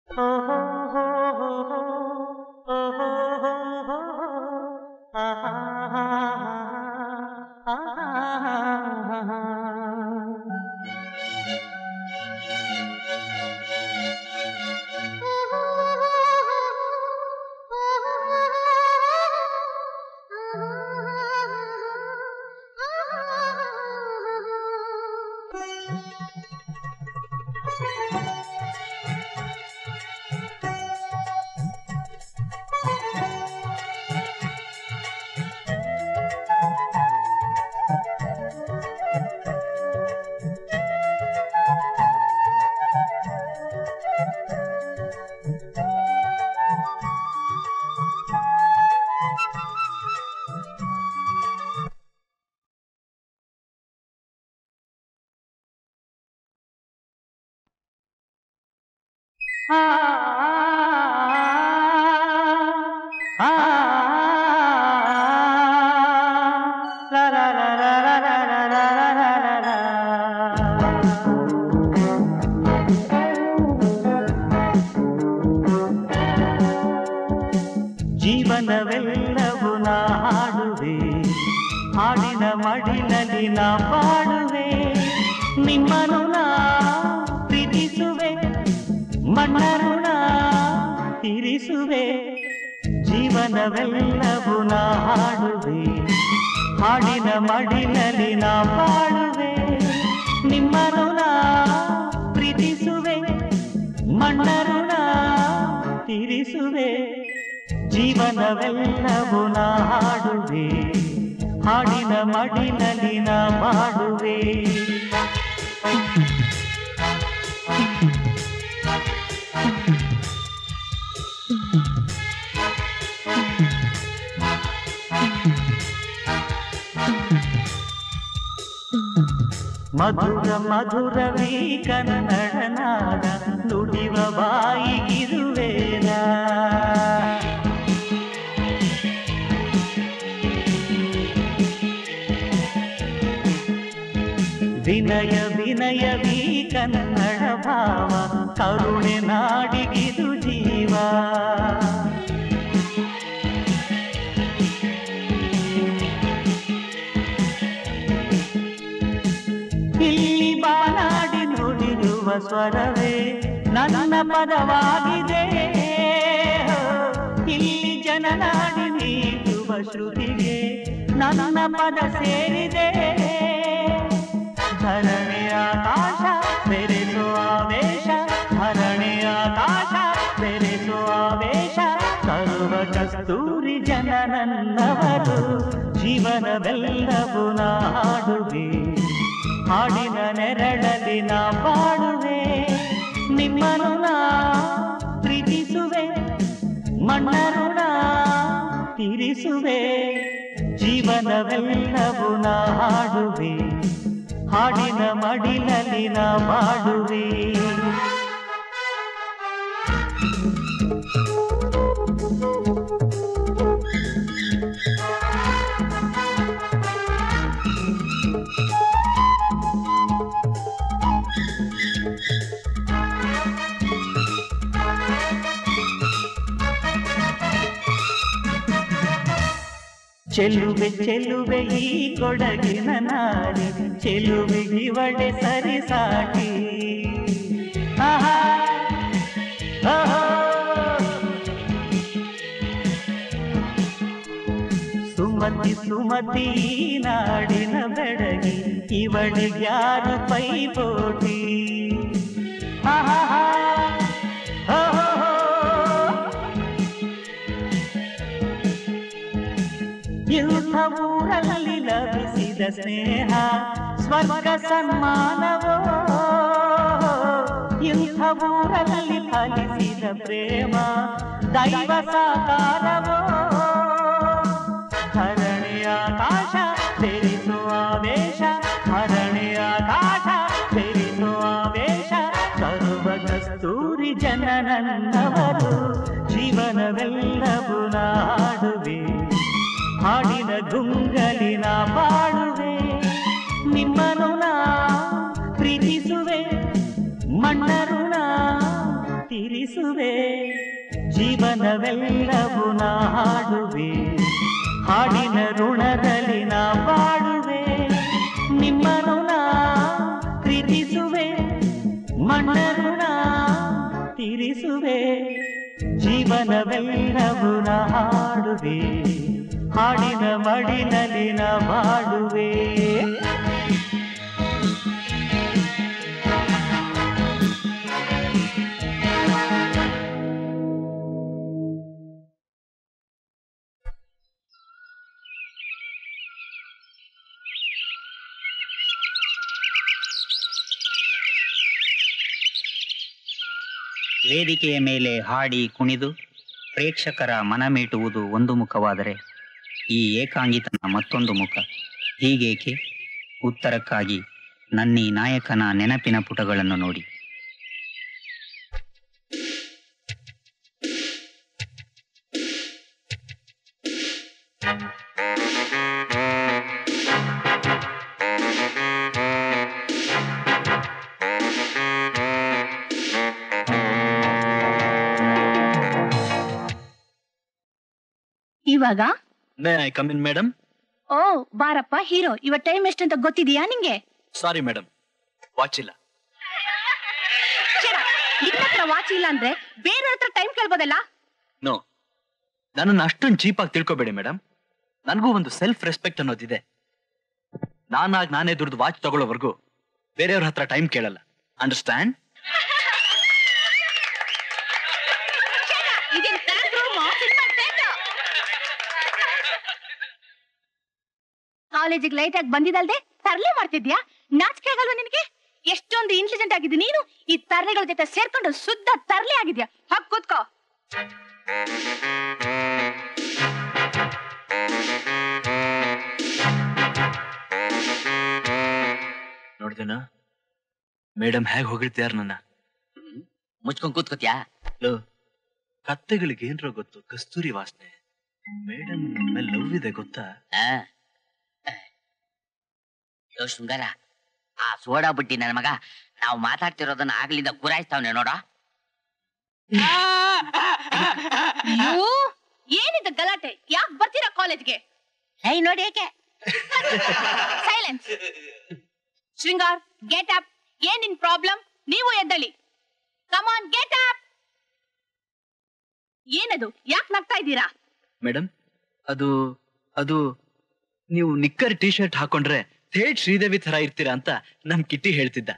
ಜೀವನವೆಲ್ಲವೂ ನಾ ಹಾಡುವೆ ಹಾಡಿನ ಮಡಿಲಲ್ಲಿ ನಾ ಬಾಡುವೆ ನಿಮ್ಮನು ನಾ ಪ್ರೀತಿಸುವೆ ಮಣ್ಣರು ನಾ ತೀರಿಸುವೆ ಜೀವನವೆಲ್ಲವೂ ನಾ ಹಾಡುವೆ ಹಾಡಿನ ಮಡಿಲಲ್ಲಿ ನಾ ಬಾಳುವೆ ನಿಮ್ಮನು ನಾ ಪ್ರೀತಿಸುವೆ ಮಣ್ಣರು ನಾ ತೀರಿಸುವೆ ಜೀವನವೆಲ್ಲವೂ ನಾ ಹಾಡುವೆ ಹಾಡಿನ ಮಡಿಲಲ್ಲಿ ನಾ ಮಾಡುವೆ ಮಧುರ ಮಧುರವೀ ಕನ್ನಡ ನಾಡ ನುಡಿವ ಬಾಯಿಗಿರುವೇನ ವಿನಯ ವಿನಯವೀ ಕನ್ನಡ ಭಾವ ಕರುಣೆ ನಾಡಿಗಿದು ಜೀವ ಇಲ್ಲಿ ಬಾನಾಡಿ ನುಡಿಯುವ ಸ್ವರವೇ ನನ್ನ ಪದವಾಗಿದೆ ಇಲ್ಲಿ ಜನನಾಡಿ ನೀಡುವ ಶ್ರುತಿಗೆ ನನ್ನ ಪದ ಸೇರಿದೆ ಧರಣಿಯ ಆಕಾಶ ಬೆರೆಸೋ ಆವೇಶ ಧರಣಿಯ ಆಕಾಶ ಬೆರೆಸೋ ಆವೇಶ ಸರ್ವ ಕಸ್ತೂರಿ ಜನ ನನ್ನವರು ಜೀವನವೆಲ್ಲವೂ ನಾಡುವೆ ಹಾಡಿನ ನೆರಳಲ್ಲಿ ನಾ ಬಾಡುವೆ ನಿಮ್ಮನು ನಾ ಪ್ರೀತಿಸುವೆ ಮಣ್ಣರು ನಾ ತೀರಿಸುವೆ ಜೀವನವೆಲ್ಲವೂ ನಾ ಹಾಡುವೆ ಹಾಡಿನ ಮಡಿಲಲ್ಲಿ ನಾ ಮಾಡುವೆ ಚೆಲುವೆ ಚೆಲುವೆ ಈ ಕೊಡಗಿನ ನಾರಿ ಚೆಲುವೆ ಇವಳೆ ಸರಿ ಸಾಟಿ ಆಹಾ, ಆಹಾ. ಸುಮತಿ ಸುಮತಿ ಈ ನಾಡಿನ ಬೆಡಗಿ ಇವಳಿಗ್ಯಾರು ಪೈಪೋಟಿ ಆಹಾ, ಆಹಾ. ಇಂಥ ಊರಲ್ಲಿ ಲಭಿಸಿದ ಸ್ನೇಹ ಸ್ವರ್ಗ ಸನ್ಮಾನವೋ ಇಂಥ ಊರಲ್ಲಿ ಫಲಿಸಿದ ಪ್ರೇಮ ದೈವ ಸಾಕಾರವೋ ಧರಣಿಯ ಆಕಾಶ ಬೆರಿಸುವ ವೇಷ ಧರಣಿಯ ಆಕಾಶ ಬೆರಿಸುವ ವೇಷ ಸರ್ವ ಕಸ್ತೂರಿ ಜನ ನನ್ನವರು ಜೀವನವೆಲ್ಲವೂ ನಾಡುವೆ ಹಾಡಿನ ಗುಂಗಲಿನ ಬಾಳುವೆ ನಿಮ್ಮನು ನಾ ಪ್ರೀತಿಸುವೆ ಮಣ್ಣರು ನಾ ತಿರಿ ತೀರಿಸುವೆ ಜೀವನವೆಲ್ಲವೂ ನಾ ಹಾಡುವೆ ಹಾಡಿನ ಋಣದಲ್ಲಿ ನಾ ಬಾಡುವೆ ನಿಮ್ಮನು ನಾ ಪ್ರೀತಿಸುವೆ ಮಣ್ಣನು ನಾ ತೀರಿಸುವೆ ಜೀವನವೆಲ್ಲವೂ ನಾ ಹಾಡುವೆ ಹಾಡಿನ ಮಡಿನಲ್ಲಿ ನಾ ಬಾಡುವೆ ವೇದಿಕೆಯ ಮೇಲೆ ಹಾಡಿ ಕುಣಿದು ಪ್ರೇಕ್ಷಕರ ಮನಮೀಟುವುದು ಒಂದು ಮುಖವಾದರೆ ಈ ಏಕಾಂಗಿತನ ಮತ್ತೊಂದು ಮುಖ ಹೀಗೇಕೆ ಉತ್ತರಕ್ಕಾಗಿ ನನ್ನೀ ನಾಯಕನ ನೆನಪಿನ ಪುಟಗಳನ್ನು ನೋಡಿ ಇವಾಗ may I come in madam ಓ ಬಾರಪ್ಪ ಹೀರೋ ಇವ ಟೈಮ್ ಎಷ್ಟಂತ ಗೊತ್ತಿದ್ಯಾ ನಿಂಗೆ ಸಾರಿ ಮೇಡಮ್ ವಾಚ್ ಇಲ್ಲ ಛೆ, ನಿನ್ನ ಹತ್ರ ವಾಚ್ ಇಲ್ಲ ಅಂದ್ರೆ ಬೇರೆ ಹತ್ರ ಟೈಮ್ ಕೇಳ್ಬೋದಲ್ಲ ನೋ ನನ್ನನ್ನು ಅಷ್ಟೊಂದು ಚೀಪಾಗಿ ತಿಳ್ಕೊಬೇಡಿ ಮೇಡಮ್ ನನಗೂ ಒಂದು ಸೆಲ್ಫ್ ರೆಸ್ಪೆಕ್ಟ್ ಅನ್ನೋದಿದೆ ನಾನಾಗಿ ನಾನೇ ದುಡ್ದು ವಾಚ್ ತಗೊಳ್ಳೋವರೆಗೂ ಬೇರೆಯವ್ರ ಹತ್ರ ಟೈಮ್ ಕೇಳಲ್ಲ ಅಂಡರ್ಸ್ಟ್ಯಾಂಡ್ ಇದೇನ್ ಬ್ಯಾಂಕ್ ರೂಮು, ಸಿನಿಮಾ ಥಿಯೇಟರ್. ಕಾಲೇಜಿಗೆ ಲೈಟ್ ಆಗಿ ಬಂದಿದಲ್ದೆ ತರ್ಲೆ ಮಾಡ್ತಿದ್ಯಾ ನಾಚಿಕೆ ಆಗಲ್ವಾ ನಿನಗೆ ಎಷ್ಟೊಂದು ಇಂಟೆಲಿಜೆಂಟ್ ಆಗಿದ್ದು ನೀನು ಈ ತರ್ಲೆಗಳ ಜೊತೆ ಸೇರ್ಕೊಂಡು ಶುದ್ಧ ತರ್ಲೆ ಆಗಿದ್ಯಾ ಹಾಕ್ ಕೂತ್ಕೋ ನೋಡ್ದೇನ ಮೇಡಮ್ ಹೇಗೆ ಹೊಗಳ್ತಿಯಾರ ನನ್ನ ಮುಚ್ಕೊಂಡ್ ಕೂತ್ಕೋತ್ಯಾ ಲೋ ಕತ್ತೆಗಳಿಗೆ ಏನ್ರೋ ಗೊತ್ತು ಕಸ್ತೂರಿ ವಾಸನೆ ಮೇಡಮ್ ಮೇಲೆ ಲವ್ ಇದೆ ಗೊತ್ತಾ ಯೋ ಶೃಂಗಾರ ಆ ಸೋಡಾ ಬುಟ್ಟಿ ನನ್ನ ಮಗ ನಾವು ಮಾತಾಡ್ತಿರೋದನ್ನ ಆಗ್ಲಿಂದ ಗುರಾಯಿಸ್ತಾವ್ನೆ ನೋಡ ಅಯ್ಯೋ, ಏನಿದು ಗಲಾಟೆ ಯಾಕೆ ಬರ್ತೀರಾ ಕಾಲೇಜ್ಗೆ ಹೇ ನೋಡಿ ಏಕೆ ಸೈಲೆನ್ಸ್ ಶೃಂಗಾರ್ ಗೆಟ್ ಅಪ್ ಏನ್ ನಿನ್ ಪ್ರಾಬ್ಲಮ್ ನೀವು ಎದ್ದಳಿ ಕಮಾನ್ ಗೆಟ್ ಅಪ್ ಏನದು ಯಾಕೆ ನಗ್ತಾ ಇದ್ದೀರಾ ಮೇಡಮ್ ಅದು ಅದು ನೀವು ನಿಕ್ಕರ್ ಟಿ ಶರ್ಟ್ ಹಾಕೊಂಡ್ರೆ ಥೇಟ್ ಶ್ರೀದೇವಿ ತರ ಇರ್ತೀರಾ ಅಂತ ನಮ್ ಕಿಟ್ಟಿ ಹೇಳ್ತಿದ್ದ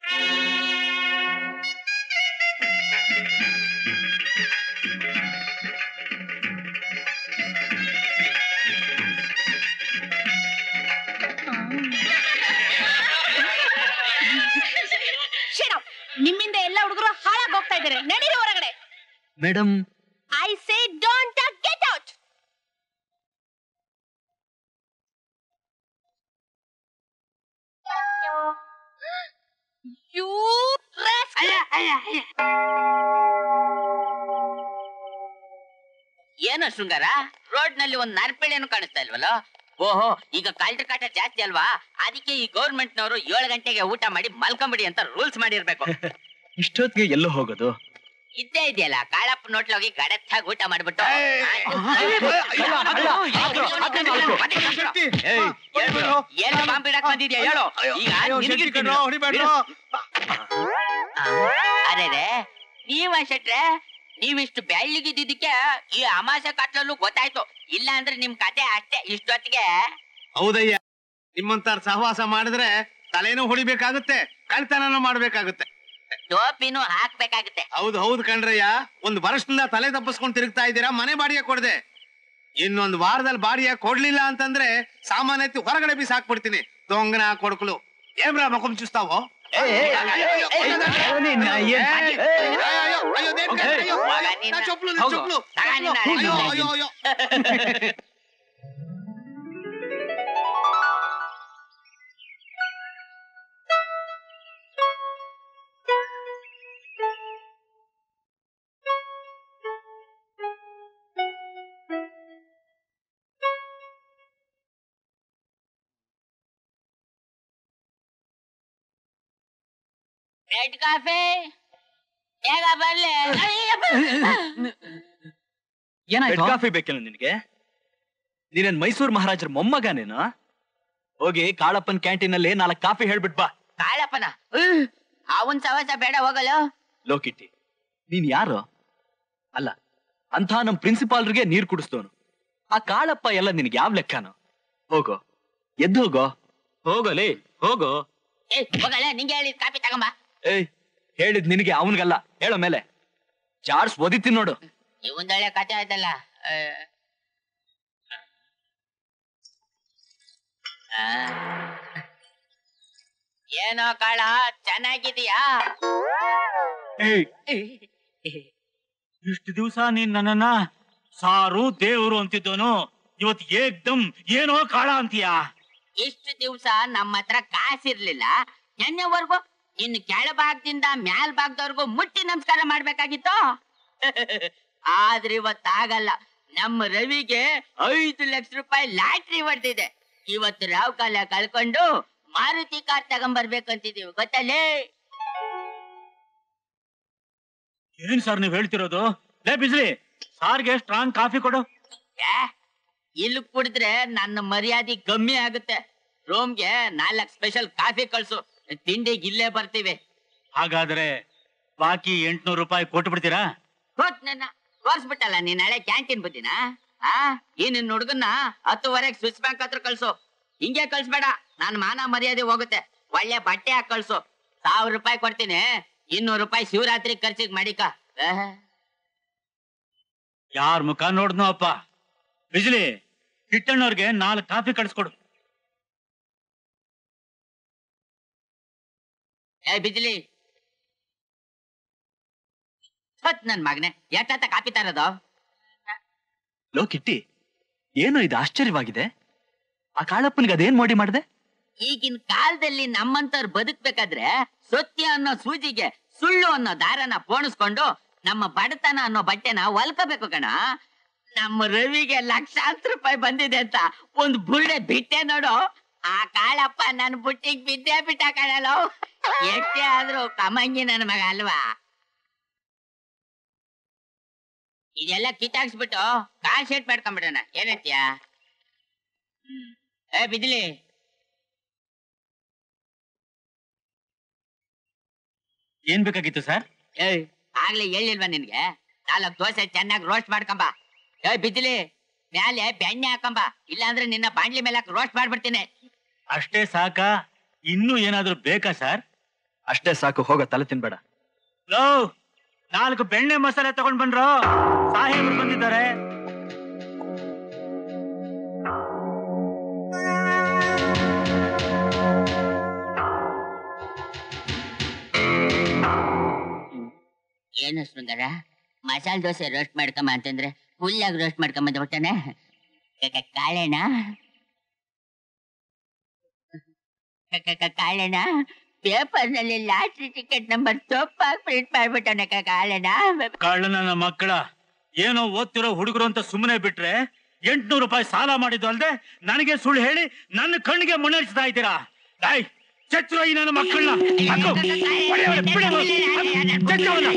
Shut up. ನಿಮ್ಮಿಂದ ಎಲ್ಲ ಹುಡುಗರು ಹಾಳಾಗಿ ಹೋಗ್ತಾ ಇದ್ದಾರೆ ನಡೀರಿ ಹೊರಗಡೆ madam I say don't get out you ಏನೋ ಶೃಂಗಾರ ರೋಡ್ ನಲ್ಲಿ ಒಂದ್ ನರ್ಪೇಳೆನು ಕಾಣಿಸ್ತಾ ಇಲ್ವಲ್ಲ ಓಹೋ ಈಗ ಕಳ್ಳ ಕಾಟ ಜಾಸ್ತಿ ಅಲ್ವಾ ಅದಕ್ಕೆ ಈ ಗೌರ್ಮೆಂಟ್ ನವರು ಏಳು ಗಂಟೆಗೆ ಊಟ ಮಾಡಿ ಮಲ್ಕೊಂಬಿಡಿ ಅಂತ ರೂಲ್ಸ್ ಮಾಡಿರ್ಬೇಕು ಇಷ್ಟೊತ್ತಿಗೆ ಎಲ್ಲೋ ಹೋಗೋದು ಇದ್ದೇ ಇದೆಯಲ್ಲ ಕಾಳಪ್ಪ ನೋಟ್ಲೋಗಿ ಗಡತ್ತಾಗಿ ಊಟ ಮಾಡ್ಬಿಟ್ಟು ಏನು ಬಾಂಬ್ ಇಡಕ್ ಬಂದಿದ್ಯಾ ಹೇಳು ಈಗ ನಿನಗಿರ್ತೀನಿ. ಅರೆ ನೀವ ಶೆಟ್ರೆ ನೀವಿಷ್ಟು ಬೆಳ್ಳಿಗಿದ್ದಿದ್ದಕ್ಕೆ ಈ ಅಮಾಸೆ ಕತ್ಲಲ್ಲೂ ಗೊತ್ತಾಯ್ತು ಇಲ್ಲ ಅಂದ್ರೆ ನಿಮ್ ಕತೆ ಅಷ್ಟೇ ಇಷ್ಟೊತ್ತಿಗೆ ಹೌದಯ್ಯ ನಿಮ್ಮಂತಾರ ಸಹವಾಸ ಮಾಡಿದ್ರೆ ತಲೆನೂ ಹೊಡಿಬೇಕಾಗುತ್ತೆ ಕಳ್ತನನೂ ಮಾಡ್ಬೇಕಾಗುತ್ತೆ ಟೋಪಿನೂ ಹಾಕ್ಬೇಕಾಗುತ್ತೆ ಹೌದು ಹೌದು ಕಣ್ರಯ್ಯ ಒಂದು ವರ್ಷದಿಂದ ತಲೆ ತಪ್ಪಿಸ್ಕೊಂಡು ತಿರುಗ್ತಾ ಇದ್ದೀರಾ ಮನೆ ಬಾಡಿಗೆ ಕೊಡದೆ ಇನ್ನೊಂದು ವಾರದಲ್ಲಿ ಬಾಡಿಗೆ ಕೊಡ್ಲಿಲ್ಲ ಅಂತಂದ್ರೆ ಸಾಮಾನ್ಯ ಎತ್ತಿ ಹೊರಗಡೆ ಬೀಸ್ ಹಾಕ್ಬಿಡ್ತೀನಿ ದೊಂಗನ ಕೊಡ್ಕಲು ಏಮ್ರ ಮಕೊಮ್ ಚುಸ್ತಾವೋ ಚೊಪ್ಲು ಚೊಪ್ಲು ಅಯ್ಯೋ ಅಯ್ಯೋ ಅಯ್ಯೋ ರೆಡ್ ಕಾಫಿ ಬೇಗ ಬರ್ಲಿ ರೆಡ್ ಏನಾಯ್ತು ಕಾಫಿ ಬೇಕೇನು ನಿನಗೆ ನೀನೇನ್ ಮೈಸೂರು ಮಹಾರಾಜರ ಮೊಮ್ಮಗ ನೀನು ಹೋಗಿ ಕಾಳಪ್ಪನ್ ಕ್ಯಾಂಟೀನ್ ಅಲ್ಲಿ ನಾಲ್ಕು ಕಾಫಿ ಹೇಳ್ಬಿಟ್ ಬಾ ಕಾಳಪ್ಪನ ಅವನ್ ಸವಾಸ ಬೇಡ ಹೋಗಲು ಲೋಕಿಟ್ಟಿ ನೀನ್ ಯಾರು ಅಲ್ಲ ಅಂತ ನಮ್ ಪ್ರಿನ್ಸಿಪಾಲ್ರಿಗೆ ನೀರ್ ಕುಡಿಸ್ತವನು ಆ ಕಾಳಪ್ಪ ಎಲ್ಲ ನಿನ್ಗೆ ಯಾವ ಲೆಕ್ಕನು ಹೋಗೋ ಎದ್ದು ಹೋಗೋ ಹೋಗಲೇ ಹೋಗೋ ಏ ಹೋಗಲ್ಲ ನಿಂಗೆ ಹೇಳಿ ಕಾಪಿ ತಗೊಂಬ ಏಯ್ ಹೇಳಿದ್ ನಿನಗೆ ಅವನ್ಗಲ್ಲ ಹೇಳೋ ಮೇಲೆ ಚಾರ್ಸ್ ಓದಿತೀನಿ ನೋಡು ಇವಂದೊಳ್ಳೆ ಕತೆ ಆಯ್ತಲ್ಲ ಆ. ಆ. ಏನೋ ಕಾಳ ಚೆನ್ನಾಗಿದೀಯಾ ಏಯ್ ಇಷ್ಟು ದಿವಸ ನೀನ್ ನನ್ನನ್ನ ಸಾರು ದೇವ್ರು ಅಂತಿದ್ದೋನು ಇವತ್ ಏಕ್ದಮ್ ಏನೋ ಕಾಳ ಅಂತೀಯಾ ಇಷ್ಟು ದಿವ್ಸ ನಮ್ಮ ಹತ್ರ ಕಾಸಿರ್ಲಿಲ್ಲ ನಿನ್ನೆವರೆಗೂ ಇನ್ನು ಕೆಳಭಾಗದಿಂದ ಮ್ಯಾಲ್ ಭಾಗದವರೆಗೂ ಮುಟ್ಟಿ ನಮಸ್ಕಾರ ಮಾಡ್ಬೇಕಾಗಿತ್ತು ಆದ್ರೆ ಇವತ್ತಾಗಲ್ಲ ನಮ್ಮ ರವಿಗೆ ಐದು ಲಕ್ಷ ರೂಪಾಯಿ ಲಾಟ್ರಿ ಹೊಡೆದಿದೆ ಇವತ್ತು ರಾವ್ ಕಾಲ ಕಳ್ಕೊಂಡು ಮಾರುತಿ ಕಾರ್ ತಗೊಂಡ್ಬರ್ಬೇಕು ಅಂತಿದೀವಿ ಗೊತ್ತಲ್ಲೇ ಏನ್ ಸರ್ ನೀವ್ ಹೇಳ್ತಿರೋದು ಲೇ ಬಿಸ್ಲಿ ಸಾರ್ಗೆ ಸ್ಟ್ರಾಂಗ್ ಕಾಫಿ ಕೊಡು ಏ, ಇಲ್ಲಿ ಕುಡಿದ್ರೆ ನನ್ನ ಮರ್ಯಾದೆ ಕಮ್ಮಿ ಆಗುತ್ತೆ ರೋಮ್ಗೆ ನಾಲ್ಕು ಸ್ಪೆಷಲ್ ಕಾಫಿ ಕಳ್ಸು ತಿಂಡಿಗೆ ಇಲ್ಲೇ ಬರ್ತೀವಿ ಹಾಗಾದ್ರೆ ಬಾಕಿ ಎಂಟ್ನೂರು ರೂಪಾಯಿ ಕೊಟ್ಟು ಬಿಡ್ತೀರಾ ಹೋತ್ ನನ್ನ ತೋರ್ಸ್ಬಿಟ್ಟಲ್ಲ ನೀನ್ ನಾಳೆ ಕ್ಯಾಂಟೀನ್ ಬುದ್ದಿನ ಆ ಈ ನಿನ್ ಹುಡುಗನ್ನ ಹತ್ತುವರೆಗೆ ಸ್ವಿಸ್ ಬ್ಯಾಂಕ್ ಹತ್ರ ಕಳ್ಸು ಹಿಂಗೆ ಕಳ್ಸ್ಬೇಡ ನಾನ್ ಮಾನ ಮರ್ಯಾದೆ ಹೋಗುತ್ತೆ ಒಳ್ಳೆ ಬಟ್ಟೆ ಹಾಕಿ ಕಳ್ಸು ಸಾವಿರ ರೂಪಾಯಿ ಕೊಡ್ತೀನಿ ಇನ್ನೂರು ರೂಪಾಯಿ ಶಿವರಾತ್ರಿ ಖರ್ಚಿಗೆ ಮಾಡಿಕ ಆಹ್. ಯಾರ್ ಮುಖ ನೋಡ್ನೋ ಅಪ್ಪ ಬಿಜ್ಲಿ ಕಿಟ್ಟಣ್ಣವ್ರಿಗೆ ನಾಲ್ಕು ಕಾಫಿ ಕಳ್ಸ್ಕೊಡು ಏ ಬಿಜ್ಲಿ ಹೊತ್ ನನ್ ಮಗನೆ ಎಷ್ಟತ್ತ ಕಾಪಿ ತರೋದು ಲೋ ಕಿಟ್ಟಿ ಏನು ಇದು ಆಶ್ಚರ್ಯವಾಗಿದೆ ಆ ಕಾಳಪ್ಪನಿಗೆ ಅದೇನ್ ಮೋಡಿ ಮಾಡಿದೆ ಈಗಿನ ಕಾಲದಲ್ಲಿ ನಮ್ಮಂತವ್ರು ಬದುಕ್ಬೇಕಾದ್ರೆ ಸತ್ಯ ಅನ್ನೋ ಸೂಜಿಗೆ ಸುಳ್ಳು ಅನ್ನೋ ದಾರನ ಪೋಣಿಸ್ಕೊಂಡು ನಮ್ಮ ಬಡತನ ಅನ್ನೋ ಬಟ್ಟೆನ ಹೊಲ್ಕೋಬೇಕು ಕಣ ನಮ್ಮ ರವಿಗೆ ಲಕ್ಷಾಂತರ ರೂಪಾಯಿ ಬಂದಿದೆ ಅಂತ ಒಂದ್ ಬುಳ್ಳೆ ಬಿಟ್ಟೆ ನೋಡು ಆ ಕಾಳಪ್ಪ ನನ್ ಬುಟ್ಟಿಗ್ ಬಿದ್ದೆ ಬಿಟ್ಟ ಕಾಣಲ್ಲ ಎಷ್ಟೇ ಆದ್ರೂ ಕಮಂಗಿ ನನ್ನ ಮಗ ಅಲ್ವಾ ಇದೆಲ್ಲ ಕಿತ್ತಾಕ್ಸ್ಬಿಟ್ಟು ಕಾಲ್ ಶೇಟ್ ಮಾಡ್ಕೊಂಡ್ಬಿಡೋಣ ಏನಂತೀಯ ಹ್ಮ್ ಏ ಬಿದ್ಲಿ ಏನ್ ಬೇಕಾಗಿತ್ತು ಸರ್ ಏಯ್ ಆಗ್ಲೇ ಹೇಳಿಲ್ವಾ ನಿನ್ಗೆ ನಾಲ್ಕು ದೋಸೆ ಚೆನ್ನಾಗಿ ರೋಸ್ಟ್ ಮಾಡ್ಕೊಂಬ ಏಯ್ ಬಿದ್ದಿಲಿ ಮ್ಯಾಲೆ ಬೆಣ್ಣೆ ಹಾಕೊಂಬ ಇಲ್ಲಾಂದ್ರೆ ನಿನ್ನ ಬಾಂಡ್ಲಿ ಮೇಲೆ ರೋಸ್ಟ್ ಮಾಡ್ಬಿಡ್ತೀನಿ ಅಷ್ಟೇ ಸಾಕ ಇನ್ನೂ ಏನಾದ್ರೂ ಬೇಕಾ ಸರ್ ಅಷ್ಟೇ ಸಾಕು ಹೋಗೋ ತಲೆ ತಿನ್ಬೇಡ ಲೋ ನಾಲ್ಕು ಬೆಣ್ಣೆ ಮಸಾಲೆ ತಗೊಂಡ್ ಬಂದ್ರು ಸಾಹೇಬ್ರು ಬಂದಿದ್ದಾರೆ ಏನು ಶೃಂಗಾರ ಮಸಾಲೆ ದೋಸೆ ರೋಸ್ಟ್ ಮಾಡ್ಕೊಂಬ ಅಂತಂದ್ರೆ ಫುಲ್ಲಾಗಿ ರೋಸ್ಟ್ ಮಾಡ್ಕೊಂಬಂದ ಬಿಟ್ಟಾನೆ ಕಾಳೆಣ ಕ- ಕ- ಕ- ಕಾಳೆಣ ಪೇಪರ್ ನಲ್ಲಿ ಲಾಟ್ರಿ ಟಿಕೆಟ್ ನಂಬರ್ ತಪ್ಪಾಗಿ ಪ್ರಿಂಟ್ ಮಾಡ್ಬಿಟ್ಟವನೆ ಕಾಳೆಣ ಕಳ್ಳನ ಮಕ್ಕಳ ಏನೋ ಓದ್ತಿರೋ ಹುಡುಗರು ಅಂತ ಸುಮ್ಮನೆ ಬಿಟ್ರೆ ಎಂಟ್ನೂರು ರೂಪಾಯಿ ಸಾಲ ಮಾಡಿದ್ದು ಅಲ್ದೆ ನನಗೆ ಸುಳ್ಳು ಹೇಳಿ ನನ್ನ ಕಣ್ಣಿಗೆ ಮುನ್ನಡೆಸ್ತಾ ಇದ್ದೀರಾ ಡಾಯ್ ಚಚ್ಚು ಈ ನನ್ನ ಮಕ್ಕಳನ್ನ ಹಾಕು. ಹೊಡೆ, ಹೊಡೆ, ಬಿಡು, ಹಾಕು. ಚಚ್ಚು ಅವ್ನ.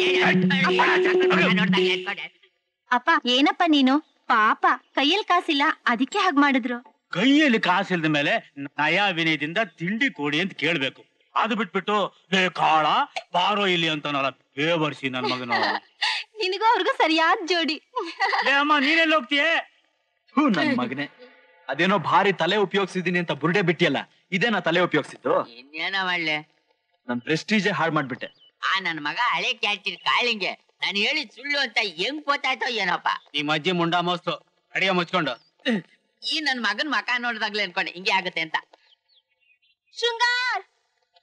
ಅಪ್ಪ ಏನಪ್ಪ ನೀನು ಪಾಪ ಕೈಯಲ್ಲಿ ಕಾಸಿಲ್ಲ ಅದಕ್ಕೆ ಹಾಗೆ ಮಾಡಿದ್ರು ಕೈಯಲ್ಲಿ ಕಾಸಿಲ್ದ ಮೇಲೆ ನಯಾ ವಿನಯದಿಂದ ತಿಂಡಿ ಕೊಡಿ ಅಂತ ಕೇಳ್ಬೇಕು ಅದು ಬಿಟ್ಬಿಟ್ಟು ಲೇ ಕಾಳ ಬಾರೋ ಇಲ್ಲಿ ಅಂತಾನಲ್ಲ ಬೇವರ್ಸಿ ನನ್ನ ಮಗನು ನಿನಗೂ ಅವ್ರಿಗೂ ಸರಿಯಾದ ಜೋಡಿ ಲೇ ಅಮ್ಮ ನೀನೆಲ್ಲ ಹೋಗ್ತೀಯೇ ಹೂ ನನ್ ಮಗನೆ ಅದೇನೋ ಭಾರಿ ತಲೆ ಉಪಯೋಗಿಸಿದೀನಿ ಅಂತ ಬುರುಡೆ ಬಿಟ್ಟಿಯಲ್ಲ ಇದೇನಾ ತಲೆ ಉಪಯೋಗಿಸಿದ್ದು ಇನ್ನೇನ ಮಾಡ್ಲೆ ನನ್ ಪ್ರೆಸ್ಟೀಜೇ ಹಾಳು ಮಾಡ್ಬಿಟ್ಟೆ ಆ ನನ್ ಮಗ ಹಳೆ ಕ್ಯಾಚಿರ್ ಕಾಳಿಂಗೆ ನಾನು ಹೇಳಿ ಸುಳ್ಳು ಅಂತ ಹೆಂಗ್ ಗೊತ್ತಾಯ್ತೋ ಏನಪ್ಪ ನಿಮ್ಮ ಅಜ್ಜಿ ಮುಂಡಾ ಮೋಸ್ತು ಅಡಿಗೆ ಮುಚ್ಕೊಂಡು ಈ ನನ್ ಮಗನ್ ಮಕ ನೋಡ್ದಾಗ್ಲೇ ಅನ್ಕೊಂಡೆ ಹಿಂಗೆ ಆಗುತ್ತೆ ಅಂತ ಶೃಂಗಾರ್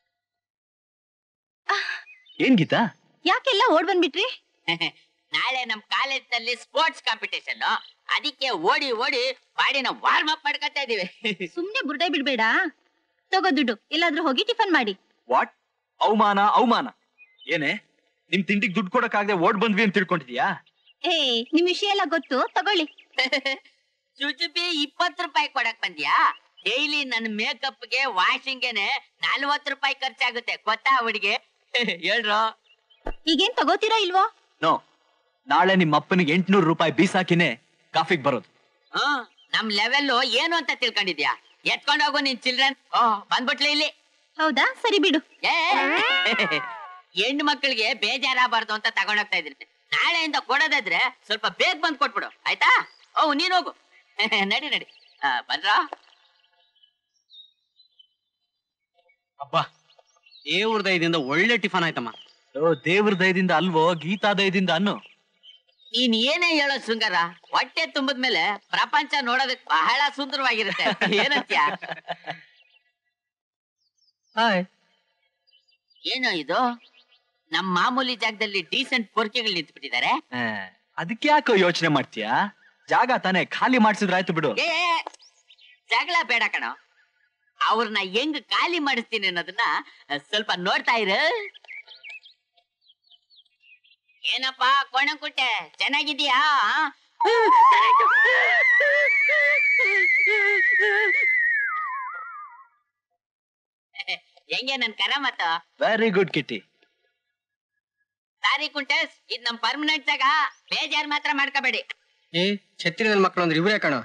ಏನ್ ಗೀತಾ ಯಾಕೆಲ್ಲ ಓಡ್ ಬಂದ್ಬಿಟ್ರಿ ನಾಳೆ ನಮ್ ಕಾಲೇಜ್ ನಲ್ಲಿ ಸ್ಪೋರ್ಟ್ಸ್ ಕಾಂಪಿಟೇಷನ್ ಅದಕ್ಕೆ ಓಡಿ ಓಡಿ ಬಾಡಿನ ವಾರ್ಮ್ ಅಪ್ ಮಾಡ್ಕೊತಾ ಇದೀವಿ ಸುಮ್ನೆ ಬುರ್ಡೆ ಬಿಡ್ಬೇಡ ತಗೋ ದುಡ್ಡು ಎಲ್ಲಾದ್ರೂ ಹೋಗಿ ಟಿಫನ್ ಮಾಡಿ ವಾಟ್ ಅವಮಾನ ಅವಮಾನ ಏನೇ ನಿಮ್ ತಿಂಡಿಗ್ ದುಡ್ಡು ಕೊಡಕ್ಕಾಗದೆ ಓಡ್ ಬಂದ್ವಿ ಅಂತ ತಿಳ್ಕೊಂಡಿದ್ಯಾ ಏ ನಿಮ್ ವಿಷಯ ಎಲ್ಲ ಗೊತ್ತು ತಗೊಳ್ಳಿ ಚುಚುಪಿ ಇಪ್ಪತ್ತು ರೂಪಾಯಿ ಕೊಡಕ್ ಬಂದ್ಯಾ ಡೈಲಿ ನನ್ನ ಮೇಕಪ್ಗೆ ವಾಷಿಂಗ್ಗೆನೆ ನಲ್ವತ್ತು ರೂಪಾಯಿ ಖರ್ಚಾಗುತ್ತೆ ಗೊತ್ತಾ ಹುಡುಗಿ ಹೇಳ್ರು ಈಗೇನ್ ತಗೋತೀರಾ ಇಲ್ವೋ ನೋ ನಾಳೆ ನಿಮ್ಮ ಅಪ್ಪನಿಗೆ ಎಂಟ್ನೂರು ರೂಪಾಯಿ ಬೀಸಾಕಿನೇ ಕಾಫಿಗೆ ಬರೋದು ಹ್ಮ್ ನಮ್ ಲೆವೆಲ್ ಏನು ಅಂತ ತಿಳ್ಕೊಂಡಿದ್ಯಾ ಎತ್ಕೊಂಡ್ ಹೋಗು ನಿನ್ ಚಿಲ್ಡ್ರನ್ ಓ ಬಂದ್ಬಿಟ್ಲಿ ಇಲ್ಲಿ ಹೌದಾ ಸರಿ ಬಿಡು ಏ ಹೆಣ್ಣು ಮಕ್ಕಳಿಗೆ ಬೇಜಾರಾಗಬಾರ್ದು ಅಂತ ತಗೊಂಡೋಗ್ತಾ ಇದ್ದೀನಿ ನಾಳೆಯಿಂದ ಕೊಡೋದಾದ್ರೆ ಸ್ವಲ್ಪ ಬೇಗ ಬಂದ್ ಕೊಟ್ಬಿಡು ಆಯ್ತಾ ಓ ನೀನ್ ಹೋಗು ನಡಿ ನಡಿ ಆ, ಬಂದ್ರಾ ಅಬ್ಬ ದೇವ್ರ ದಯದಿಂದ ಒಳ್ಳೆ ಟಿಫನ್ ಆಯ್ತಮ್ಮ ಓ ದೇವ್ರ ದಯದಿಂದ ಅಲ್ವೋ ಗೀತಾ ದಯದಿಂದ ಅನ್ನು ನೀನ್ ಏನೇ ಹೇಳೋ ಶೃಂಗಾರ ಹೊಟ್ಟೆ ತುಂಬದ್ಮೇಲೆ ಪ್ರಪಂಚ ನೋಡೋದಕ್ ಬಹಳ ಸುಂದರವಾಗಿರುತ್ತೆ ಏನಂತ್ಯ ಹಾಯ್ ಏನೋ ಇದು ನಮ್ ಮಾಮೂಲಿ ಜಾಗದಲ್ಲಿ ಡೀಸೆಂಟ್ ಪೊರ್ಕೆಗಳು ನಿಂತ್ಬಿಟ್ಟಿದ್ದಾರೆ ಅದಕ್ಕೆ ಯಾಕೋ ಯೋಚನೆ ಮಾಡ್ತೀಯಾ ಜಾಗ ತಾನೇ ಖಾಲಿ ಮಾಡ್ಸಿದ್ರಾಯ್ತು ಬಿಡು ಏ ಜಗಳ ಬೇಡ ಕಣೋ ಅವ್ರನ್ನ ಹೆಂಗ್ ಖಾಲಿ ಮಾಡಿಸ್ತೀನಿ ಅನ್ನೋದನ್ನ ಸ್ವಲ್ಪ ನೋಡ್ತಾ ಇರು ಏನಪ್ಪ ಕೊಣಕುಟ್ಟೆ ಚೆನ್ನಾಗಿದ್ಯಾ ಹೆಂಗೆ ನನ್ ಕರ ಮತ್ತ ವೆರಿ ಗುಡ್ ಕಿಟ್ಟಿ ಸಾರಿ ಕುಂಟೆಸ್ ಇದ್ ನಮ್ ಪರ್ಮನೆಂಟ್ ಜಾಗ ಬೇಜಾರ್ ಮಾತ್ರ ಮಾಡ್ಕೋಬೇಡಿ ಏ ಛತ್ರಿ ನನ್ ಮಕ್ಳು ಅಂದ್ರೆ ಇವ್ರೇ ಕಣ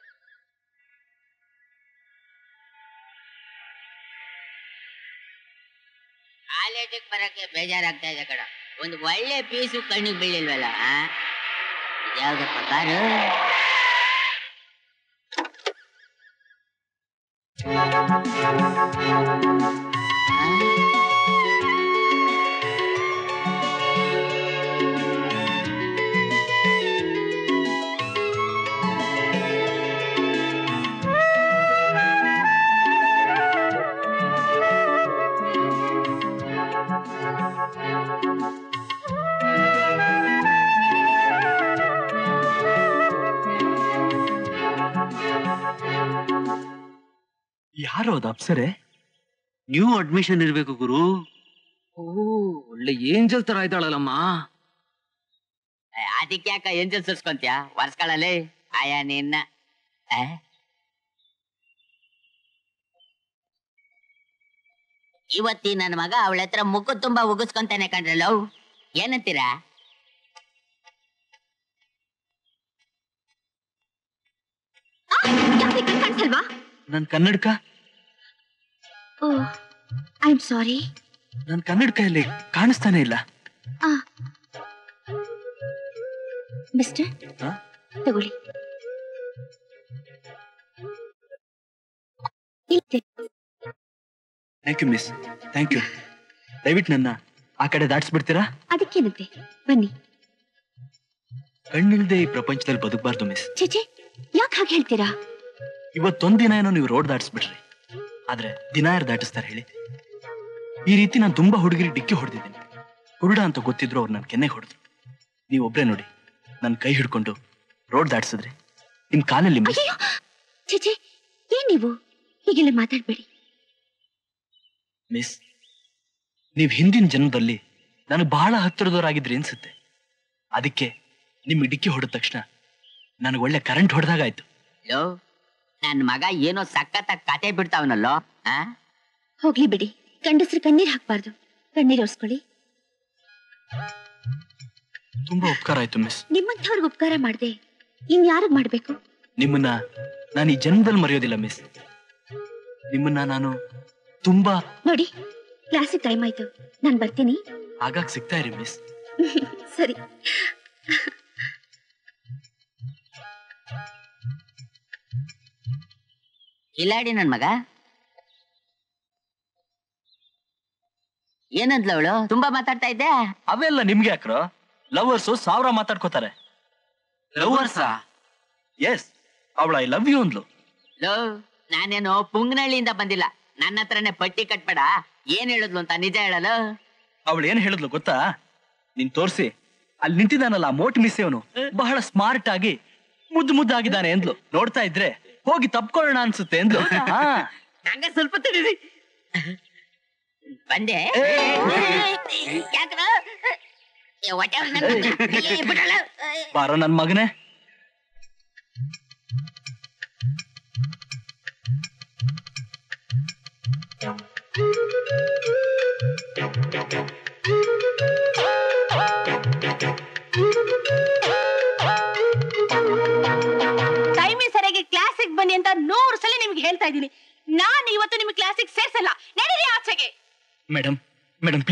ಕಾಲೇಜಿಗೆ ಬರಕ್ಕೆ ಬೇಜಾರಾಗ್ತಾ ಇದೆ ಕಣ ಒಂದು ಒಳ್ಳೆ ಪೀಸು ಕಣ್ಣಿಗೆ ಬೀಳಿಲ್ವಲ್ಲ ಆ? ಯಾವ್ದಪ್ಪ ಕಾರು ಯಾರೋ ಅದು ಅಪ್ಸರೆ ನ್ಯೂ ಅಡ್ಮಿಷನ್ ಇರ್ಬೇಕು ಗುರು ಓ ಒಳ್ಳೆ ಏಂಜಲ್ ತರ ಇದ್ದಾಳಲ್ಲಮ್ಮ ಅದಕ್ಕೆ ಯಾಕ ಎಂಜಲ್ ಸುರ್ಸ್ಕೊಂತ್ಯ ವರ್ಷಗಳಲ್ಲಿ ಆಯಾ ನಿನ್ನ ಆ? ಇವತ್ತಿ ನನ್ನ ಮಗ ಅವಳ ಹತ್ರ ಮುಖ ತುಂಬಾ ಉಗಿಸ್ಕೊಂತಾನೆ ಕಣ್ರಲ್ಲ ಏನಂತೀರಾ ಯಾಕೆ ಕಣ್ ಕಾಣಿಸಲ್ವಾ ನನ್ ಕನ್ನಡಕ ಓ ಐ ಆಮ್ ಸಾರಿ ನನ್ ಕನ್ನಡಕ ಇಲ್ಲಿ ಕಾಣಿಸ್ತಾನೆ ಇಲ್ಲ ಮಿಸ್ಟರ್ ಹಾ? ತಗೊಳ್ಳಿ ಇಲ್ಲಿ thank you miss thank you ದಯವಿಟ್ಟು ನನ್ನ ಆ ಕಡೆ ದಾಟಿಸ್ಬಿಡ್ತೀರಾ ಅದಕ್ಕೇನಂತೆ ಬನ್ನಿ ಕಣ್ಣಿಲ್ದೆ ಈ ಪ್ರಪಂಚದಲ್ಲಿ ಬದುಕಬಾರ್ದು ಮಿಸ್ ಚೇಚೆ ಯಾಕೆ ಹಾಗೆ ಹೇಳ್ತೀರಾ ಇವತ್ತೊಂದಿನ ಏನೋ ನೀವು ರೋಡ್ ದಾಟಿಸ್ಬಿಟ್ರಿ ಆದ್ರೆ ದಿನ ಯಾರು ದಾಟಿಸ್ತಾರೆ ಹೇಳಿ ಈ ರೀತಿ ನಾನು ತುಂಬಾ ಹುಡುಗಿರಿ ಡಿಕ್ಕಿ ಹೊಡೆದಿದ್ದೀನಿ ಹುರುಡ ಅಂತ ಗೊತ್ತಿದ್ರು ಅವ್ರು ನನ್ನ ಕೆನ್ನೆ ಹೊಡೆದ್ರು ನೀವು ಒಬ್ರೇ ನೋಡಿ ನನ್ನ ಕೈ ಹಿಡ್ಕೊಂಡು ರೋಡ್ ದಾಟಿಸಿದ್ರಿ ನಿಮ್ ಕಾಲಲ್ಲಿ ಮಿಸ್ ಅಯ್ಯೋ ಚೇಚೆ ಏನ್ ನೀವು ಹೀಗೆಲ್ಲ ಮಾತಾಡ್ಬೇಡಿ ಮಿಸ್ ನೀವು ಹಿಂದಿನ ಜನ್ಮದಲ್ಲಿ ನನಗೆ ಬಹಳ ಹತ್ತಿರದವರಾಗಿದ್ರಿ ಅನ್ಸುತ್ತೆ ಅದಕ್ಕೆ ನಿಮ್ಗೆ ಡಿಕ್ಕಿ ಹೊಡೆದ ತಕ್ಷಣ ನನಗೆ ಒಳ್ಳೆ ಕರೆಂಟ್ ಹೊಡೆದಾಗಾಯ್ತು ಲೋ ನನ್ ಮಗ ಏನೋ ಸಖತ್ತಾಗ್ ಕತೆ ಬಿಡ್ತಾವನಲ್ಲೋ ಆ ಹೋಗ್ಲಿ ಬಿಡಿ ಗಂಡಸ್ರು ಕಣ್ಣೀರ್ ಹಾಕ್ಬಾರ್ದು ಕಣ್ಣೀರ್ ಒರ್ಸ್ಕೊಳ್ಳಿ ತುಂಬಾ ಉಪಕಾರ ಆಯ್ತು ಮಿಸ್ ನಿಮ್ಮಂಥವ್ರಿಗೆ ಉಪಕಾರ ಮಾಡ್ದೆ ಇನ್ ಯಾರಿಗ್ ಮಾಡ್ಬೇಕು ನಿಮ್ಮನ್ನ ನಾನು ಈ ಜನ್ಮದಲ್ಲಿ ಮರೆಯೋದಿಲ್ಲ ಮಿಸ್ ನಿಮ್ಮನ್ನ ನಾನು ತುಂಬಾ ನೋಡಿ ಕ್ಲಾಸಿಗೆ ಟೈಮ್ ಆಯ್ತು ನಾನ್ ಬರ್ತೀನಿ ಆಗಾಗ ಸಿಗ್ತಾ ಇರಿ ಮಿಸ್ ಸರಿ ಇಲ್ಲಾಡಿ ನನ್ ಮಗ ಏನಂದ್ಲ ಅವಳು ತುಂಬಾ ಮಾತಾಡ್ತಾ ಇದ್ದೆ ಅವೆಲ್ಲ ನಿಮ್ಗೆ ಯಾಕ್ರೋ ಲವರ್ಸು ಸಾವಿರ ಮಾತಾಡ್ಕೋತಾರೆ ಲವರ್ಸಾ ಎಸ್ ಅವಳ ಐ ಲವ್ ಯು ಅಂದ್ಲು ಲೋ ನಾನೇನೋ ಪುಂಗ್ನಳ್ಳಿಯಿಂದ ಬಂದಿಲ್ಲ ನನ್ನ ಹತ್ರನೇ ಪಟ್ಟಿ ಕಟ್ಬೇಡ ಏನ್ ಹೇಳಿದ್ಲು ಅಂತ ನಿಜ ಹೇಳಲು ಅವಳು ಏನ್ ಹೇಳಿದ್ಲು ಗೊತ್ತಾ ನೀನ್ ತೋರ್ಸಿ ಅಲ್ಲಿ ನಿಂತಿದ್ದಾನಲ್ಲ ಆ ಮೋಟ್ ಮಿಸ್ ಅವನು ಬಹಳ ಸ್ಮಾರ್ಟ್ ಆಗಿ ಮುದ್ದು ಮುದ್ದಾಗಿದ್ದಾನೆ ಎಂದ್ಲು ನೋಡ್ತಾ ಇದ್ರೆ ಹೋಗಿ ತಪ್ಕೊಳ್ಳೋಣ ಅನ್ಸುತ್ತೆ ಎಂದ್ಲು ಹಾ ಹಂಗ ಸ್ವಲ್ಪ ತಡೀರಿ ಬಂದೆ ಯಾಕ್ರೋ? ಏ, ಹೊಟ್ಟೆ ಉರಿ ನನ್ ಮಗ. ಏ, ಬಿಡಲ್ಲ. ಬಾರೋ ನನ್ ಮಗನೇ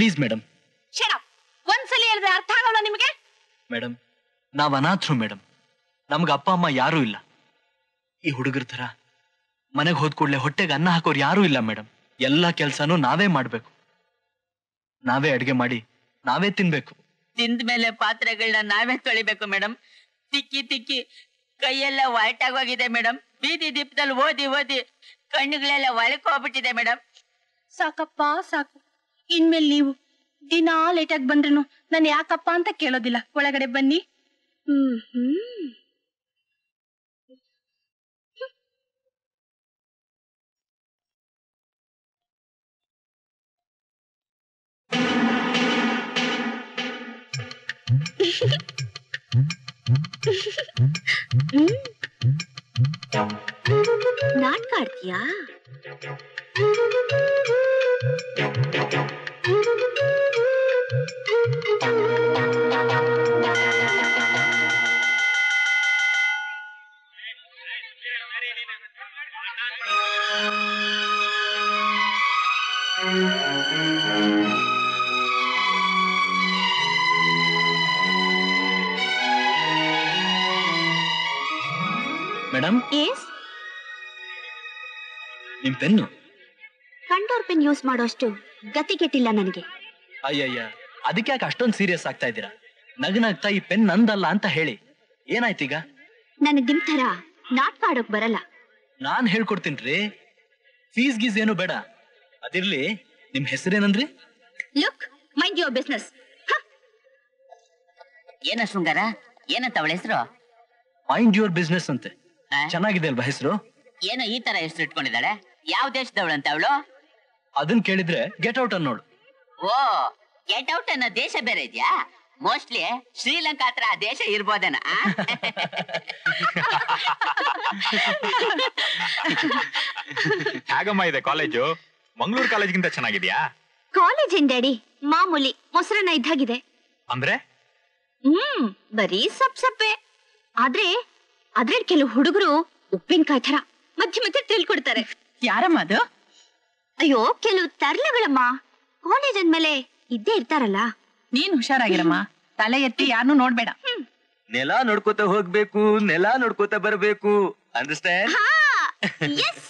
ಪ್ಲೀಸ್ ಮೇಡಮ್ ಶರಪ್ ಒಂದ್ಸಲಿ ಹೇಳಿದ್ರೆ ಅರ್ಥ ಆಗಲ್ಲ ನಿಮಗೆ ಮೇಡಮ್ ನಾವ್ ಅನಾಥರು ಮೇಡಮ್ ನಮ್ಗೆ ಅಪ್ಪ ಅಮ್ಮ ಯಾರೂ ಇಲ್ಲ ಈ ಹುಡುಗರ ತರ ಮನೆಗೆ ಹೋದ್ ಕೂಡ್ಲೆ ಹೊಟ್ಟೆಗೆ ಅನ್ನ ಹಾಕೋರು ಯಾರೂ ಇಲ್ಲ ಮೇಡಮ್ ಎಲ್ಲಾ ಕೆಲ್ಸನೂ ನಾವೇ ಮಾಡ್ಬೇಕು ನಾವೇ ಅಡ್ಗೆ ಮಾಡಿ ನಾವೇ ತಿನ್ಬೇಕು ತಿಂದ ಮೇಲೆ ಪಾತ್ರೆಗಳನ್ನ ನಾವೇ ತೊಳಿಬೇಕು ಮೇಡಮ್ ತಿಕ್ಕಿ ತಿಕ್ಕಿ ಕೈಯೆಲ್ಲ ಹೋಗಿದೆ ಮೇಡಮ್ ಬೀದಿ ದೀಪದಲ್ಲಿ ಓದಿ ಓದಿ ಕಣ್ಣುಗಳೆಲ್ಲ ಒಳಕೋಗ್ಬಿಟ್ಟಿದೆ ಮೇಡಮ್ ಸಾಕಪ್ಪ ಸಾಕು ಇನ್ಮೇಲೆ ನೀವು ದಿನಾ ಲೇಟಾಗಿ ಬಂದ್ರು ನಾನು ಯಾಕಪ್ಪ ಅಂತ ಕೇಳೋದಿಲ್ಲ ಒಳಗಡೆ ಬನ್ನಿ ಹ್ಮ್ ಹ್ಮ್ ನಾಟಕ ಆಡ್ತೀಯಾ ಮೇಡಮ್ ಎಸ್ ನಿಮ್ ಪೆನ್ನು ಕಂಡೋರ್ ಪೆನ್ ಯೂಸ್ ಮಾಡೋಷ್ಟು ಗತಿ ಕೆಟ್ಟಿಲ್ಲ ನನಗೆ ಅಯ್ಯಯ್ಯ ಅದಕ್ಕೆ ಯಾಕೆ ಅಷ್ಟೊಂದು ಸೀರಿಯಸ್ ಆಗ್ತಾ ಇದ್ದೀರಾ ನಗನಗ್ತಾ ಈ ಪೆನ್ ನಂದಲ್ಲ ಅಂತ ಹೇಳಿ ಏನಾಯ್ತೀಗ ನನಗ್ ನಿಮ್ ತರ ನಾಟಕ ಆಡೋಕ್ ಬರಲ್ಲ ನಾನ್ ಹೇಳ್ಕೊಡ್ತೀನ್ರಿ ಫೀಸ್ ಗೀಸ್ ಏನು ಬೇಡ ಅದಿರ್ಲಿ ನಿಮ್ ಹೆಸರೇನಂದ್ರಿ ಲುಕ್ ಮೈಂಡ್ ಯುವರ್ ಬಿಸ್ನೆಸ್ ಏನ ಶೃಂಗಾರ ಏನಂತ ಅವಳ ಹೆಸರು ಮೈಂಡ್ ಯುವರ್ ಬಿಸ್ನೆಸ್ ಅಂತೆ ಚೆನ್ನಾಗಿದೆ ಅಲ್ವಾ ಹೆಸರು ಏನೋ ಈ ತರ ಹೆಸರು ಇಟ್ಕೊಂಡಿದ್ದಾಳೆ ಯಾವ ದೇಶದವಳಂತ ಅವಳು ಅದನ್ ಕೇಳಿದ್ರೆ ಗೆಟ್ ಔಟ್ ಅನ್ನೋಳು ಓ ಗೆಟ್ ಔಟ್ ಅನ್ನೋ ದೇಶ ಬೇರೆ ಇದೆಯಾ ಮೋಸ್ಟ್ಲಿ ಶ್ರೀಲಂಕಾ ಹತ್ರ ಆ ದೇಶ ಇರ್ಬೋದೇನ ಆ? ಹೇಗಮ್ಮ ಇದೆ ಕಾಲೇಜು ಮಂಗಳೂರು ಕಾಲೇಜ್ಗಿಂತ ಚೆನ್ನಾಗಿದ್ಯಾ ಕಾಲೇಜ್ ಏನ್ ಡ್ಯಾಡಿ ಮಾಮೂಲಿ ಮೊಸರನ್ನ ಇದ್ದಾಗಿದೆ ಅಂದ್ರೆ ಹ್ಮ್ ಬರೀ ಸಪ್ ಸಪ್ಪೆ ಆದ್ರೆ ಆದ್ರೆ ಕೆಲವು ಹುಡುಗರು ಉಪ್ಪಿನಕಾಯಿ ತರ ಮಧ್ಯೆ ಮಧ್ಯೆ ತಿಳ್ಕೊಡ್ತಾರೆ ಯಾರಮ್ಮ ಅದು ಅಯ್ಯೋ ಕೆಲವು ತರ್ಲಗಳಮ್ಮ ಕಾಲೇಜ್ ಅಂದ್ಮೇಲೆ ಇದ್ದೇ ಇರ್ತಾರಲ್ಲ ನೀನ್ ಹುಷಾರಾಗಿರಮ್ಮ ತಲೆ ಎತ್ತಿ ಯಾರನ್ನೂ ನೋಡ್ಬೇಡ ನೆಲ ನೋಡ್ಕೋತ ಹೋಗ್ಬೇಕು ನೆಲ ನೋಡ್ಕೋತ ಬರ್ಬೇಕು ಅಂಡರ್ಸ್ಟ್ಯಾಂಡ್ ಹಾ ಎಸ್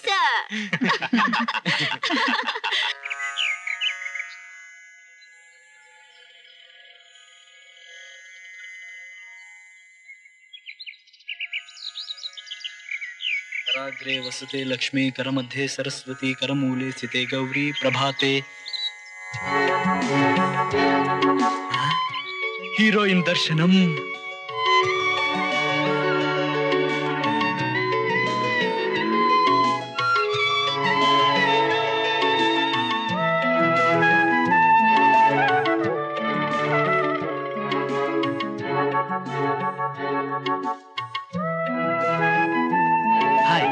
कराग्रे वसते लक्ष्मी करमध्ये सरस्वती करमूले स्थिते गौरी प्रभाते ಹೀರೋಯಿನ್ ದರ್ಶನಂ ಹಾಯ್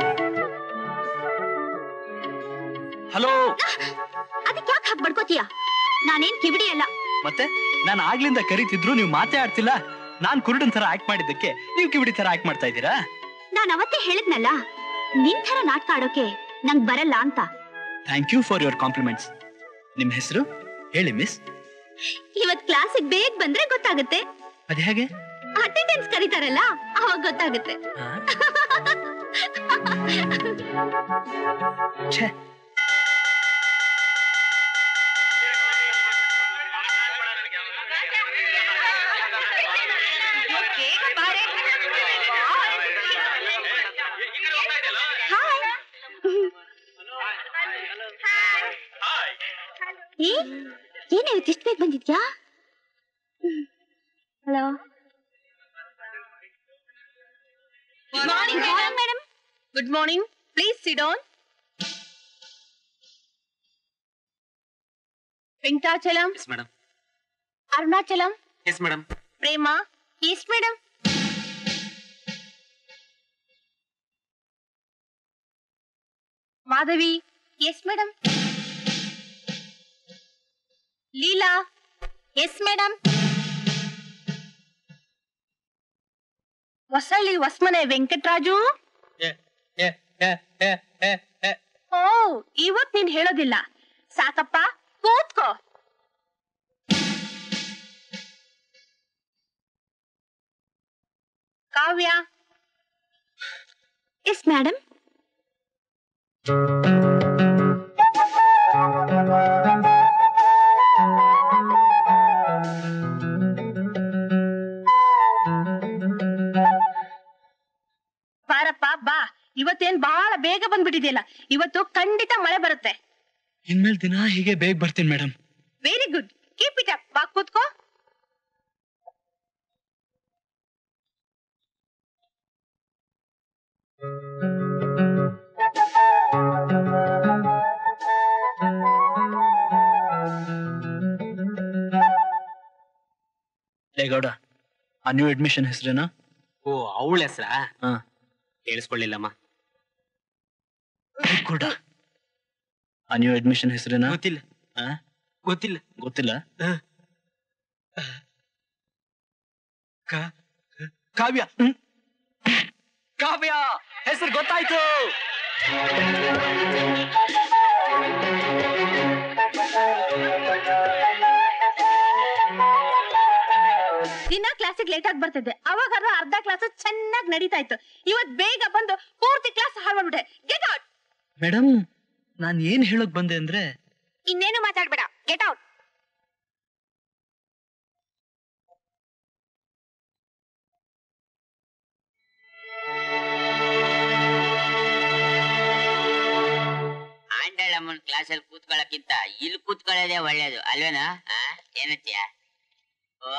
ಹಲೋ ಅದಕ್ಕೆ ಯಾಕೆ ಹಾಕ್ ಬಡ್ಕೋತೀಯ ನಾನೇನ್ ಕಿವಿಡಿ ಅಲ್ಲ ಮತ್ತೆ ನಾನು ಆಗ್ಲಿಂದ ಕರಿತಿದ್ರು ನೀವು ಮಾತೇ ಆಡ್ತಿಲ್ಲ ನಾನ್ ಕುರುಡನ್ ತರ ಆಕ್ಟ್ ಮಾಡಿದ್ದಕ್ಕೆ ನೀವು ಕಿವಿಡಿ ತರ ಆಕ್ಟ್ ಮಾಡ್ತಾ ಇದ್ದೀರಾ ನಾನ್ ಅವತ್ತೇ ಹೇಳಿದ್ನಲ್ಲ ನಿನ್ ತರ ನಾಟಕ ಆಡೋಕೆ ನಂಗ್ ಬರಲ್ಲ ಅಂತ thank you for your compliments ನಿಮ್ ಹೆಸರು ಹೇಳಿ ಮಿಸ್ ಇವತ್ ಕ್ಲಾಸಿಗೆ ಬೇಗ ಬಂದ್ರೆ ಗೊತ್ತಾಗುತ್ತೆ ಅದ್ ಹೇಗೆ ಅಟೆಂಡೆನ್ಸ್ ಕರೀತಾರಲ್ಲ ಅವಾಗ ಗೊತ್ತಾಗುತ್ತೆ ಛೇ ಏ ಏನೇ ಇಷ್ಟು ಬೇಗ ಬಂದಿದ್ಯಾ hello madam good morning please sit down Venkatachalam yes madam Arunachalam yes madam Prema yes madam Madhavi yes madam Leela yes madam Hosalli Hosmane Venkataraju ಓ ಇವತ್ ನೀನ್ ಹೇಳೋದಿಲ್ಲ ಸಾಕಪ್ಪ ಕೂತ್ಕೋ ಕಾವ್ಯ ಎಸ್ ಮೇಡಮ್ ಬಾರಪ್ಪ ಬಾ ಇವತ್ತೇನ್ ಬಹಳ ಬೇಗ ಬಂದ್ಬಿಟ್ಟಿದೆಯಲ್ಲ ಇವತ್ತು ಖಂಡಿತ ಮಳೆ ಬರುತ್ತೆ ಇನ್ಮೇಲೆ ದಿನ ಹೀಗೆ ಬೇಗ ಬರ್ತೀನಿ madam very good keep it up ಬಾ ಕೂತ್ಕೋ ಲೇ ಗೌಡ ಆ ನ್ಯೂ ಅಡ್ಮಿಷನ್ ಹೆಸರೇನಾ ಓ ಅವಳ ಹೆಸ್ರ ಹಾ ಕೇಳಿಸ್ಕೊಳ್ಳಿಲ್ಲಮ್ಮ ಗೌಡ ಆ ನ್ಯೂ ಅಡ್ಮಿಷನ್ ಹೆಸರೇನಾ ಗೊತ್ತಿಲ್ಲ ಆ? ಗೊತ್ತಿಲ್ಲ ಗೊತ್ತಿಲ್ಲ ಕಾವ್ಯ ಹ್ಮ್. ಕಾವ್ಯ ಹೆಸರು ಗೊತ್ತಾಯ್ತು ದಿನ ಕ್ಲಾಸಿಗೆ ಲೇಟ್ ಆಗಿ ಬರ್ತಿದ್ದೆ ಅವಾಗಾದ್ರೂ ಅರ್ಧ ಕ್ಲಾಸ್ ಚೆನ್ನಾಗಿ ನಡೀತಾ ಇತ್ತು ಇವತ್ ಬೇಗ ಬಂದು ಪೂರ್ತಿ ಕ್ಲಾಸ್ ಹಾಳು ಮಾಡ್ಬಿಟ್ಟೆ ಗೆಟ್ ಔಟ್ ಮೇಡಮ್ ನಾನ್ ಏನ್ ಹೇಳಕ್ ಬಂದೆ ಅಂದ್ರೆ ಇನ್ನೇನು ಮಾತಾಡ್ಬೇಡ ಗೆಟ್ ಔಟ್ ಆಂಡಳಮ್ಮನ್ ಕ್ಲಾಸಲ್ಲಿ ಕೂತ್ಕೊಳ್ಳಕ್ಕಿಂತ ಇಲ್ಲಿ ಕೂತ್ಕೊಳ್ಳೋದೇ ಒಳ್ಳೇದು ಅಲ್ವೇನಾ ಆ? ಏನತ್ಯ ಓ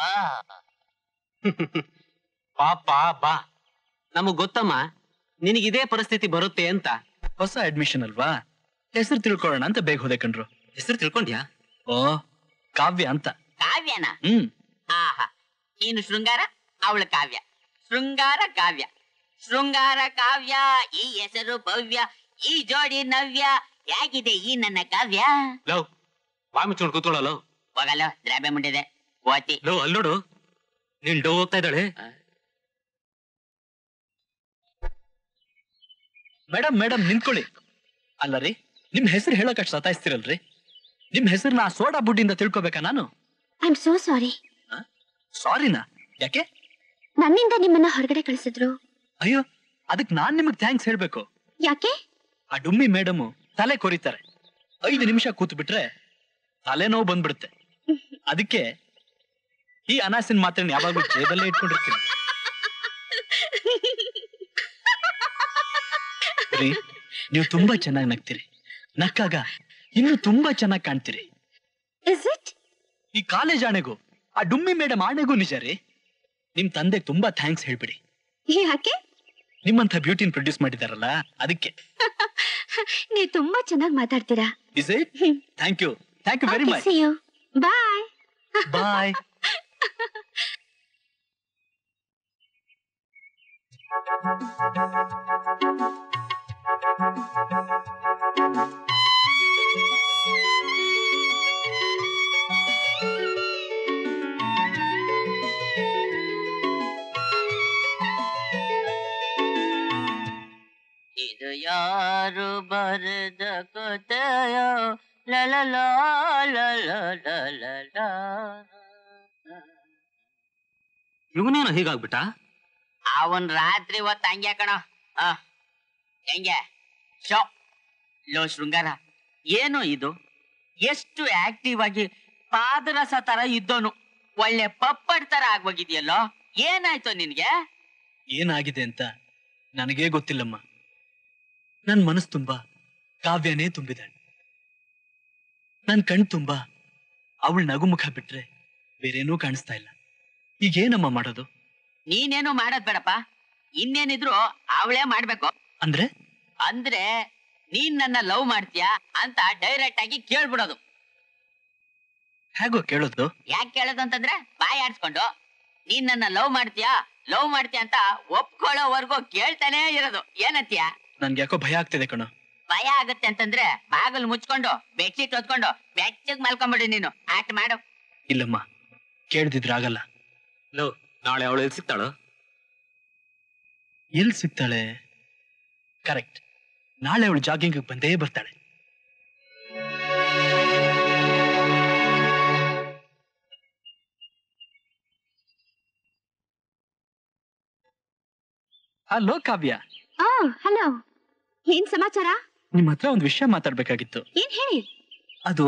ಪಾಪ ಬಾ ನಮಗ್ ಗೊತ್ತಮ್ಮ ನಿನಗಿದೇ ಪರಿಸ್ಥಿತಿ ಬರುತ್ತೆ ಅಂತ ಹೊಸ ಅಡ್ಮಿಷನ್ ಅಲ್ವಾ ಹೆಸರು ತಿಳ್ಕೊಳ್ಳೋಣ ಅಂತ ಬೇಗ ಹೋದೆ ಕಣ್ರು ಹೆಸರು ತಿಳ್ಕೊಂಡ್ಯಾ ಓ ಕಾವ್ಯ ಅಂತ ಕಾವ್ಯನ ಹ್ಮ್ ಆಹಾ ನೀನು ಶೃಂಗಾರ ಅವಳ ಕಾವ್ಯ ಶೃಂಗಾರ ಕಾವ್ಯ ಶೃಂಗಾರ ಕಾವ್ಯ ಈ ಹೆಸರು ಭವ್ಯ ಈ ಜೋಡಿ ನವ್ಯ ಹೇಗಿದೆ ಈ ನನ್ನ ಕಾವ್ಯ ಲವ್ ಬಾ ಮುಚ್ಕೊಂಡು ಕೂತ್ಕೊಳ್ಳೋ ಹೋಗಲ್ಲ ದ್ರಾಬೆ ಮುಂಡಿದೆ ಓತಿ ಲವ್ ಅಲ್ಲಿ ನೋಡು ನೀನ್ ಡೋ ಹೋಗ್ತಾ ಇದ್ದಾಳೆ ಮೇಡಮ್ ಮೇಡಮ್ ನಿಂತ್ಕೊಳ್ಳಿ ಅಲ್ಲ ರೀ ನಿಮ್ ಹೆಸರು ಹೇಳಕ್ ಅಷ್ಟು ಸತಾಯಿಸ್ತಿರಲ್ರಿ ನಿಮ್ ಹೆಸರನ್ನ ಸೋಡಾ ಬುಡ್ಡಿಂದ ತಿಳ್ಕೊಬೇಕಾ ನಾನು ಐ ಆಮ್ ಸೋ ಸಾರಿ ಸಾರಿನಾ ಯಾಕೆ ನನ್ನಿಂದ ನಿಮ್ಮನ್ನ ಹೊರಗಡೆ ಕಳಿಸಿದ್ರು ಅಯ್ಯೋ ಅದಕ್ ನಾನ್ ನಿಮಗ್ ಥ್ಯಾಂಕ್ಸ್ ಹೇಳ್ಬೇಕು ಯಾಕೆ ಆ ಡುಮ್ಮಿ ಮೇಡಮ್ ತಲೆ ಕೊರಿತಾರೆ ಐದು ನಿಮಿಷ ಕೂತು ಬಿಟ್ರೆ ತಲೆನೋವು ಬಂದ್ಬಿಡುತ್ತೆ ಅದಕ್ಕೆ ಈ ಅನಾಸಿನ ಮಾತ್ರ ಯಾವಾಗ್ಲೂ ಜೇಬಲ್ಲೇ ಇಟ್ಕೊಂಡಿರ್ತೀನಿ ರೀ ನೀವು ತುಂಬಾ ಚೆನ್ನಾಗಿ ನಗ್ತೀರಿ ನಕ್ಕಾಗ ಇನ್ನು ತುಂಬಾ ಚೆನ್ನಾಗಿ ಕಾಣ್ತೀರಿ ಇಸ್ ಇಟ್ ಈ ಕಾಲೇಜ್ ಆಣೆಗೂ ಆ ಡುಮ್ಮಿ ಮೇಡಮ್ ಆಣೆಗೂ ನಿಜ ರೀ ನಿಮ್ ತಂದೆ ತುಂಬಾ ಥ್ಯಾಂಕ್ಸ್ ಹೇಳ್ಬಿಡಿ ಯಾಕೆ ನಿಮ್ಮಂತ ಬ್ಯೂಟಿನ್ ಪ್ರೊಡ್ಯೂಸ್ ಮಾಡಿದಾರಲ್ಲ ಅದಕ್ಕೆ ನೀವು ತುಂಬಾ ಚೆನ್ನಾಗಿ ಮಾತಾಡ್ತೀರಾ is it thank you thank you very much see you bye bye ಇದು ಯಾರು ಬರೆದ ಕಥೆಯೋ ಲಲಲ ಲಲಲ ಇವನೇನೋ ಹೀಗಾಗ್ಬಿಟ್ಟ ಅವನ್ ರಾತ್ರಿ ಹೊತ್ತು ಹಂಗೆ ಕಣ ಆ ಹೆಂಗೆ ಶೋ ಲೋ ಶೃಂಗಾರ ಏನು ಇದು ಎಷ್ಟು ಆಕ್ಟಿವ್ ಆಗಿ ಪಾದರಸ ತರ ಇದ್ದೋನು ಒಳ್ಳೆ ಪಪ್ಪಡ್ ತರ ಆಗೋಗಿದ್ಯಲ್ಲೋ ಏನಾಯ್ತು ನಿನ್ಗೆ ಏನಾಗಿದೆ ಅಂತ ನನಗೇ ಗೊತ್ತಿಲ್ಲಮ್ಮ ನನ್ ಮನಸ್ಸು ತುಂಬಾ ಕಾವ್ಯನೇ ತುಂಬಿದಾಳೆ ನನ್ ಕಣ್ ತುಂಬಾ ಅವಳ ನಗುಮುಖ ಬಿಟ್ರೆ ಬೇರೇನೂ ಕಾಣಿಸ್ತಾ ಇಲ್ಲ ಈಗೇನಮ್ಮ ಮಾಡೋದು ನೀನೇನು ಮಾಡೋದ್ ಬೇಡಪ್ಪ ಇನ್ನೇನಿದ್ರು ಅವಳೇ ಮಾಡ್ಬೇಕು ಅಂದ್ರೆ ಅಂದ್ರೆ ನೀನ್ ನನ್ನ ಲವ್ ಮಾಡ್ತೀಯಾ ಅಂತ ಡೈರೆಕ್ಟ್ ಆಗಿ ಕೇಳ್ಬಿಡೋದು ಹೇಗೋ ಕೇಳೋದು ಯಾಕೆ ಕೇಳೋದು ಅಂತಂದ್ರೆ ಬಾಯಿ ಆಡ್ಸ್ಕೊಂಡು ನೀನ್ ನನ್ನ ಲವ್ ಮಾಡ್ತೀಯಾ ಲವ್ ಮಾಡ್ತೀಯ ಅಂತ ಒಪ್ಕೊಳ್ಳೋವರೆಗೂ ಕೇಳ್ತಾನೆ ಇರೋದು ಏನಂತೀಯ ನನ್ಗೆ ಯಾಕೋ ಭಯ ಆಗ್ತಿದೆ ಕಣೋ ಭಯ ಆಗುತ್ತೆ ಅಂತಂದ್ರೆ ಬಾಗಿಲು ಮುಚ್ಕೊಂಡು ಬೆಡ್ಶೀಟ್ ಹೊತ್ಕೊಂಡು ಬೆಚ್ಚಗ್ ಮಲ್ಕೊಂಬಿಡಿ ನೀನು ಆಕ್ಟ್ ಮಾಡು ಇಲ್ಲಮ್ಮ ಕೇಳ್ದಿದ್ರಾಗಲ್ಲ ಲವ್ ನಾಳೆ ಅವಳು ಎಲ್ಲಿ ಸಿಗ್ತಾಳು ಎಲ್ಲಿ ಸಿಗ್ತಾಳೆ ಕರೆಕ್ಟ್ ನಾಳೆ ಅವಳು ಜಾಗಿಂಗ್ ಬಂದೇ ಬರ್ತಾಳೆ ಹಲೋ ಕಾವ್ಯ ಆ ಹಲೋ ಏನ್ ಸಮಾಚಾರ ನಿಮ್ ಹತ್ರ ಒಂದು ವಿಷಯ ಮಾತಾಡ್ಬೇಕಾಗಿತ್ತು ಏನ್ ಹೇಳಿ ಅದು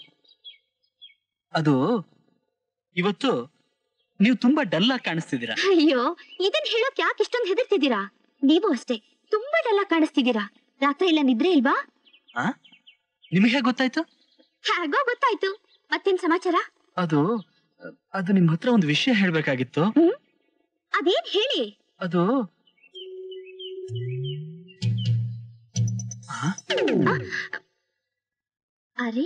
ಅದು ಇವತ್ತು ನೀವು ತುಂಬಾ ಡಲ್ ಆಗಿ ಕಾಣಿಸ್ತಿದ್ದೀರಾ ಅಯ್ಯೋ ಇದನ್ ಹೇಳೋಕ್ ಯಾಕೆ ಇಷ್ಟೊಂದು ಹೆದರ್ತಿದ್ದೀರಾ ನೀವು ಅಷ್ಟೇ ತುಂಬಾ ಡಲ್ಲ ಕಾಣಿಸ್ತಿದ್ದೀರಾ ರಾತ್ರಿ ಎಲ್ಲ ನಿದ್ರೆ ಇಲ್ವಾ ಆ ನಿಮಗೆ ಗೊತ್ತಾಯ್ತು ಹೇಗೋ ಗೊತ್ತಾಯ್ತು ಮತ್ತೇನ್ ಸಮಾಚಾರ ಅದು ಅದು ನಿಮ್ ಹತ್ರ ಒಂದು ವಿಷಯ ಹೇಳ್ಬೇಕಾಗಿತ್ತು ಅದೇನ್ ಹೇಳಿ ಅದು ಅರೆ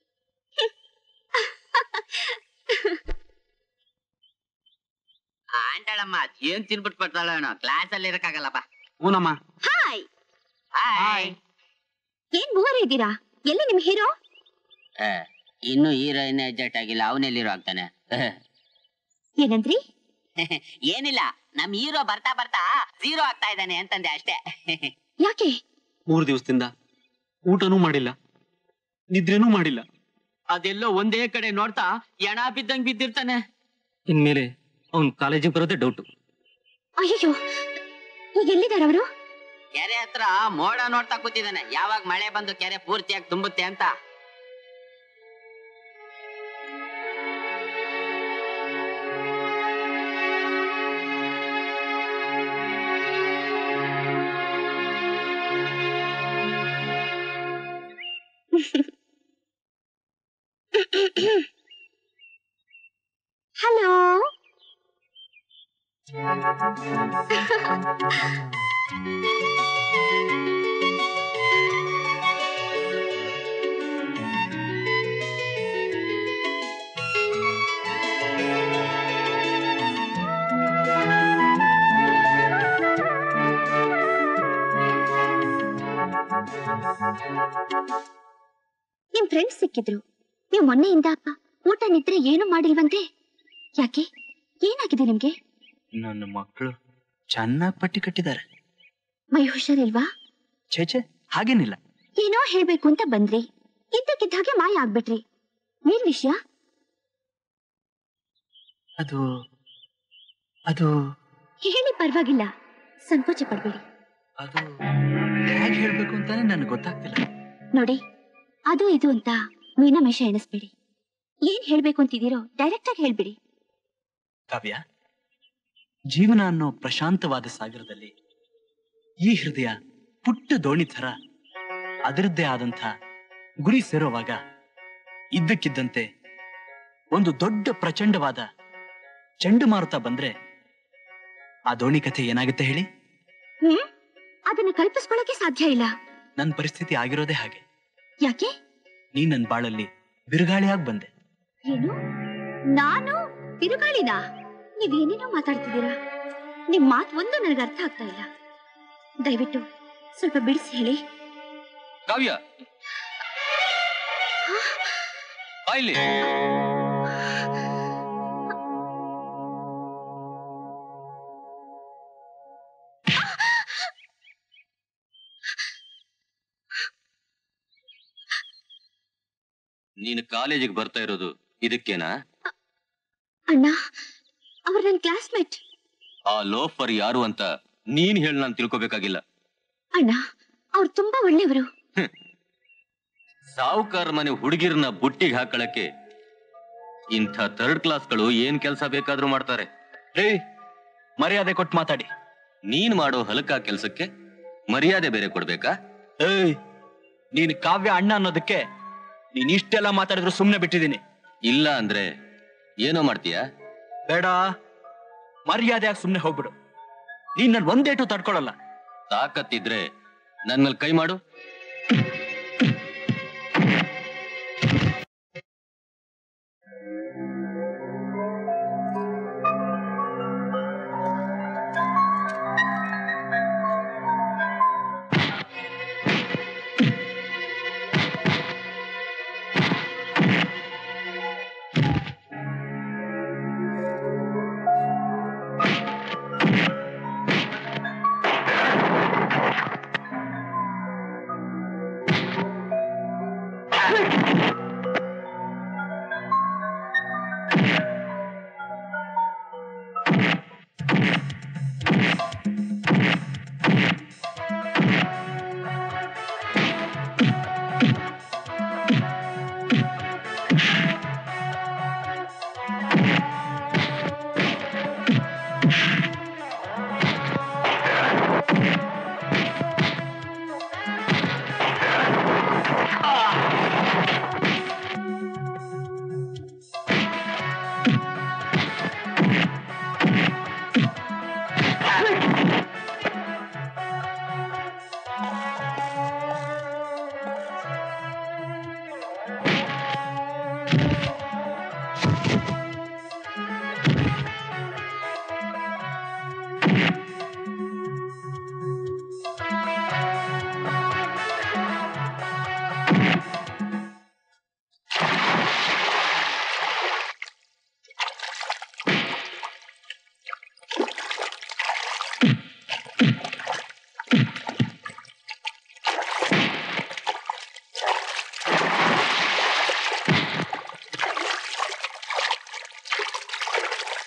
ಆಂಟಳಮ್ಮ ಏನ್ ತಿನ್ಬಿಟ್ ಬರ್ತಾಳ ಕ್ಲಾಸ್ ಅಲ್ಲಿ ಇರಕ್ಕಾಗಲ್ಲಪ್ಪ ಹೂನಮ್ಮ ಹಾಯ್ ಹಾಯ್ ಏನ್ ಮೂವರು ಇದ್ದೀರಾ ಎಲ್ಲಿ ನಿಮ್ ಹೀರೋ ಇನ್ನು ಹೀರೋಯಿನ್ ಅಡ್ಜಸ್ಟ್ ಆಗಿಲ್ಲ ಅವನೆಲ್ಲಿರೋ ಆಗ್ತಾನೆ ಏನಂದ್ರಿ ಏನಿಲ್ಲ ನಮ್ ಹೀರೋ ಬರ್ತಾ ಬರ್ತಾ ಝೀರೋ ಆಗ್ತಾ ಇದ್ದಾನೆ ಅಂತಂದೆ ಅಷ್ಟೇ ಯಾಕೆ ಮೂರ್ ದಿವಸದಿಂದ ಊಟನೂ ಮಾಡಿಲ್ಲ ನಿದ್ರೆನೂ ಮಾಡಿಲ್ಲ ಅದೆಲ್ಲೋ ಒಂದೇ ಕಡೆ ನೋಡ್ತಾ ಎಣ ಬಿದ್ದಂಗ್ ಬಿದ್ದಿರ್ತಾನೆ ಇನ್ಮೇಲೆ ಅವ್ನ್ ಕಾಲೇಜಿಗೆ ಬರೋದೇ ಡೌಟು ಅಯ್ಯೋ ಈಗ ಎಲ್ಲಿದ್ದಾರೆ ಅವರು ಕೆರೆ ಹತ್ರ ಮೋಡ ನೋಡ್ತಾ ಕೂತಿದ್ದಾನೆ ಯಾವಾಗ ಮಳೆ ಬಂದು ಕೆರೆ ಪೂರ್ತಿಯಾಗಿ ತುಂಬುತ್ತೆ ಅಂತ ಹಲೋ ನಿಮ್ ಫ್ರೆಂಡ್ಸ್ ಸಿಕ್ಕಿದ್ರು ನೀವು ಮೊನ್ನೆಯಿಂದ ಊಟ ನಿದ್ರೆ ಏನು ಮಾಡಿಲ್ವಂತೆ ಯಾಕೆ ಏನಾಗಿದೆ ನಿಮ್ಗೆ ನನ್ನ ಮಕ್ಕಳು ಚೆನ್ನಾಗಿ ಪಟ್ಟಿ ಕಟ್ಟಿದ್ದಾರೆ ಮೈ ಹುಷಾರಿಲ್ವಾ ಛೇ ಹಾಗೇನಿಲ್ಲ ಏನೋ ಹೇಳ್ಬೇಕು ಅಂತ ಬಂದ್ರಿ ಇದ್ದಕ್ಕಿದ್ದ ಹಾಗೆ ಮಾಯ ಆಗ್ಬಿಟ್ರಿ ಏನ್ ವಿಷಯ ಅದು ಅದು ಹೇಳಿ ಪರವಾಗಿಲ್ಲ ಸಂಕೋಚ ಪಡ್ಬೇಡಿ ಅದು ಹೇಗೆ ಹೇಳ್ಬೇಕು ಅಂತಾನೆ ನನಗೆ ಗೊತ್ತಾಗ್ತಿಲ್ಲ ನೋಡಿ ಅದು ಇದು ಅಂತ ಮೀನಮೇಷ ಎಣಿಸ್ಬೇಡಿ ಏನ್ ಹೇಳ್ಬೇಕು ಅಂತಿದ್ದೀರೋ ಡೈರೆಕ್ಟ್ ಆಗಿ ಹೇಳ್ಬಿಡಿ ಕಾವ್ಯ ಜೀವನ ಅನ್ನೋ ಪ್ರಶಾಂತವಾದ ಸಾಗರದಲ್ಲಿ ಈ ಹೃದಯ ಪುಟ್ಟ ದೋಣಿ ಥರ ಅದರದ್ದೇ ಆದಂಥ ಗುರಿ ಸೇರೋವಾಗ ಇದ್ದಕ್ಕಿದ್ದಂತೆ ಒಂದು ದೊಡ್ಡ ಪ್ರಚಂಡವಾದ ಚಂಡಮಾರುತ ಬಂದ್ರೆ ಆ ದೋಣಿ ಕಥೆ ಏನಾಗುತ್ತೆ ಹೇಳಿ ಹ್ಮ್ ಅದನ್ನ ಕಲ್ಪಿಸ್ಕೊಳಕ್ಕೆ ಸಾಧ್ಯ ಇಲ್ಲ ನನ್ನ ಪರಿಸ್ಥಿತಿ ಆಗಿರೋದೇ ಹಾಗೆ ಯಾಕೆ ನೀ ನನ್ನ ಬಾಳಲ್ಲಿ ಬಿರುಗಾಳಿಯಾಗಿ ಬಂದೆ ಏನು ನಾನು ತಿರುಗಾಳಿನ ನೀವೇನೇನೋ ಮಾತಾಡ್ತಿದ್ದೀರಾ ನಿಮ್ ಮಾತ್ ಒಂದು ನನಗೆ ಅರ್ಥ ಆಗ್ತಾ ಇಲ್ಲ ದಯವಿಟ್ಟು ಸ್ವಲ್ಪ ಬಿಡಿಸಿ ಹೇಳಿ ಕಾವ್ಯ ಬಾಯ್ಲಿ ನೀನು ಕಾಲೇಜಿಗೆ ಬರ್ತಾ ಇರೋದು ಇದಕ್ಕೇನಾ ಅಣ್ಣ ಅವ್ರು ನನ್ನ ಕ್ಲಾಸ್ಮೇಟ್ ಆ ಲೋಫರ್ ಯಾರು ಅಂತ ನೀನ್ ಹೇಳಿ ನಾನು ತಿಳ್ಕೊಬೇಕಾಗಿಲ್ಲ ಅಣ್ಣ ಅವ್ರು ತುಂಬಾ ಒಳ್ಳೆಯವರು ಸಾವುಕಾರ ಮನೆ ಹುಡುಗಿರ್ನ ಬುಟ್ಟಿಗೆ ಹಾಕಳಕ್ಕೆ ಇಂಥ ಥರ್ಡ್ ಕ್ಲಾಸ್ಗಳು ಏನ್ ಕೆಲಸ ಬೇಕಾದ್ರೂ ಮಾಡ್ತಾರೆ ರೇ ಮರ್ಯಾದೆ ಕೊಟ್ಟು ಮಾತಾಡಿ ನೀನ್ ಮಾಡೋ ಹಲಕ ಕೆಲ್ಸಕ್ಕೆ ಮರ್ಯಾದೆ ಬೇರೆ ಕೊಡ್ಬೇಕಾ ಏಯ್ ನೀನು ಕಾವ್ಯ ಅಣ್ಣ ಅನ್ನೋದಕ್ಕೆ ನೀನ್ ಇಷ್ಟೆಲ್ಲ ಮಾತಾಡಿದ್ರು ಸುಮ್ಮನೆ ಬಿಟ್ಟಿದ್ದೀನಿ ಇಲ್ಲ ಅಂದ್ರೆ ಏನೋ ಮಾಡ್ತೀಯಾ ಬೇಡ ಮರ್ಯಾದೆಯಾಗಿ ಸುಮ್ಮನೆ ಹೋಗ್ಬಿಡು ನೀನ್ ನನ್ ಒಂದೇಟು ತಡ್ಕೊಳಲ್ಲ ತಾಕತ್ತಿದ್ರೆ ನನ್ ಮೇಲೆ ಕೈ ಮಾಡು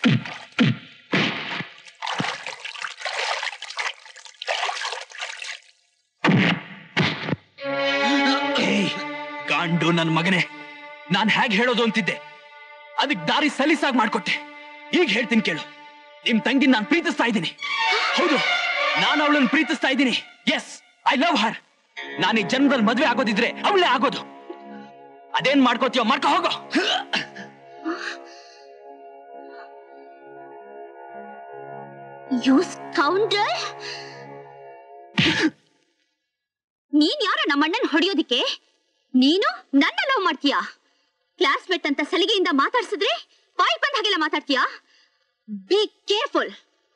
ಏಯ್, ಗಾಂಡು ನನ್ ಮಗನೇ ನಾನ್ ಹೇಗ್ ಹೇಳೋದು ಅಂತಿದ್ದೆ ಅದಕ್ ದಾರಿ ಸಲೀಸಾಗಿ ಮಾಡ್ಕೊಟ್ಟೆ ಈಗ ಹೇಳ್ತೀನಿ ಕೇಳು ನಿಮ್ ತಂಗಿ ನಾನ್ ಪ್ರೀತಿಸ್ತಾ ಇದ್ದೀನಿ ಹೌದು ನಾನು ಅವಳನ್ನ ಪ್ರೀತಿಸ್ತಾ ಇದ್ದೀನಿ ಎಸ್ ಐ ಲವ್ ಹರ್ ನಾನು ಈ ಜನ್ಮದಲ್ಲಿ ಮದ್ವೆ ಆಗೋದಿದ್ರೆ ಅವಳೇ ಆಗೋದು ಅದೇನ್ ಮಾಡ್ಕೋತೀಯೋ ಮಾಡ್ಕೊ ಹೋಗೋ ಯು ಸ್ಕೌಂಡರ್ ನೀನ್ ಯಾರ ನಮ್ಮಣ್ಣನ್ ಹೊಡೆಯೋದಿಕ್ಕೆ ನೀನು ನನ್ನ ಲವ್ ಮಾಡ್ತೀಯಾ ಕ್ಲಾಸ್ಮೇಟ್ ಅಂತ ಸಲಿಗೆಯಿಂದ ಮಾತಾಡ್ಸಿದ್ರೆ ಬಾಯ್ ಬಂದ ಹಾಗೆಲ್ಲ ಮಾತಾಡ್ತೀಯಾ ಬಿ ಕೇರ್ಫುಲ್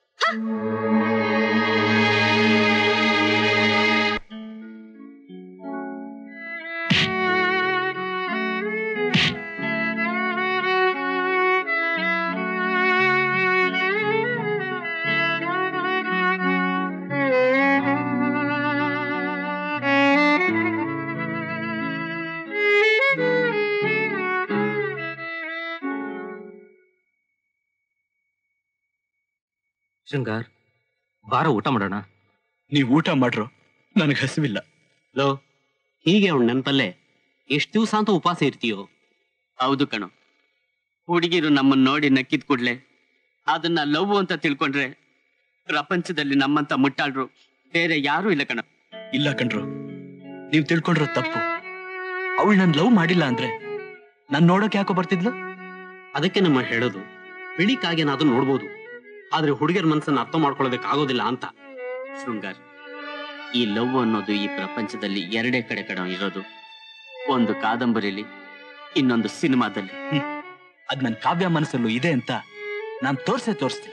ಶೃಂಗಾರ್ ಬಾರ ಊಟ ಮಾಡೋಣ ನೀವ್ ಊಟ ಮಾಡ್ರು ನನಗೆ ಹಸಿವಿಲ್ಲ ಲೋ ಹೀಗೆ ಅವ್ನ ನೆನಪಲ್ಲೇ ಎಷ್ಟು ದಿವಸ ಅಂತ ಉಪವಾಸ ಇರ್ತೀಯೋ ಹೌದು ಕಣೋ ಹುಡುಗಿರು ನಮ್ಮನ್ನ ನೋಡಿ ನಕ್ಕಿದ ಕೂಡ್ಲೆ ಅದನ್ನ ಲವ್ ಅಂತ ತಿಳ್ಕೊಂಡ್ರೆ ಪ್ರಪಂಚದಲ್ಲಿ ನಮ್ಮಂತ ಮುಟ್ಟಾಳ್ರು ಬೇರೆ ಯಾರೂ ಇಲ್ಲ ಕಣ ಇಲ್ಲ ಕಣ್ರು ನೀವ್ ತಿಳ್ಕೊಂಡಿರೋ ತಪ್ಪು ಅವಳು ನನ್ ಲವ್ ಮಾಡಿಲ್ಲ ಅಂದ್ರೆ ನನ್ ನೋಡಕ್ ಯಾಕೋ ಬರ್ತಿದ್ಲು ಅದಕ್ಕೆ ನಮ್ಮ ಹೇಳೋದು ಬಿಳಿಕಾಗೇನಾದ್ರೂ ನೋಡ್ಬೋದು ಆದ್ರೆ ಹುಡುಗಿಯರ ಮನಸ್ಸನ್ನ ಅರ್ಥ ಮಾಡ್ಕೊಳ್ಳೋದಕ್ಕೆ ಆಗೋದಿಲ್ಲ ಅಂತ ಶೃಂಗಾರ್ ಈ ಲವ್ ಅನ್ನೋದು ಈ ಪ್ರಪಂಚದಲ್ಲಿ ಎರಡೇ ಕಡೆ ಕಣ ಇರೋದು ಒಂದು ಕಾದಂಬರಿಲಿ ಇನ್ನೊಂದು ಸಿನಿಮಾದಲ್ಲಿ ಅದ್ ನನ್ ಕಾವ್ಯ ಮನಸ್ಸಲ್ಲೂ ಇದೆ ಅಂತ ನಾನ್ ತೋರ್ಸೇ ತೋರಿಸ್ತೀನಿ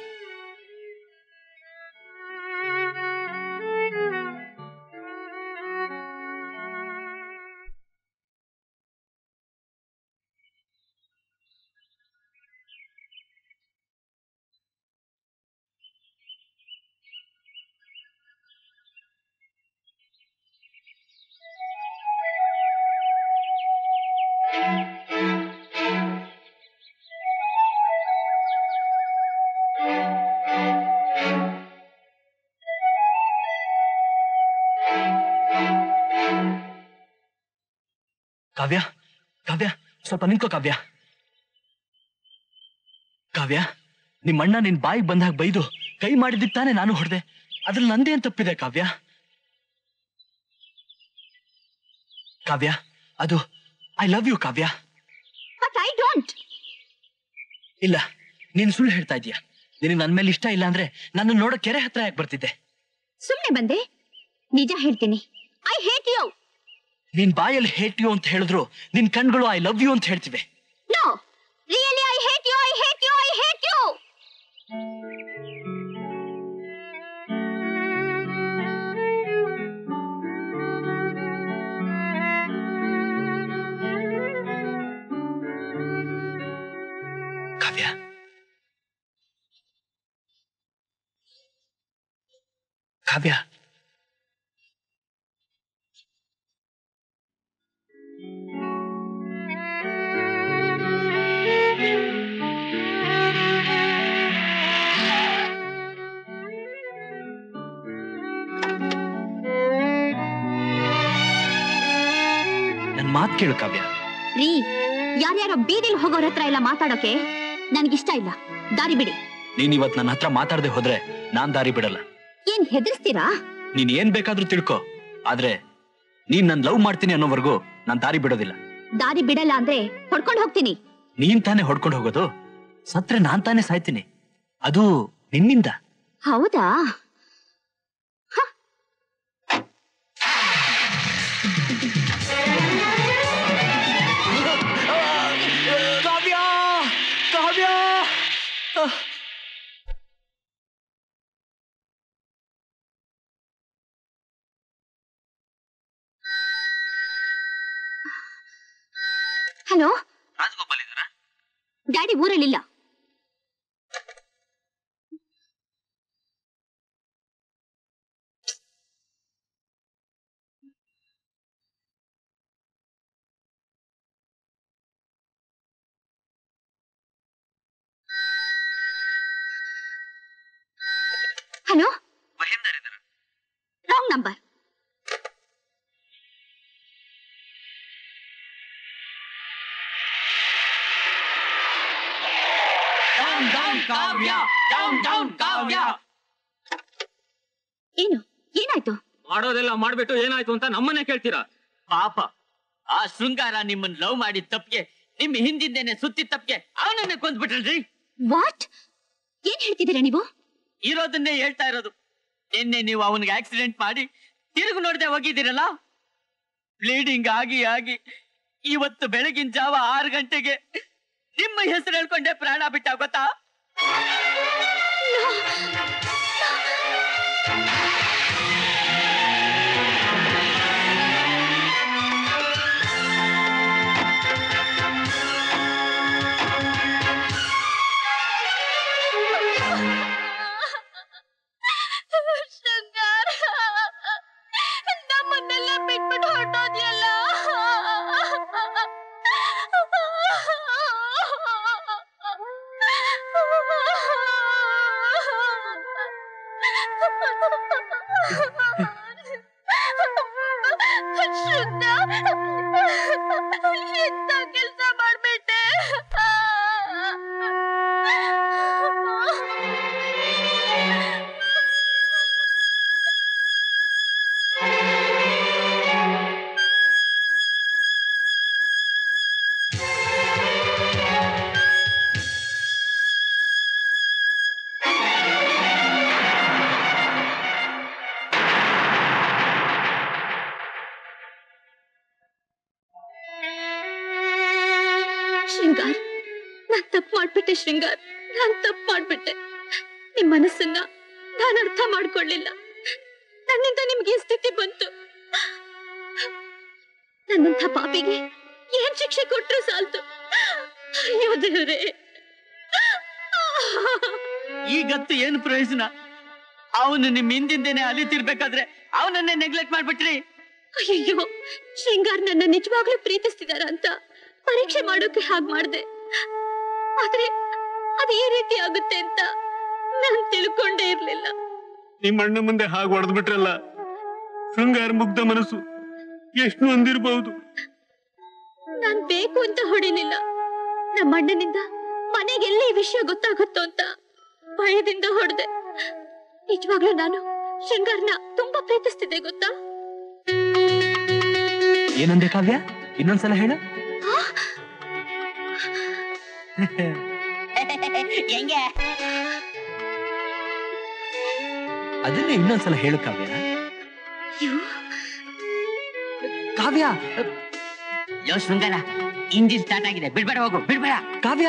ಕಾವ್ಯ ಕಾವ್ಯ ಸ್ವಲ್ಪ ನಿಂತ್ಕೋ ಕಾವ್ಯ ಕಾವ್ಯ ನಿಮ್ ಅಣ್ಣ ನಿನ್ ಬಾಯಿಗೆ ಬಂದಾಗ ಬೈದು ಕೈ ಮಾಡಿದ್ದಕ್ಕೆ ತಾನೇ ನಾನು ಹೊಡೆದೆ ಅದ್ರಲ್ಲಿ ನಂದೇನ್ ತಪ್ಪಿದೆ ಕಾವ್ಯ ಕಾವ್ಯ ಅದು I love you Kavya but I don't ಇಲ್ಲ ನೀನ್ ಸುಳ್ಳು ಹೇಳ್ತಾ ಇದೀಯ ನಿನಗೆ ನನ್ ಮೇಲೆ ಇಷ್ಟ ಇಲ್ಲ ಅಂದ್ರೆ ನನ್ನ ನೋಡೋ ಕೆರೆ ಹತ್ರ ಯಾಕೆ ಬರ್ತಿದ್ದೆ ಸುಮ್ನೆ ಬಂದೆ ನಿಜ ಹೇಳ್ತೀನಿ ಐ ಹೇಟ್ ಯು ನಿನ್ ಬಾಯಲ್ಲಿ ಹೇಟ್ ಯು ಅಂತ ಹೇಳಿದ್ರು ನಿನ್ ಕಣ್ಗಳು ಐ ಲವ್ ಯು ಅಂತ ಹೇಳ್ತಿವೆ no really I hate you I hate you I hate you Kavya Kavya ನನ್ ಮಾತ್ ಕೇಳು ಕಾವ್ಯ ರೀ ಯಾರ್ಯಾರೋ ಬೀದಿಲ್ ಹೋಗೋರ್ ಹತ್ರ ಎಲ್ಲ ಮಾತಾಡೋಕೆ ನನ್ಗಿಷ್ಟ ಇಲ್ಲ ದಾರಿ ಬಿಡಿ ನೀನ್ ಇವತ್ ನನ್ನ ಹತ್ರ ಮಾತಾಡದೆ ಹೋದ್ರೆ ನಾನ್ ದಾರಿ ಬಿಡಲ್ಲ ಏನ್ ಹೆದರ್ಸ್ತೀರಾ ನೀನ್ ಏನ್ ಬೇಕಾದ್ರೂ ತಿಳ್ಕೊ ಆದ್ರೆ ನೀನ್ ನನ್ ಲವ್ ಮಾಡ್ತೀನಿ ಅನ್ನೋವರೆಗೂ ನಾನ್ ದಾರಿ ಬಿಡೋದಿಲ್ಲ ದಾರಿ ಬಿಡಲ್ಲ ಅಂದ್ರೆ ಹೊಡ್ಕೊಂಡು ಹೋಗ್ತೀನಿ ನೀನ್ ತಾನೇ ಹೊಡ್ಕೊಂಡು ಹೋಗೋದು ಸತ್ರೆ ನಾನ್ ತಾನೇ ಸಾಯ್ತೀನಿ ಅದು ನಿನ್ನಿಂದ ಹೌದಾ ಕಾವ್ಯ ಕಾವ್ಯ ಹಲೋ ಡ್ಯಾಡಿ ಊರಲ್ಲಿಲ್ಲ hello wrong number down down Kavya down down Kavya ಏನು ಏನಾಯ್ತು ಮಾಡೋದೆಲ್ಲ ಮಾಡ್ಬಿಟ್ಟು ಏನಾಯ್ತು ಅಂತ ನಮ್ಮನ್ನೇ ಕೇಳ್ತೀರಾ ಪಾಪ ಆ ಶೃಂಗಾರ ನಿಮ್ಮನ್ನ ಲವ್ ಮಾಡಿದ ತಪ್ಪಿಗೆ ನಿಮ್ ಹಿಂದಿಂದೇನೆ ಸುತ್ತಿ ತಪ್ಪಿಗೆ ಅವನನ್ನೇ ಕೊಂದ್ಬಿಟ್ರಲ್ರಿ ವಾಟ್ ಏನ್ ಹೇಳ್ತಿದ್ದೀರಾ ನೀವು ಇರೋದನ್ನೇ ಹೇಳ್ತಾ ಇರೋದು ನಿನ್ನೆ ನೀವು ಅವನಿಗೆ ಆಕ್ಸಿಡೆಂಟ್ ಮಾಡಿ ತಿರುಗು ನೋಡದೆ ಹೋಗಿದ್ದೀರಲ್ಲ ಬ್ಲೀಡಿಂಗ್ ಆಗಿ ಆಗಿ ಇವತ್ತು ಬೆಳಗಿನ ಜಾವ ಆರು ಗಂಟೆಗೆ ನಿಮ್ಮ ಹೆಸರು ಹೇಳ್ಕೊಂಡೆ ಪ್ರಾಣ ಬಿಟ್ಟ ಗೊತ್ತಾ ಶೃಂಗಾರ ನಮ್ಮನ್ನೆಲ್ಲ ಬಿಟ್ಬಿಟ್ಟು ಹೊರಟೋದ್ಯಲ್ಲ ಶುದ್ಧ ಎಂತ ಕೆಲಸ ಮಾಡ್ಬಿಟ್ಟೆ ಶೃಂಗಾರ್ ನಾನ್ ತಪ್ಪು ಮಾಡ್ಬಿಟ್ಟೆ ಶೃಂಗಾರ್ ನಾನ್ ತಪ್ಪು ಮಾಡ್ಬಿಟ್ಟೆ ನಿಮ್ ಮನಸ್ಸನ್ನ ನಾನು ಅರ್ಥ ಮಾಡ್ಕೊಳ್ಳಿಲ್ಲ ನನ್ನಿಂದ ನಿಮ್ಗೆ ಈ ಸ್ಥಿತಿ ಬಂತು ನನ್ನಂಥ ಪಾಪಿಗೆ ಏನ್ ಶಿಕ್ಷೆ ಕೊಟ್ರು ಸಾಲ್ತು ಅಯ್ಯೋ ದೇವ್ರೇ ಈಗತ್ತು ಏನು ಪ್ರಯೋಜನ ಅವನು ನಿಮ್ ಹಿಂದಿಂದೇನೆ ಅಲಿತಿರ್ಬೇಕಾದ್ರೆ ಅವನನ್ನೇ ನೆಗ್ಲೆಕ್ಟ್ ಮಾಡ್ಬಿಟ್ರಿ ಅಯ್ಯಯ್ಯೋ ಶೃಂಗಾರ್ ನನ್ನ ನಿಜವಾಗ್ಲೂ ಪ್ರೀತಿಸ್ತಿದಾರ ಅಂತ ಪರೀಕ್ಷೆ ಮಾಡೋಕೆ ಹಾಗ್ ಮಾಡ್ದೆ ಆದ್ರೆ ಅದು ಈ ರೀತಿ ಆಗುತ್ತೆ ಅಂತ ನಾನ್ ತಿಳ್ಕೊಂಡೇ ಇರ್ಲಿಲ್ಲ ನಿಮ್ಮ ಅಣ್ಣ ಮುಂದೆ ಹಾಗೆ ಹೊಡೆದ್ ಬಿಟ್ರಲ್ಲ ಶೃಂಗಾರ ಮುಗ್ಧ ಮನಸ್ಸು ಎಷ್ಟು ನೊಂದಿರ್ಬಹುದು ನಾನ್ ಬೇಕು ಅಂತ ಹೊಡಿಲಿಲ್ಲ ನಮ್ಮ ಅಣ್ಣನಿಂದ ಮನೆಗೆಲ್ಲ ಈ ವಿಷಯ ಗೊತ್ತಾಗುತ್ತೋ ಅಂತ ಭಯದಿಂದ ಹೊಡೆದೆ ನಿಜವಾಗ್ಲೂ ನಾನು ಶೃಂಗಾರ್ನ ತುಂಬಾ ಪ್ರೀತಿಸ್ತಿದ್ದೆ ಗೊತ್ತಾ ಏನಂದೆ ಕಾವ್ಯ ಇನ್ನೊಂದ್ಸಲ ಹೇಳ ಹೆಂಗೆ ಅದನ್ನೇ ಇನ್ನೊಂದ್ಸಲ ಹೇಳು ಕಾವ್ಯ ಕಾವ್ಯ ಯೋ ಶೃಂಗಾರ ಇಂಜಿನ್ ಸ್ಟಾರ್ಟ್ ಆಗಿದೆ ಬಿಡ್ಬೇಡ ಹೋಗು ಬಿಡ್ಬೇಡ Kavya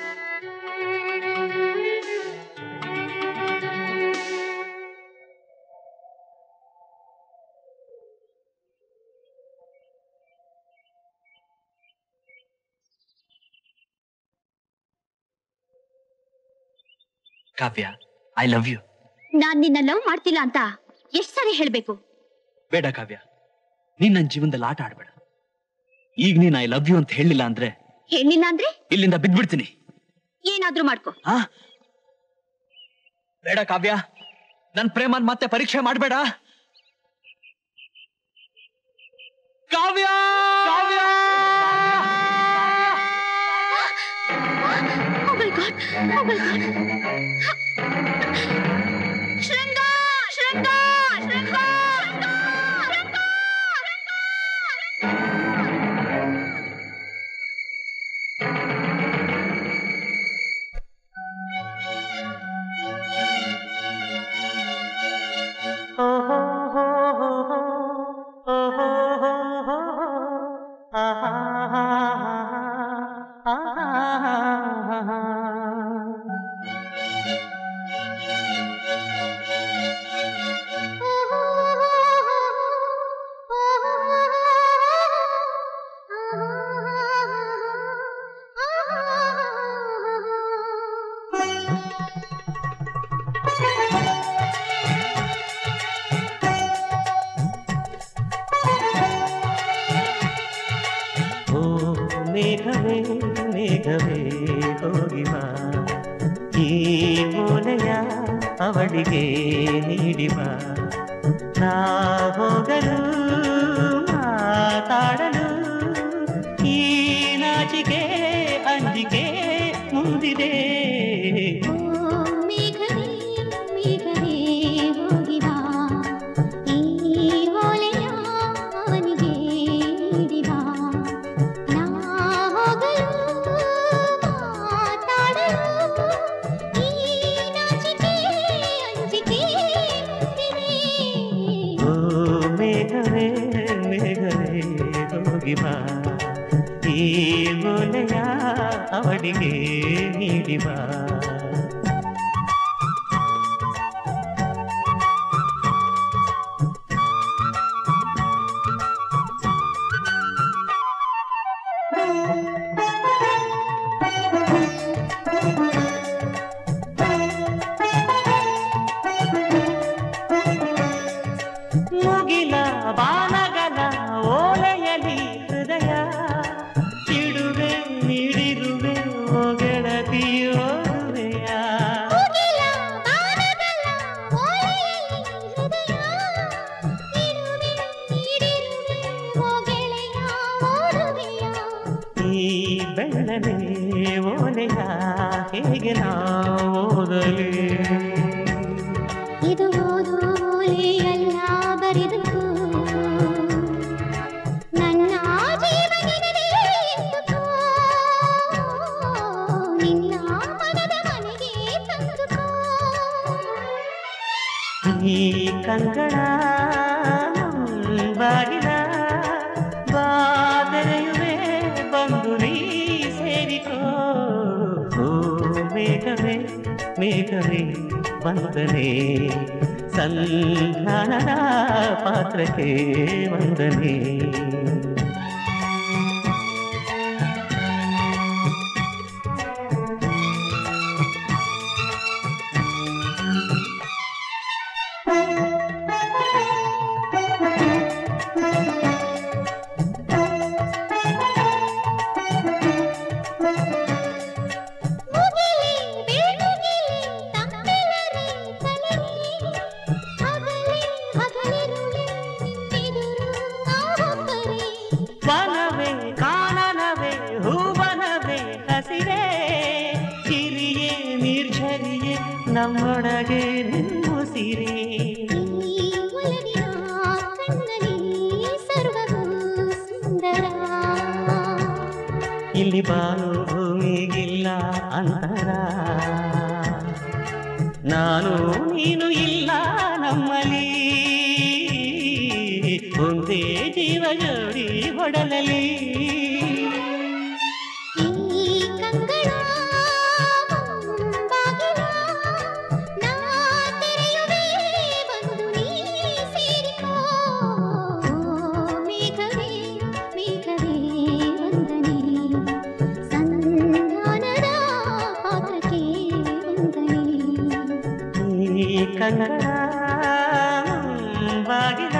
Kavya I love you ನಾನ್ ನಿನ್ನ ಲವ್ ಮಾಡ್ತಿಲ್ಲ ಅಂತ ಎಷ್ಟ್ ಸಾರಿ ಹೇಳ್ಬೇಕು ಬೇಡ ಕಾವ್ಯ ನೀನ್ ನನ್ನ ಜೀವನದಲ್ಲಿ ಆಟ ಆಡ್ಬೇಡ ಈಗ ನೀನ್ ಐ ಲವ್ ಯು ಅಂತ ಹೇಳಿಲ್ಲ ಅಂದ್ರೆ ಹೇಳಿಲ್ಲ ಅಂದ್ರೆ ಇಲ್ಲಿಂದ ಬಿದ್ಬಿಡ್ತೀನಿ ಏನಾದ್ರೂ ಮಾಡ್ಕೊ ಆ ಬೇಡ ಕಾವ್ಯ ನನ್ ಪ್ರೇಮನ್ ಮತ್ತೆ ಪರೀಕ್ಷೆ ಮಾಡ್ಬೇಡ ಕಾವ್ಯ ಕಾವ್ಯ Oh my God! Oh my God! ಶೃಂಗಾರ್! Shringar! Shringar! ಶೃಂಗಾರ್! ಓ ಮೇಘವೇ ಮೇಘವೇ ಹೋಗಿ ಬಾ ಈ ಓಲೆಯ ಅವಳಿಗೆ ನೀಡಿವ ನಾ ಹೋಗಲು ಮಾತಾಡಲು ಈ ನಾಚಿಕೆ ಅಂಜಿಕೆ ಮುಂದಿದೆ ಮೇಘವೇ ಮೇಘವೇ ಹೋಗಿವಾ ಈ ಓಲೆಯ ಅವನಿಗೆ ನೀಡಿವಾ ನಾ ಹೋಗಲು ಮಾತಾಡಲು ಈ ನಾಚಿಕೆ ಅಂಜಿಕೆ ಮುಂದಿದೆ ಓ ಮೇಘವೇ ಮೇಘವೇ ಹೋಗಿ ಬಾ ಈ ಓಲೆಯ ಅವಳಿಗೆ ನೀಡಿ ಬಾ ಮುಗಿಲ ಬಾನಗಲ ಓಲೆಯಲಿ ಹೃದಯ ಇಡುವೆ ನೀಡಿರುವೆ ಓ ಗೆಳತಿಯೋರುವೆಯ ಮುಗಿಲ ಬಾನಗಲ ಓಲೆಯಲ್ಲಿ ಹೃದಯ ಇರುವೆ ನೀಡಿರುವೆ ಓ ಗೆಳೆಯ ಓದುವೆಯ ಈ ಬೆಳ್ಳನೆ ಓಲೆಯ ಹೇಗೆ ನಾ ಓದಲಿ ಇದು ಓದು ಓಲೆಯಲ್ಲ ಬರೆದುಕೋ ನನ್ನ ಜೀವನದಲ್ಲಿ ಎಂದುಕೋ ನಿನ್ನ ಮನದ ಮನೆಗೆ ತಂದುಕೋ ಈ ಕಂಗಳ ಬಾಗಿಲ ಬಾದರೆಯುವೆ ಬಂದು ನೀ ಸೇರಿಕೋ ಓ ಮೇಘವೇ ಮೇಘವೇ ವಂದನೆ ಸಂಧಾನದ ಪಾತ್ರಕ್ಕೆ ವಂದನೆ ಮುಗಿಲಿ ಬೆಳಗಿಲಿ ತಮ್ಮೆಲ್ಲರೇ ಕಲಿರಿ ಹಗಲಿ ಹಗಲಿರುಳಿ ನಿಮ್ಮೆದುರು ನಾವೊಬ್ಬರೇ ವನವೇ ಕಾನನವೇ ಹೂವನವೇ ಹಸಿರೇ ಕಿರಿಯೇ ನಿರ್ಝರಿಯೇ ನಮ್ಮೊಳಗೆ ನಿಮ್ಮುಸಿರೇ ಈ ಒಲವಿನ ಕಣ್ಣಲ್ಲಿ ಸರ್ವವೂ ಸುಂದರ ಇಲ್ಲಿ ಬಾಳು ಭೂಮಿಗಿಲ್ಲ ಅಂತರ ನಾನು ನೀನು ಇಲ್ಲ ನಮ್ಮಲ್ಲಿ ಒಂದೇ ಜೀವ ಜೋಡಿ ಹೊಡಲಲಿ ಈ ಕಂಗಳ ಮುಂಬಾಗಿಲ ನಾ ತೆರೆಯುವೆ ಬಂದು ನೀ ಸೇರಿಕೋ ಮೇಘವೇ ಮೇಘವೇ ವಂದನೆ ಸಂಧಾನದ ಪಾತ್ರಕ್ಕೆ ವಂದನೆ ಈ ಕನ್ನಡ ಬಾಗಿಲ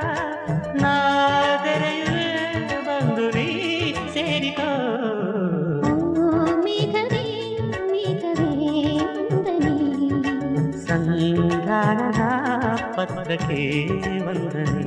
ನಾದರೆಯುವೆ ಬಂದು ನೀ ಸೇರಿಕೋ ಮೇಘವೇ ಮೇಘವೇ ವಂದನೆ ಸಂಧಾನದ ಪತ್ರಕ್ಕೆ ವಂದನೆ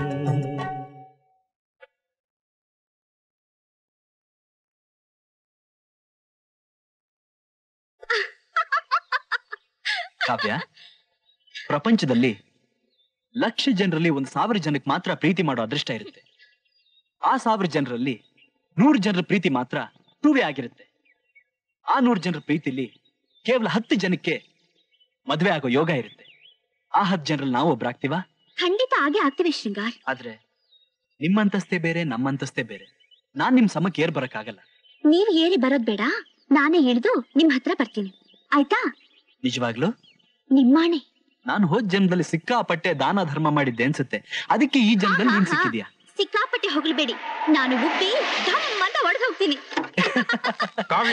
ಕಾವ್ಯ ಪ್ರಪಂಚದಲ್ಲಿ ಲಕ್ಷ ಜನರಲ್ಲಿ ಒಂದು ಸಾವಿರ ಜನಕ್ಕೆ ಮಾತ್ರ ಪ್ರೀತಿ ಮಾಡೋ ಅದೃಷ್ಟ ಇರುತ್ತೆ ಆ ಸಾವಿರ ಜನರಲ್ಲಿ ನೂರು ಜನರ ಪ್ರೀತಿ ಮಾತ್ರ ಟೂವೇ ಆಗಿರುತ್ತೆ ಆ ನೂರು ಜನರ ಪ್ರೀತಿಲಿ ಕೇವಲ ಹತ್ತು ಜನಕ್ಕೆ ಮದುವೆ ಆಗೋ ಯೋಗ ಇರುತ್ತೆ ಆ ಹತ್ತು ಜನರಲ್ಲಿ ನಾವು ಒಬ್ರಾಗ್ತೀವಾ ಖಂಡಿತ ಹಾಗೆ ಆಗ್ತೀವಿ ಶೃಂಗಾರ್ ಆದ್ರೆ ನಿಮ್ಮಂತಸ್ತೆ ಬೇರೆ ನಮ್ಮಂತಸ್ತೆ ಬೇರೆ ನಾನ್ ನಿಮ್ ಸಮಕ್ಕೆ ಏರ್ ಬರಕ್ಕಾಗಲ್ಲ ನೀವ್ ಏರಿ ಬರೋದ್ ಬೇಡ ನಾನೇ ಹಿಡಿದು ನಿಮ್ ಹತ್ರ ಬರ್ತೀನಿ ಆಯ್ತಾ ನಿಜವಾಗ್ಲೂ ನಿಮ್ಮಾಣೆ ನಾನು ಹೋದ್ ಜನ್ಮದಲ್ಲಿ ಸಿಕ್ಕಾಪಟ್ಟೆ ದಾನ ಧರ್ಮ ಮಾಡಿದ್ದೆ ಅನ್ಸುತ್ತೆ ಅದಕ್ಕೆ ಈ ಜನ್ಮದಲ್ಲಿ ನೀನ್ ಸಿಕ್ಕಿದ್ಯಾ ಸಿಕ್ಕಾಪಟ್ಟೆ ಹೊಗಳ್ಬೇಡಿ ನಾನು ಉಬ್ಬಿ ಧಮ್ ಅಂತ ಒಡೆದು ಹೋಗ್ತೀನಿ ಕಾವ್ಯ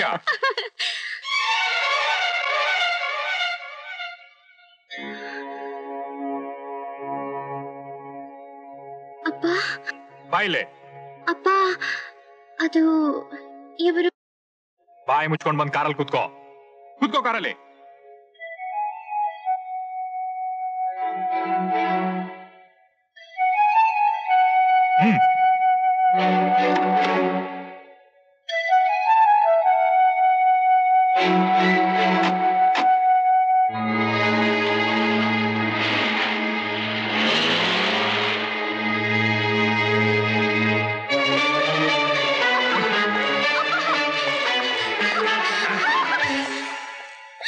ಅಪ್ಪ ಬಾಯ್ಲೆ ಅಪ್ಪ ಅದು ಇವರು ಬಾಯಿ ಮುಚ್ಕೊಂಡ್ ಬಂದ್ ಕಾರಲ್ಲಿ ಕೂತ್ಕೋ ಕೂತ್ಕೋ ಕಾರಲ್ಲಿ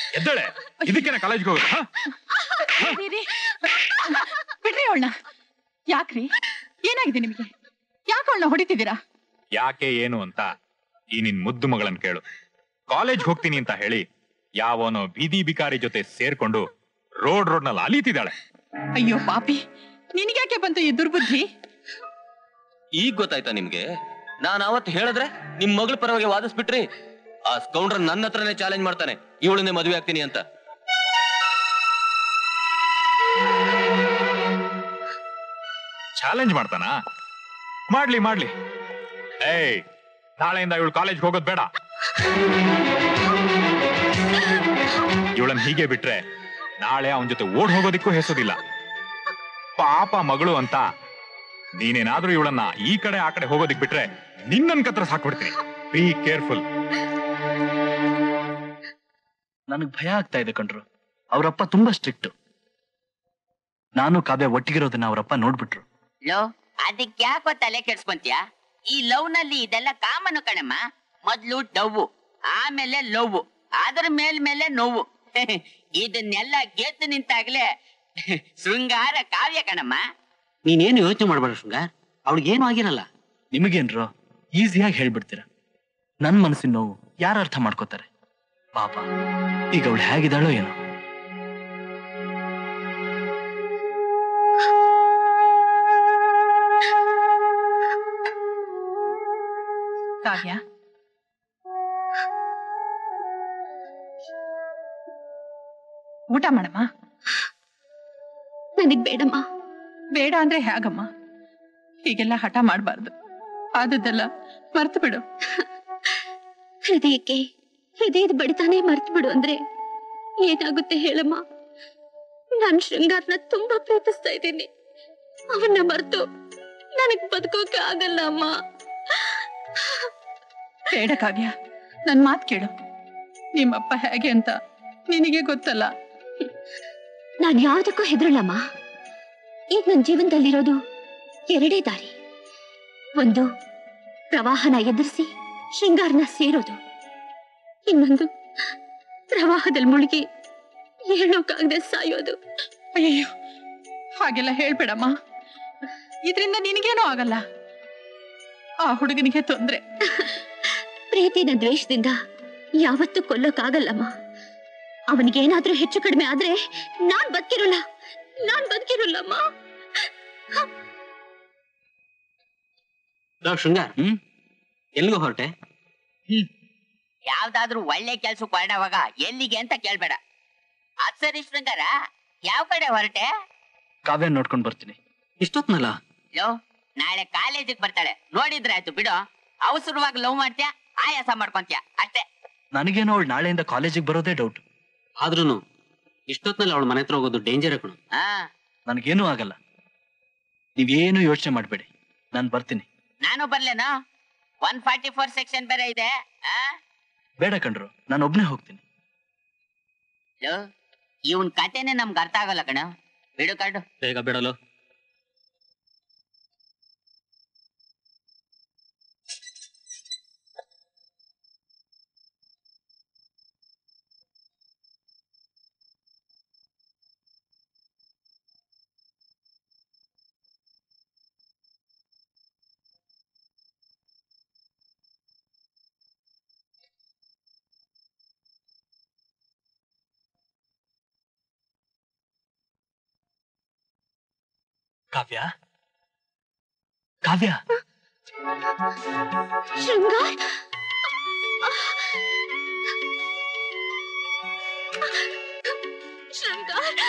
ಎದ್ದಳೆ ಇದಕ್ಕೇನ ಕಾಲೇಜ್ಗೆ ಹೋಗೋದು ಹಾ? ರೀ, ರೀ. ಬಿಡ್ರಿ ಅವಳನ್ನ ಯಾಕ್ರಿ ಏನಾಗಿದೆ ನಿಮಗೆ ಯಾಕೆ ಅವಳನ್ನ ಹೊಡಿತಿದ್ದೀರಾ ಯಾಕೆ ಏನು ಅಂತ ಈ ನಿನ್ ಮುದ್ದು ಮಗಳನ್ ಕೇಳು ಕಾಲೇಜ್ ಹೋಗ್ತೀನಿ ಅಂತ ಹೇಳಿ ಯಾವನೋ ಬೀದಿ ಬಿಕಾರಿ ಜೊತೆ ಸೇರ್ಕೊಂಡು ರೋಡ್ ರೋಡ್ ನಲ್ಲಿ ಅಲೀತಿದ್ದಾಳೆ ಅಯ್ಯೋ ಪಾಪಿ ನಿನಗ್ಯಾಕೆ ಬಂತು ಈ ದುರ್ಬುದ್ಧಿ ಈಗ ಗೊತ್ತಾಯ್ತಾ ನಿಮ್ಗೆ ನಾನ್ ಅವತ್ತು ಹೇಳಿದ್ರೆ ನಿಮ್ ಮಗಳ ಪರವಾಗಿ ವಾದಿಸ್ಬಿಟ್ರಿ ಆ ಸ್ಕೌಂಡ್ರ ನನ್ನ ಹತ್ರನೇ ಚಾಲೆಂಜ್ ಮಾಡ್ತಾನೆ ಇವಳನ್ನೇ ಮದುವೆ ಆಗ್ತೀನಿ ಅಂತ ಚಾಲೆಂಜ್ ಮಾಡ್ತಾನ ಮಾಡ್ಲಿ ಮಾಡ್ಲಿ ಏಯ್ ನಾಳೆಯಿಂದ ಇವಳು ಕಾಲೇಜ್ ಹೋಗೋದ್ ಬೇಡ ಇವಳನ್ ಹೀಗೆ ಬಿಟ್ರೆ ನಾಳೆ ಅವನ ಜೊತೆ ಓಡ್ ಹೋಗೋದಿಕ್ಕೂ ಹೆಸೋದಿಲ್ಲ ಪಾಪ ಮಗಳು ಅಂತ ನೀನೇನಾದ್ರೂ ಇವಳನ್ನ ಈ ಕಡೆ ಆ ಕಡೆ ಹೋಗೋದಿಕ್ ಬಿಟ್ರೆ ನಿನ್ನನ್ ಕತ್ರ ಸಾಕ್ಬಿಡ್ತೀನಿ ಬಿ ಕೇರ್ಫುಲ್ ನನಗ್ ಭಯ ಆಗ್ತಾ ಇದೆ ಕಣ್ರು ಅವರಪ್ಪ ತುಂಬಾ ಸ್ಟ್ರಿಕ್ಟ್ ನಾನು ಕಾವ್ಯ ಒಟ್ಟಿಗಿರೋದನ್ನ ಅವರಪ್ಪ ನೋಡ್ಬಿಟ್ರು ಲೋ ಅದಕ್ಕೆ ಯಾಕೋ ತಲೆ ಕೆಡ್ಸ್ಕೊಂತೀಯ ಈ ಲವ್ ನಲ್ಲಿ ಇದೆಲ್ಲ ಕಾಮನು ಕಣಮ್ಮ ಮೊದ್ಲು ಡವ್ವು ಆಮೇಲೆ ಲವ್ ಅದ್ರ ಮೇಲ್ಮೇಲೆ ನೋವು ಇದನ್ನೆಲ್ಲ ಗೆದ್ದು ನಿಂತಾಗ್ಲೇ ಶೃಂಗಾರ ಕಾವ್ಯ ಕಣಮ್ಮ ನೀನೇನು ಯೋಚನೆ ಮಾಡ್ಬೇಡ ಶೃಂಗಾರ್ ಅವಳಿಗೇನು ಆಗಿರಲ್ಲ ನಿಮಗೇನ್ರೋ ಈಸಿಯಾಗಿ ಹೇಳ್ಬಿಡ್ತೀರ ನನ್ ಮನಸ್ಸಿನ ನೋವು ಯಾರು ಅರ್ಥ ಮಾಡ್ಕೋತಾರೆ ಪಾಪ ಈಗ ಅವಳು ಹೇಗಿದ್ದಾಳೋ ಏನೋ ಕಾವ್ಯ ಊಟ ಮಾಡಮ್ಮ ನನಗ್ ಬೇಡಮ್ಮ ಬೇಡ ಅಂದ್ರೆ ಹೇಗಮ್ಮ ಹೀಗೆಲ್ಲ ಹಠ ಮಾಡಬಾರ್ದು ಆದದ್ದೆಲ್ಲ ಮರ್ತು ಬಿಡು ಹೃದಯಕ್ಕೆ ಹೃದಯದ ಬಡಿತಾನೆ ಮರ್ತು ಬಿಡು ಅಂದ್ರೆ ಏನಾಗುತ್ತೆ ಹೇಳಮ್ಮ ನಾನ್ ಶೃಂಗಾರ್ನ ತುಂಬಾ ಪ್ರೀತಿಸ್ತಾ ಇದ್ದೀನಿ ಅವನ್ನ ಮರ್ತು ನನಗ್ ಬದುಕೋಕೆ ಆಗಲ್ಲ ಅಮ್ಮ ಬೇಡ ಕಾವ್ಯ ನನ್ ಮಾತ್ ಕೇಳು ನಿಮ್ಮಪ್ಪ ಹೇಗೆ ಅಂತ ನಿನಗೆ ಗೊತ್ತಲ್ಲ ನಾನ್ ಯಾವ್ದಕ್ಕೂ ಹೆದರಲ್ಲಮ್ಮ ಈಗ ನನ್ ಜೀವನದಲ್ಲಿರೋದು ಎರಡೇ ದಾರಿ ಒಂದು ಪ್ರವಾಹನ ಎದುರಿಸಿ ಶೃಂಗಾರನ ಸೇರೋದು ಇನ್ನೊಂದು ಪ್ರವಾಹದಲ್ಲಿ ಮುಳುಗಿ ಹೇಳೋಕಾಗದೆ ಸಾಯೋದು ಅಯ್ಯಯ್ಯೋ ಹಾಗೆಲ್ಲ ಹೇಳ್ಬೇಡಮ್ಮ ಇದರಿಂದ ನಿನಗೇನೂ ಆಗಲ್ಲ ಆ ಹುಡುಗನಿಗೆ ತೊಂದ್ರೆ ಪ್ರೀತಿನ ದ್ವೇಷದಿಂದ ಯಾವತ್ತೂ ಕೊಲ್ಲೋಕಾಗಲ್ಲಮ್ಮ ಅವನಿಗೇನಾದ್ರೂ ಹೆಚ್ಚು ಕಡಿಮೆ ಆದ್ರೆ ನಾನ್ ಬದುಕಿರೋಲ್ಲ ನಾನ್ ಬದುಕಿರೋಲ್ಲಮ್ಮ ಲೋ ಶೃಂಗಾರ್ ಎಲ್ಲಿಗೂ ಹೊರಟೆ ಯಾವ್ದಾದ್ರೂ ಒಳ್ಳೆ ಕೆಲ್ಸಕ್ಕೆ ಹೊರಡವಾಗ ಎಲ್ಲಿಗೆ ಅಂತ ಕೇಳ್ಬೇಡ ಅದ್ ಸರಿ ಶೃಂಗಾರ ಯಾವ ಕಡೆ ಹೊರಟೆ ಕಾವ್ಯ ನೋಡ್ಕೊಂಡ್ ಬರ್ತೀನಿ ಇಷ್ಟೊತ್ನಲ್ಲ ಲೋ ನಾಳೆ ಕಾಲೇಜಿಗೆ ಬರ್ತಾಳೆ ನೋಡಿದ್ರೆ ಆಯ್ತು ಬಿಡು ಅವಸರವಾಗಿ ಲವ್ ಮಾಡ್ತೀಯ ಆಯಾಸ ಮಾಡ್ಕೊಂತೀಯ ಅಷ್ಟೇ ನನಗೇನೋ ಅವಳು ನಾಳೆಯಿಂದ ಕಾಲೇಜಿಗೆ ಬರೋದೇ ಡೌಟ್ ಆದ್ರೂನು ಇಷ್ಟೊತ್ನಲ್ಲಿ ಅವಳ ಮನೆ ಹತ್ರ ಹೋಗೋದು ಡೇಂಜರ್ ಕಣು ಹಾ ನನಗೇನೂ ಆಗಲ್ಲ ನೀವೇನು ಯೋಚನೆ ಮಾಡ್ಬೇಡಿ ನಾನು ಬರ್ತೀನಿ ನಾನು ಬರ್ಲೇನಾ ಒನ್ ಫಾರ್ಟಿ ಫೋರ್ ಸೆಕ್ಷನ್ ಬೇರೆ ಇದೆ ಆ ಬೇಡ ಕಣ್ರು ನಾನು ಒಬ್ನೇ ಹೋಗ್ತೀನಿ ಲೋ ಇವನ್ ಕತೆನೆ ನಮ್ಗೆ ಅರ್ಥ ಆಗಲ್ಲ ಕಣ ಬಿಡು ಕಡು ಬೇಗ ಬಿಡಲು ಕಾವ್ಯ ಕಾವ್ಯ ಶೃಂಗಾರ್ ಶೃಂಗಾರ್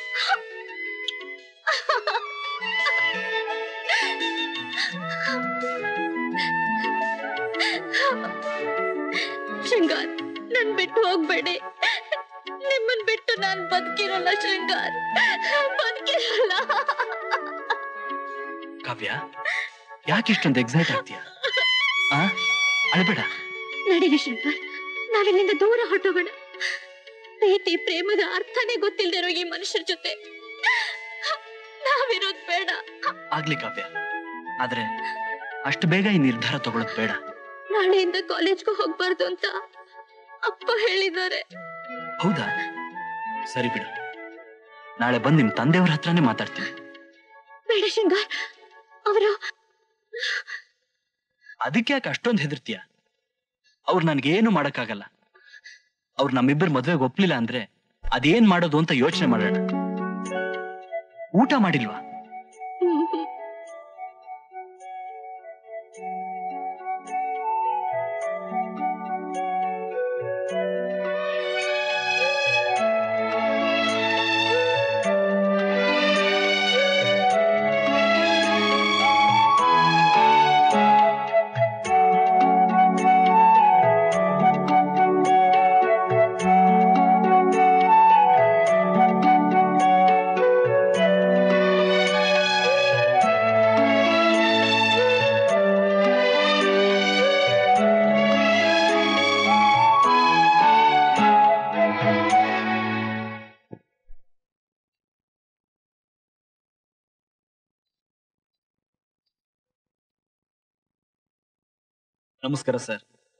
ಶೃಂಗಾರ್ ನನ್ ಬಿಟ್ಟು ಹೋಗ್ಬೇಡಿ ನಿಮ್ಮನ್ ಬಿಟ್ಟು ನಾನ್ ಬದುಕಿರಲ್ಲ ಶೃಂಗಾರ್ ಬದುಕಿರಲ್ಲ ಕಾವ್ಯ ಯಾಕೆ ಇಷ್ಟೊಂದು ಎಕ್ಸೈಟ್ ಆಗ್ತೀಯ ಆ ಅಳ್ಬೇಡ ನಡೀರಿ ಶೃಂಗಾರ್ ನಾವಿಲ್ಲಿಂದ ದೂರ ಹೊರಟೋಗೋಣ ಪ್ರೀತಿ ಪ್ರೇಮದ ಅರ್ಥನೇ ಗೊತ್ತಿಲ್ದಿರೋ ಈ ಮನುಷ್ಯರ ಜೊತೆ ನಾವಿರೋದ್ ಬೇಡ ಆಗ್ಲಿ ಕಾವ್ಯ ಆದ್ರೆ ಅಷ್ಟು ಬೇಗ ಈ ನಿರ್ಧಾರ ತಗೊಳಕ್ ಬೇಡ ನಾಳೆಯಿಂದ ಕಾಲೇಜ್ಗೂ ಹೋಗ್ಬಾರ್ದು ಅಂತ ಅಪ್ಪ ಹೇಳಿದ್ದಾರೆ ಹೌದಾ ಸರಿ ಬಿಡು ನಾಳೆ ಬಂದು ನಿಮ್ ತಂದೆಯವ್ರ ಹತ್ರನೇ ಮಾತಾಡ್ತೀನಿ ಬೇಡ ಶೃಂಗಾರ್ ಅವರು ಅದಕ್ಕೆ ಯಾಕೆ ಅಷ್ಟೊಂದು ಹೆದರ್ತೀಯ ಅವ್ರು ನನ್ಗೇನು ಮಾಡಕ್ಕಾಗಲ್ಲ ಅವ್ರು ನಮ್ಮಿಬ್ಬರು ಮದ್ವೆಗೆ ಒಪ್ಲಿಲ್ಲ ಅಂದ್ರೆ ಅದೇನ್ ಮಾಡೋದು ಅಂತ ಯೋಚನೆ ಮಾಡೋಣ ಊಟ ಮಾಡಿಲ್ವಾ ನಮಸ್ಕಾರ ಸರ್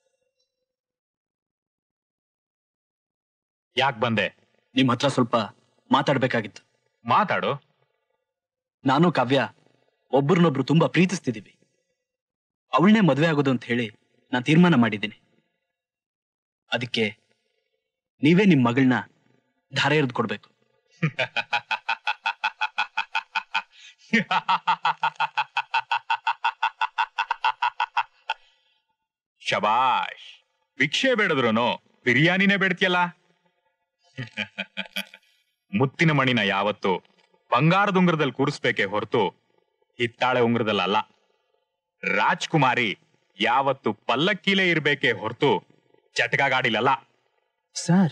ಯಾಕೆ ಬಂದೆ ನಿಮ್ ಹತ್ರ ಸ್ವಲ್ಪ ಮಾತಾಡ್ಬೇಕಾಗಿತ್ತು ಮಾತಾಡು ನಾನು ಕಾವ್ಯ ಒಬ್ರನ್ನೊಬ್ರು ತುಂಬಾ ಪ್ರೀತಿಸ್ತಿದೀವಿ ಅವಳನ್ನೇ ಮದ್ವೆ ಆಗೋದು ಅಂತ ಹೇಳಿ ನಾನು ತೀರ್ಮಾನ ಮಾಡಿದ್ದೀನಿ ಅದಕ್ಕೆ ನೀವೇ ನಿಮ್ ಮಗಳನ್ನ ಧಾರೆ ಎರೆದು ಕೊಡ್ಬೇಕು ಶಬಾಷ್ ಭಿಕ್ಷೆ ಬೇಡದ್ರುನು ಬಿರಿಯಾನಿನೇ ಬೇಡ್ತಿಯಲ್ಲ ಮುತ್ತಿನ ಮಣಿನ ಯಾವತ್ತು ಬಂಗಾರದ ಉಂಗುರದಲ್ಲಿ ಕೂರಿಸ್ಬೇಕೆ ಹೊರತು ಹಿತ್ತಾಳೆ ಉಂಗುರದಲ್ಲ ರಾಜ್ಕುಮಾರಿ ಯಾವತ್ತು ಪಲ್ಲಕ್ಕಿಲೇ ಇರ್ಬೇಕೆ ಹೊರತು ಚಟಕಾಗಾಡಿಲಲ್ಲ ಸರ್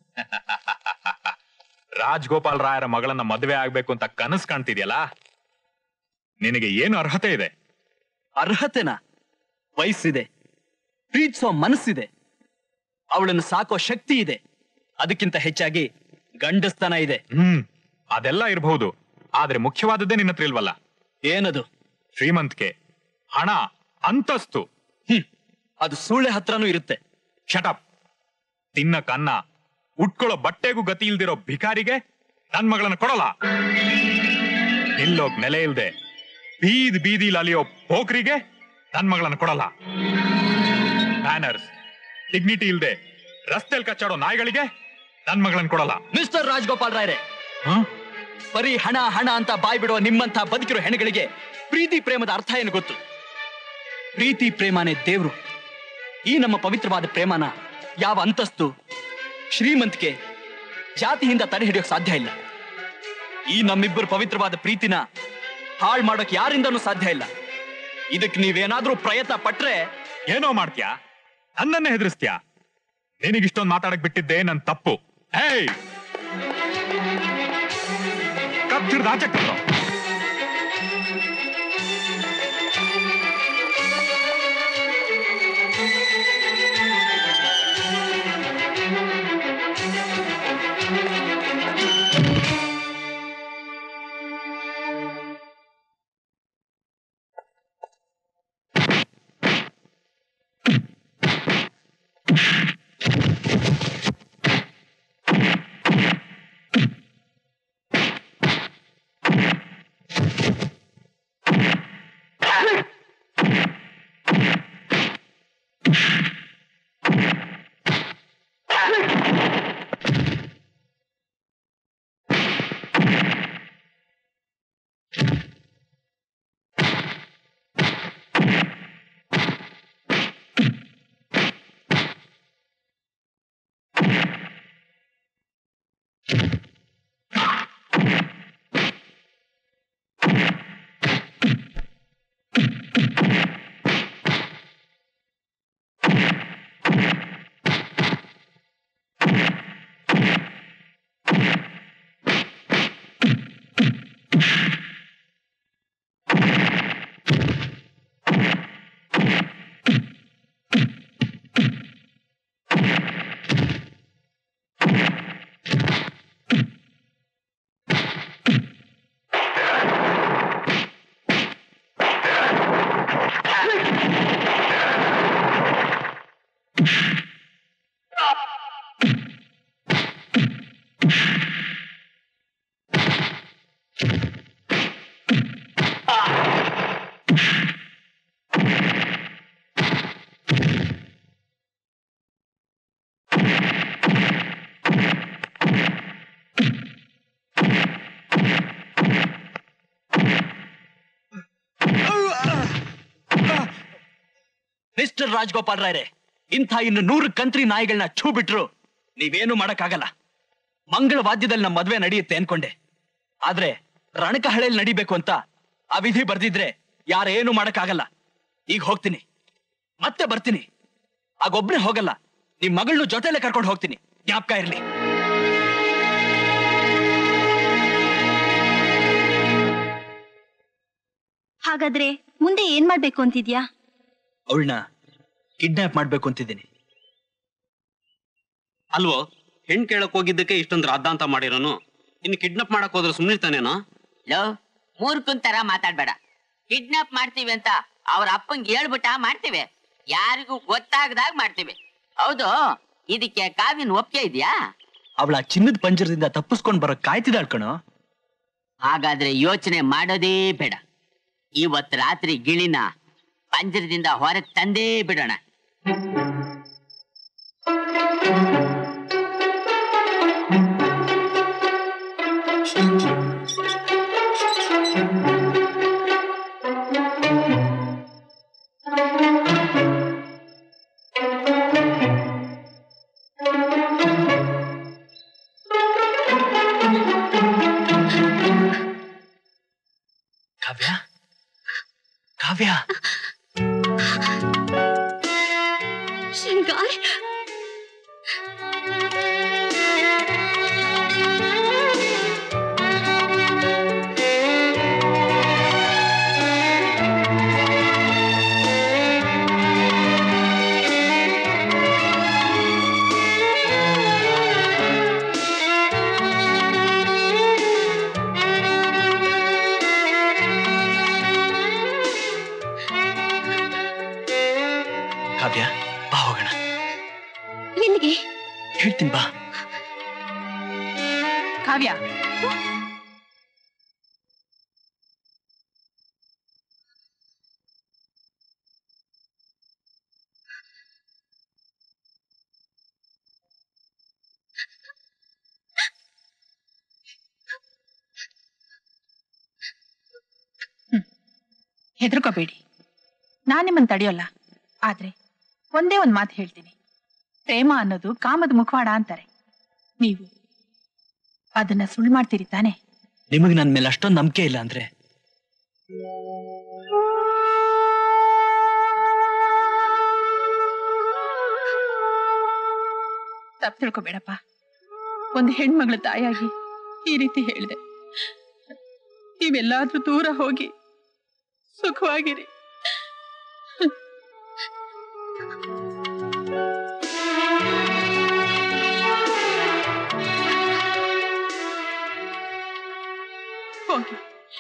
ರಾಜ್ಗೋಪಾಲ್ ರಾಯರ ಮಗಳನ್ನ ಮದುವೆ ಆಗ್ಬೇಕು ಅಂತ ಕನಸು ಕಾಣ್ತಿದ್ಯಲ್ಲ ನಿನಗೆ ಏನು ಅರ್ಹತೆ ಇದೆ ಅರ್ಹತೆನಾ ವಯಸ್ಸಿದೆ ಪ್ರೀತಿಸೋ ಮನಸ್ಸಿದೆ ಅವಳನ್ನು ಸಾಕೋ ಶಕ್ತಿ ಇದೆ ಅದಕ್ಕಿಂತ ಹೆಚ್ಚಾಗಿ ಗಂಡಸ್ತನ ಇದೆ ಹ್ಮ್ ಅದೆಲ್ಲ ಇರಬಹುದು ಆದ್ರೆ ಮುಖ್ಯವಾದದ್ದೇ ನಿನ್ನ ಹತ್ರ ಇಲ್ವಲ್ಲ ಏನದು ಶ್ರೀಮಂತಿಕೆ ಹಣ ಅಂತಸ್ತು ಹ್ಮ್ ಅದು ಸೂಳೆ ಹತ್ರನೂ ಇರುತ್ತೆ ಶಟಪ್ ತಿನ್ನ ಕನ್ನ ಉಟ್ಕೊಳ್ಳೋ ಬಟ್ಟೆಗೂ ಗತಿ ಇಲ್ದಿರೋ ಭಿಕಾರಿಗೆ ನನ್ ಮಗಳನ್ನ ಕೊಡಲ್ಲ ನಿಲ್ಲೋಕ್ ನೆಲೆ ಇಲ್ದೆ ಬೀದ್ ಬೀದಿಲ್ ಅಲಿಯೋ ಪೋಖ್ರಿಗೆ ನನ್ ಮಗಳನ್ನ ಕೊಡಲ್ಲ ಬ್ಯಾನರ್ಸ್ ಡಿಗ್ನಿಟಿ ಇಲ್ದೆ ರಸ್ತೆಲ್ ಕಚ್ಚಾಡೋ ನಾಯಿಗಳಿಗೆ ನನ್ ಮಗಳನ್ನ ಕೊಡಲ್ಲ ಮಿಸ್ಟರ್ ರಾಜ್ಗೋಪಾಲ್ ರಾಯ್ರೆ ಬರೀ ಹಣ ಹಣ ಅಂತ ಬಾಯ್ ಬಿಡುವ ನಿಮ್ಮಂತ ಬದುಕಿರೋ ಹೆಣಗಳಿಗೆ ಪ್ರೀತಿ ಪ್ರೇಮದ ಅರ್ಥ ಏನು ಗೊತ್ತು ಪ್ರೀತಿ ಪ್ರೇಮನೇ ದೇವ್ರು ಈ ನಮ್ಮ ಪವಿತ್ರವಾದ ಪ್ರೇಮನ ಯಾವ ಅಂತಸ್ತು ಶ್ರೀಮಂತಿಕೆ ಜಾತಿಯಿಂದ ತಡೆ ಹಿಡಿಯೋಕ್ ಸಾಧ್ಯ ಇಲ್ಲ ಈ ನಮ್ಮಿಬ್ಬರು ಪವಿತ್ರವಾದ ಪ್ರೀತಿನ ಹಾಳು ಮಾಡೋಕ್ ಯಾರಿಂದನೂ ಸಾಧ್ಯ ಇಲ್ಲ ಇದಕ್ಕೆ ನೀವೇನಾದ್ರೂ ಪ್ರಯತ್ನ ಪಟ್ರೆ ಏನೋ ಮಾಡ್ತ್ಯಾ ನನ್ನನ್ನೇ ಹೆದರಿಸ್ತ್ಯಾ ನಿನಗಿಷ್ಟೊಂದು ಮಾತಾಡಕ್ ಬಿಟ್ಟಿದ್ದೆ ನನ್ ತಪ್ಪು ಹೇಯ್ ಕತ್ತಿರ್ದು ಆಚೆ ಕರ್ರೋ. ಮಿಸ್ಟರ್ ರಾಜ್ಗೋಪಾಲ್ ರಾಯ್ರೆ ಇಂಥ ಇನ್ನು ನೂರು ಕಂತ್ರಿ ನಾಯಿಗಳನ್ನ ಛೂ ಬಿಟ್ರು ನೀವೇನು ಮಾಡಕ್ಕಾಗಲ್ಲ ಮಂಗಳ ವಾದ್ಯದಲ್ಲಿ ನಮ್ಮ ಮದ್ವೆ ನಡೆಯುತ್ತೆ ಅನ್ಕೊಂಡೆ ಆದ್ರೆ ರಣಕಹಳೆಯಲ್ಲಿ ನಡಿಬೇಕು ಅಂತ ಆ ವಿಧಿ ಬರ್ದಿದ್ರೆ ಯಾರೇನು ಮಾಡಕ್ಕಾಗಲ್ಲ ಈಗ ಹೋಗ್ತೀನಿ ಮತ್ತೆ ಬರ್ತೀನಿ ಆಗೊಬ್ನೇ ಹೋಗಲ್ಲ ನಿಮ್ ಮಗಳನ್ನ ಜೊತೆಲೆ ಕರ್ಕೊಂಡು ಹೋಗ್ತೀನಿ ಜ್ಞಾಪಕ ಇರ್ಲಿ ಹಾಗಾದ್ರೆ ಮುಂದೆ ಏನ್ ಮಾಡ್ಬೇಕು ಅಂತಿದ್ಯಾ ಅವಳನ್ನ ಕಿಡ್ನಾಪ್ ಮಾಡ್ಬೇಕು ಅಂತಿದ್ದೀನಿ ಅಲ್ವೋ ಹೆಣ್ ಕೇಳಕ್ ಹೋಗಿದ್ದಕ್ಕೆ ಇಷ್ಟೊಂದು ರಾದ್ದಾಂತ ಮಾಡಿರೋನು ಇನ್ನು ಕಿಡ್ನಾಪ್ ಮಾಡಕ್ ಹೋದ್ರೆ ಸುಮ್ಮನಿರ್ತಾನೇನೋ ಲೋ ಮೂರ್ಖನ್ ತರ ಮಾತಾಡ್ಬೇಡ ಕಿಡ್ನಾಪ್ ಮಾಡ್ತೀವಿ ಅಂತ ಅವ್ರ ಅಪ್ಪಂಗೆ ಹೇಳ್ಬಿಟ್ಟ ಮಾಡ್ತೀವಿ ಯಾರಿಗೂ ಗೊತ್ತಾಗದಾಗ ಮಾಡ್ತೀವಿ ಹೌದು ಇದಕ್ಕೆ ಕಾವಿನ ಒಪ್ಪಿಗೆ ಇದೆಯಾ ಅವಳ ಚಿನ್ನದ ಪಂಜರದಿಂದ ತಪ್ಪಿಸ್ಕೊಂಡ್ ಬರೋ ಕಾಯ್ತಿದ್ದಾಳ್ ಕಣೋ ಹಾಗಾದ್ರೆ ಯೋಚನೆ ಮಾಡೋದೇ ಬೇಡ ಇವತ್ ರಾತ್ರಿ ಗಿಳಿನ ಪಂಜರದಿಂದ ಹೊರಗೆ ತಂದೇ ಬಿಡೋಣ ಕಾವ್ಯ ಕಾವ್ಯ ಶೃಂಗಾರ್ ಕಾವ್ಯ ಬಾ ಹೋಗೋಣ ಎಲ್ಲಿಗೆ ಹೇಳ್ತೀನಿ ಬಾ ಕಾವ್ಯ ಹೆದರ್ಕೋಬೇಡಿ ನಾನ್ ನಿಮ್ಮನ್ನ ತಡೆಯೋಲ್ಲ ಆದ್ರೆ ಒಂದೇ ಒಂದ್ ಮಾತು ಹೇಳ್ತೀನಿ ಪ್ರೇಮ ಅನ್ನೋದು ಕಾಮದ ಮುಖವಾಡ ಅಂತಾರೆ ನೀವು ಅದನ್ನ ಸುಳ್ಳು ಮಾಡ್ತೀರಿ ತಾನೆ ನಿಮಗೆ ನನ್ನ ಮೇಲೆ ಅಷ್ಟೊಂದು ನಂಬಿಕೆ ಇಲ್ಲ ಅಂದ್ರೆ ತಪ್ಪು ತಿಳ್ಕೊಬೇಡಪ್ಪ ಒಂದು ಹೆಣ್ಮಗಳ ತಾಯಾಗಿ ಈ ರೀತಿ ಹೇಳಿದೆ ನೀವೆಲ್ಲಾದ್ರೂ ದೂರ ಹೋಗಿ ಸುಖವಾಗಿರಿ ಹೋಗಿ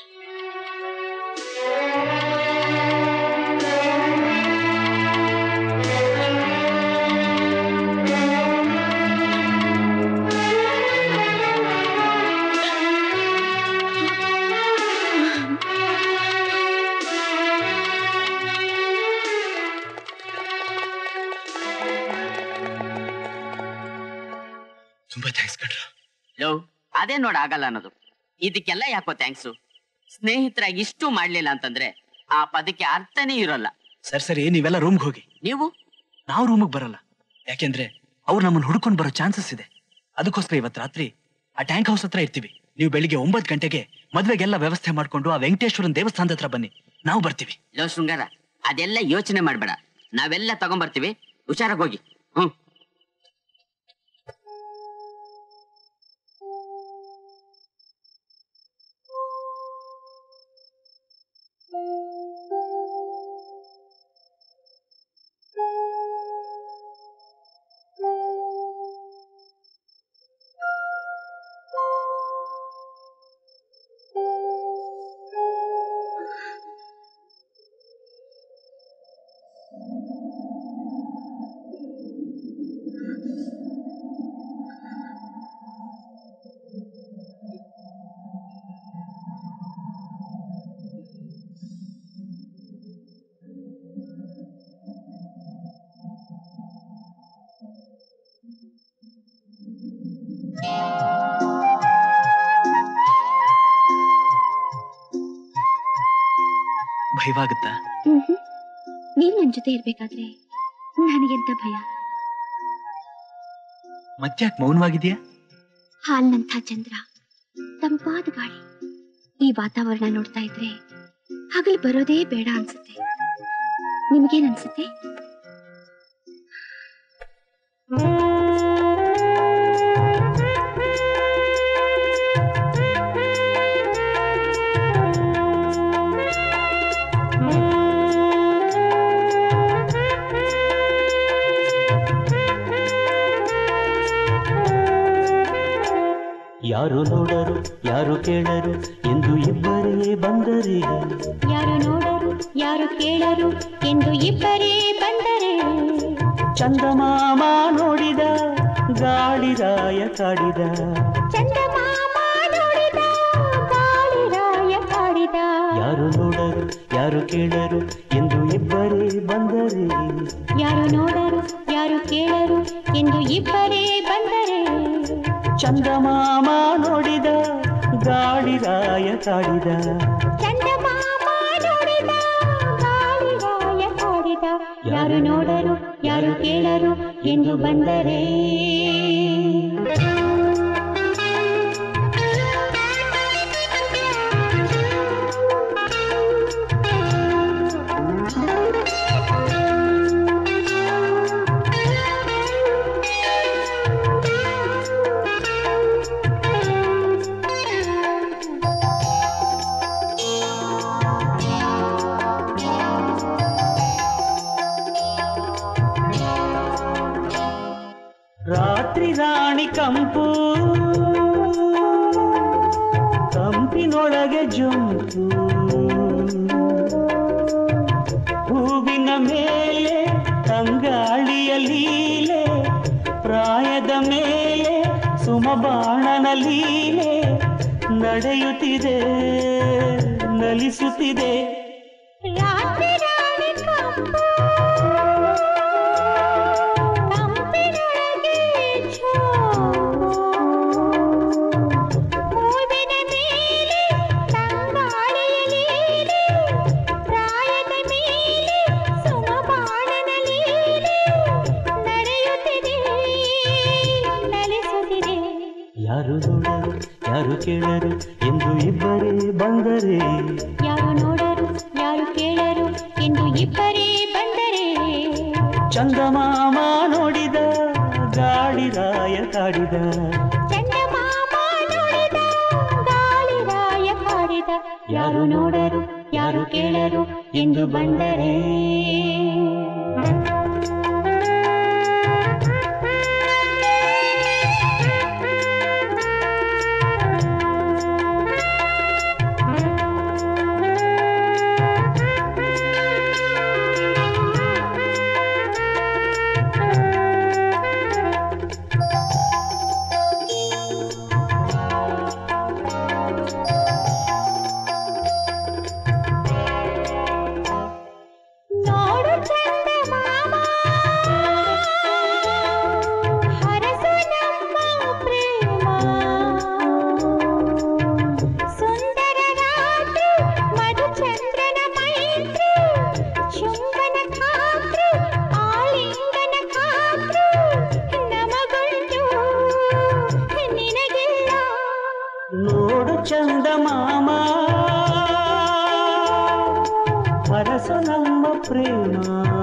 ತುಂಬಾ ಥ್ಯಾಂಕ್ಸ್ ಕಣ್ರ ಲೋ ಅದೇ ನೋಡ ಆಗಲ್ಲ ಅನ್ನೋದು ಇದಕ್ಕೆಲ್ಲ ಯಾಕೋ ಥ್ಯಾಂಕ್ಸು ಸ್ನೇಹಿತರಾಗಿ ಇಷ್ಟು ಮಾಡ್ಲಿಲ್ಲ ಅಂತಂದ್ರೆ ಆ ಪದಕ್ಕೆ ಅರ್ಥನೇ ಇರೋಲ್ಲ ಸರ್ ಸರಿ ನೀವೆಲ್ಲ ರೂಮ್ಗೆ ಹೋಗಿ ನೀವು ನಾವು ರೂಮಿಗೆ ಬರಲ್ಲ ಯಾಕೆಂದ್ರೆ ಅವ್ರು ನಮ್ಮನ್ನ ಹುಡ್ಕೊಂಡು ಬರೋ ಚಾನ್ಸಸ್ ಇದೆ ಅದಕ್ಕೋಸ್ಕರ ಇವತ್ತು ರಾತ್ರಿ ಆ ಟ್ಯಾಂಕ್ ಹೌಸ್ ಹತ್ರ ಇರ್ತೀವಿ ನೀವು ಬೆಳಿಗ್ಗೆ ಒಂಬತ್ತು ಗಂಟೆಗೆ ಮದ್ವೆಗೆಲ್ಲ ವ್ಯವಸ್ಥೆ ಮಾಡ್ಕೊಂಡು ಆ ವೆಂಕಟೇಶ್ವರನ್ ದೇವಸ್ಥಾನದ ಹತ್ರ ಬನ್ನಿ ನಾವು ಬರ್ತೀವಿ ಲೋ ಶೃಂಗಾರ ಅದೆಲ್ಲ ಯೋಚನೆ ಮಾಡ್ಬೇಡ ನಾವೆಲ್ಲ ತಗೊಂಬರ್ತೀವಿ ಹುಷಾರಾಗಿ ಹೋಗಿ ಹ್ಮ್ ಭಯವಾಗುತ್ತಾ ನೀನ್ ನನ್ ಜೊತೆ ಇರ್ಬೇಕಾದ್ರೆ ನನಗೆಂತ ಭಯ ಮತ್ತ್ಯಾಕ್ ಮೌನವಾಗಿದ್ಯಾ ಹಾಲ್ನಂಥ ಚಂದ್ರ ತಂಪಾದ ಗಾಳಿ ಈ ವಾತಾವರಣ ನೋಡ್ತಾ ಇದ್ರೆ ಹಗಲು ಬರೋದೇ ಬೇಡ ಅನ್ಸುತ್ತೆ ನಿಮ್ಗೇನ್ ಅನ್ಸುತ್ತೆ ಯಾರು ನೋಡರು ಯಾರು ಕೇಳರು ಎಂದು ಇಬ್ಬರೇ ಬಂದರೆ ಯಾರು ನೋಡರು ಯಾರು ಕೇಳರು ಎಂದು ಇಬ್ಬರೇ ಬಂದರೆ ಚಂದಮಾಮ ನೋಡಿದ ಗಾಳಿರಾಯ ಕಾಡಿದ ಚಂದಮಾಮ ನೋಡಿದ ಗಾಳಿರಾಯ ಕಾಡಿದ ಯಾರು ನೋಡರು ಯಾರು ಕೇಳರು ಎಂದು ಇಬ್ಬರೇ ಬಂದರೆ ಯಾರು ನೋಡರು ಯಾರು ಕೇಳರು ಎಂದು ಇಬ್ಬರೇ ಬಂದರೆ ಚಂದಮಾಮ ನೋಡಿದ ಗಾಳಿರಾಯ ಕಾಡಿದ ಚಂದಮಾಮ ನೋಡಿದ ಗಾಳಿರಾಯ ಕಾಡಿದ ಯಾರು ನೋಡರು ಯಾರು ಕೇಳರು ಎಂದು ಬಂದರೆ ರಾತ್ರಿ ರಾಣಿ ಕಂಪು ಕಂಪಿನೊಳಗೆ ಜುಂಪು ಹೂವಿನ ಮೇಲೆ ತಂಗಾಳಿಯ ಲೀಲೆ ಪ್ರಾಯದ ಮೇಲೆ ಸುಮಬಾಣನ ಲೀಲೆ ನಡೆಯುತ್ತಿದೆ ನಲಿಸುತ್ತಿದೆ ರಾತ್ರಿ ರಾಣಿ ಕಂಪು ಕಂಪಿನೊಳಗೆ ಛೋಪು. ಹೂವಿನ ಮೇಲೆ ತಂಗಾಳಿಯ ಲೀಲೆ, ಪ್ರಾಯದ ಮೇಲೆ ಸುಮಬಾಣನ ಲೀಲೆ, ನಡೆಯುತ್ತಿದೆ ನಲಿಸುತ್ತಿದೆ ಯಾರು ನೋಡರು ಯಾರು ಕೇಳರು ಎಂದು ಇಬ್ಬರೇ ಬಂದರೆ ಯಾರು ನೋಡರು ಯಾರು ಕೇಳರು ಎಂದು ಇಬ್ಬರೇ ಬಂದರೆ ಚಂದಮಾಮ ನೋಡಿದ ಗಾಳಿರಾಯ ಕಾಡಿದ ಚಂದಮಾಮ ನೋಡಿದ ಗಾಳಿರಾಯ ಕಾಡಿದ ಯಾರು ನೋಡರು ಯಾರು ಕೇಳರು ಎಂದು ಬಂದರೆ ನೋಡು ಚಂದಮಾಮ ಹರಸು ನಮ್ಮ ಪ್ರೇಮ ಸುಂದರ ರಾತ್ರಿ ಮಧುಚಂದ್ರನ ಮೈತ್ರಿ ಚುಂಬನ ಖಾತ್ರಿ ಆಲಿಂಗನ ಖಾತ್ರಿ ನಮಗುಂಟು ನಿನಗಿಲ್ಲ ನೋಡು ಚಂದಮಾಮ ಹರಸು ನಮ್ಮ ಪ್ರೇಮ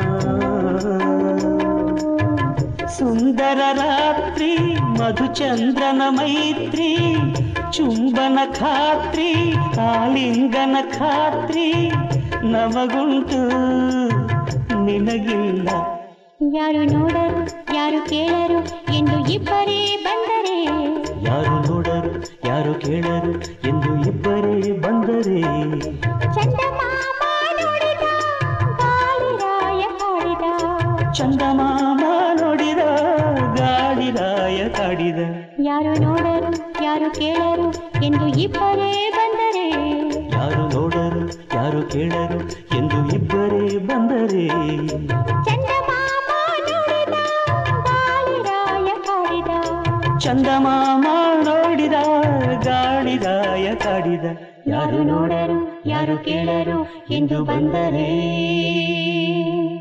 ಸುಂದರ ರಾತ್ರಿ ಮಧುಚಂದ್ರನ ಮೈತ್ರಿ ಚುಂಬನ ಖಾತ್ರಿ ಆಲಿಂಗನ ಖಾತ್ರಿ ನಮಗುಂಟು ನಿನಗಿಲ್ಲ ಯಾರು ನೋಡರು ಯಾರು ಕೇಳರು ಎಂದು ಇಬ್ಬರೇ ಬಂದರೆ ಯಾರು ನೋಡರು ಯಾರು ಕೇಳರು ಎಂದು ಇಬ್ಬರೇ ಬಂದರೆ ಚಂದಮಾಮ ನೋಡಿದ ಗಾಳಿರಾಯ ಕಾಡಿದ ಚಂದಮಾಮ ನೋಡಿದ ಗಾಳಿರಾಯ ಕಾಡಿದ ಯಾರು ನೋಡರು ಯಾರು ಕೇಳರು ಎಂದು ಇಬ್ಬರೇ ಬಂದರೆ ಯಾರು ನೋಡರು ಯಾರು ಕೇಳರು ಎಂದು ಇಬ್ಬರೇ ಬಂದರೆ ಚಂದಮಾಮ ನೋಡಿದ ಗಾಳಿರಾಯ ಕಾಡಿದ ಚಂದಮಾಮ ನೋಡಿದ ಗಾಳಿರಾಯ ಕಾಡಿದ ಯಾರು ನೋಡರು ಯಾರು ಕೇಳರು ಎಂದು ಬಂದರೆ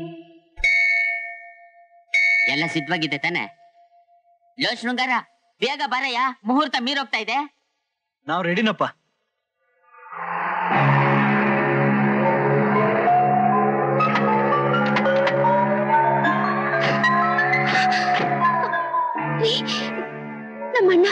ಎಲ್ಲ ಸಿದ್ಧವಾಗಿದೆ ತಾನೆ ಲೋ ಶೃಂಗಾರ ಬೇಗ ಬರಯ್ಯ ಮುಹೂರ್ತ ಮೀರೋಗ್ತಾ ಇದೆ ನಾವ್ ರೆಡಿನಪ್ಪ ನಮ್ಮಣ್ಣ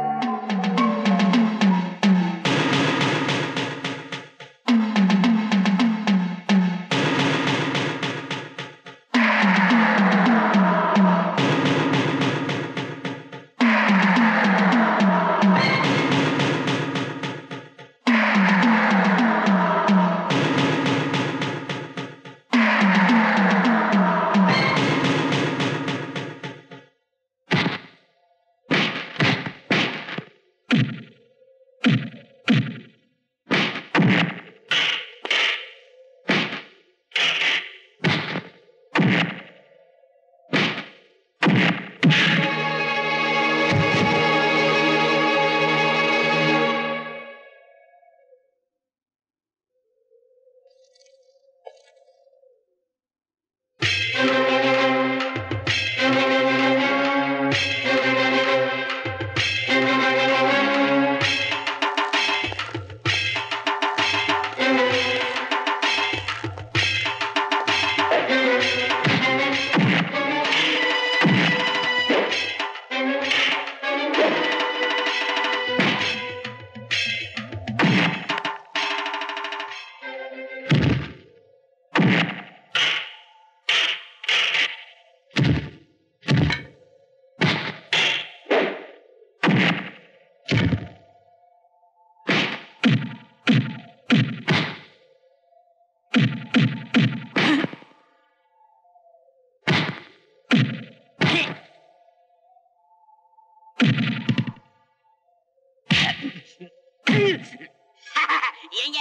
ಹೆಂಗೆ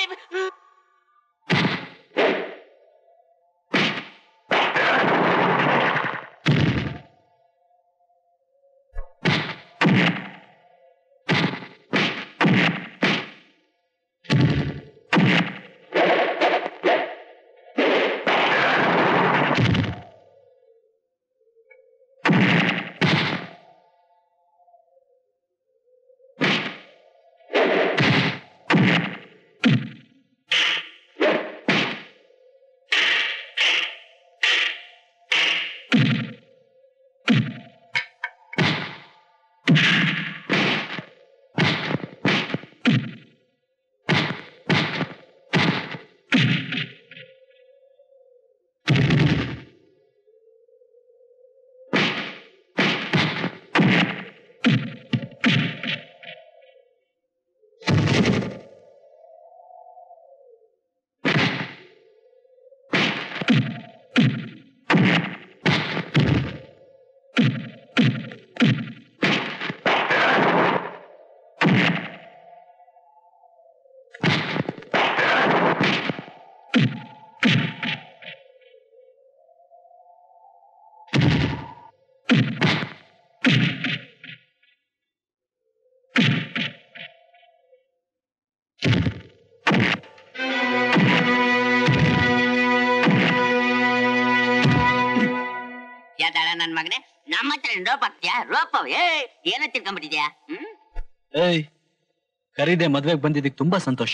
ಯಾದಾಳ ನನ್ ಮಗನೇ ನಮ್ಮ ಹತ್ರ ರೋಪ್ ಹಾಕ್ತೀಯಾ ರೋಪ ಏ ಏನೋ ತಿಳ್ಕೊಂಬಿಟ್ಟಿದ್ಯಾ ಹ್ಮ್ ಏಯ್ ಕರೀದೆ ಮದ್ವೆಗ್ ಬಂದಿದ್ದಕ್ಕೆ ತುಂಬಾ ಸಂತೋಷ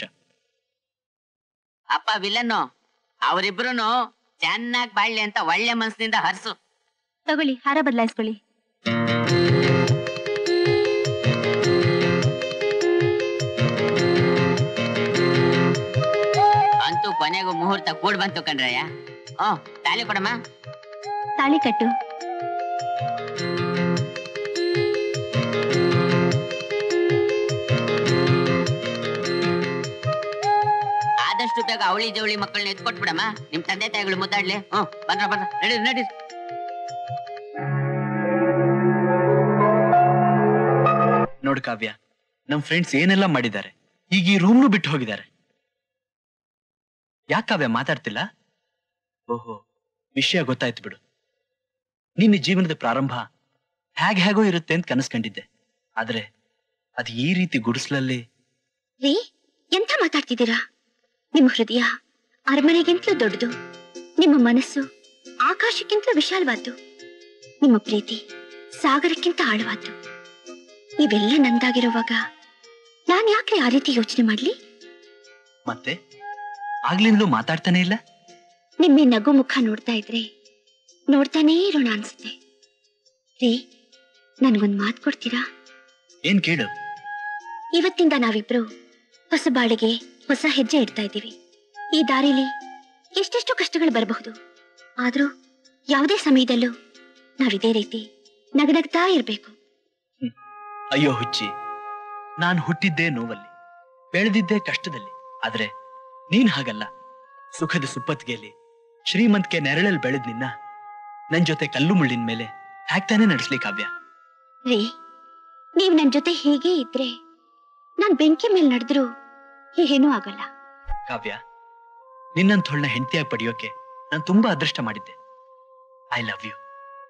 ಅಪ್ಪ ವಿಲನ್ನು ಅವರಿಬ್ರು ಚೆನ್ನಾಗ್ ಬಾಳ್ಲಿ ಅಂತ ಒಳ್ಳೆ ಮನ್ಸಿನಿಂದ ಹರ್ಸು ತಗೊಳ್ಳಿ ಹಾರ ಬದಲಾಯಿಸ್ಕೊಳ್ಳಿ ಅಂತೂ ಕೊನೆಗೂ ಮುಹೂರ್ತ ಕೂಡ್ ಬಂತು ಕಣ್ರಯ್ಯ ಹ್ಮ್ ತಾಲಿ ಕೊಡಮ್ಮ ತಾಳಿ ಕಟ್ಟು ಆದಷ್ಟು ಬೇಗ ಅವಳಿ ಜವಳಿ ಮಕ್ಕಳನ್ನ ಎತ್ಕೊಟ್ಬಿಡಮ್ಮ ನಿಮ್ ತಂದೆ ತಾಯಿಗಳು ಮುದ್ದಾಡ್ಲಿ ಹ್ಮ್ ಬಂದ್ರ ಬಂದ್ರ ನಡಿ ನಡಿ ನೋಡ್ ಕಾವ್ಯ ನಮ್ ಫ್ರೆಂಡ್ಸ್ ಏನೆಲ್ಲ ಮಾಡಿದ್ದಾರೆ ಈಗ ಈ ರೂಮ್ನು ಬಿಟ್ಟು ಹೋಗಿದ್ದಾರೆ ಯಾಕ್ ಕಾವ್ಯ ಮಾತಾಡ್ತಿಲ್ಲ ಓಹೋ ವಿಷಯ ಗೊತ್ತಾಯ್ತು ಬಿಡು ನಿನ್ನ ಜೀವನದ ಪ್ರಾರಂಭ ಹೇಗ್ ಹೇಗೋ ಇರುತ್ತೆ ಅಂತ ಕನಸ್ಕೊಂಡಿದ್ದೆ ಆದ್ರೆ ಅದ್ ಈ ರೀತಿ ಗುಡಿಸ್ಲಲ್ಲಿ ರೀ ಎಂತ ಮಾತಾಡ್ತಿದ್ದೀರಾ ನಿಮ್ಮ ಹೃದಯ ಅರಮನೆಗಿಂತಲೂ ದೊಡ್ಡದು ನಿಮ್ಮ ಮನಸ್ಸು ಆಕಾಶಕ್ಕಿಂತಲೂ ವಿಶಾಲವಾದ್ದು ನಿಮ್ಮ ಪ್ರೀತಿ ಸಾಗರಕ್ಕಿಂತ ಆಳವಾದ್ದು ಇವೆಲ್ಲ ನಂದಾಗಿರುವಾಗ ನಾನ್ ಯಾಕ್ರಿ ಆ ರೀತಿ ಯೋಚನೆ ಮಾಡ್ಲಿ ಮತ್ತೆ ಆಗ್ಲಿಂದಲೂ ಮಾತಾಡ್ತಾನೆ ಇಲ್ಲ ನಿಮ್ಮ ಈ ನಗು ಮುಖ ನೋಡ್ತಾ ಇದ್ರೆ ನೋಡ್ತಾನೇ ಇರೋಣ ಅನ್ಸುತ್ತೆ ರೀ ನನ್ಗೊಂದ್ ಮಾತು ಕೊಡ್ತೀರಾ ಏನ್ ಕೇಳು ಇವತ್ತಿಂದ ನಾವಿಬ್ರು ಹೊಸ ಬಾಳಿಗೆ ಹೊಸ ಹೆಜ್ಜೆ ಇಡ್ತಾ ಇದ್ದೀವಿ ಈ ದಾರಿಲಿ ಎಷ್ಟೆಷ್ಟು ಕಷ್ಟಗಳು ಬರಬಹುದು ಆದ್ರೂ ಯಾವುದೇ ಸಮಯದಲ್ಲೂ ನಾವಿದೇ ರೀತಿ ನಗನಗ್ತಾ ಇರ್ಬೇಕು ಅಯ್ಯೋ ಹುಚ್ಚಿ ನಾನು ಹುಟ್ಟಿದ್ದೇ ನೋವಲ್ಲಿ ಬೆಳೆದಿದ್ದೇ ಕಷ್ಟದಲ್ಲಿ ಆದ್ರೆ ನೀನ್ ಹಾಗಲ್ಲ ಸುಖದ ಸುಪ್ಪತ್ತಿಗೆಯಲ್ಲಿ ಶ್ರೀಮಂತಿಕೆ ನೆರಳಲ್ಲಿ ಬೆಳೆದ್ ನಿನ್ನ ನನ್ ಜೊತೆ ಕಲ್ಲು ಮುಳ್ಳಿನ ಮೇಲೆ ಹ್ಯಾಕ್ತಾನೆ ನಡೆಸ್ಲಿ ಕಾವ್ಯ ರೀ ನೀವ್ ನನ್ ಜೊತೆ ಹೀಗೆ ಇದ್ರೆ ನಾನ್ ಬೆಂಕಿ ಮೇಲೆ ನಡೆದ್ರು ಏನೂ ಆಗಲ್ಲ ಕಾವ್ಯ ನಿನ್ನಂಥೊಳ್ಳ ಹೆಂಡತಿಯಾಗಿ ಪಡೆಯೋಕೆ ನಾನು ತುಂಬಾ ಅದೃಷ್ಟ ಮಾಡಿದ್ದೆ ಐ ಲವ್ ಯು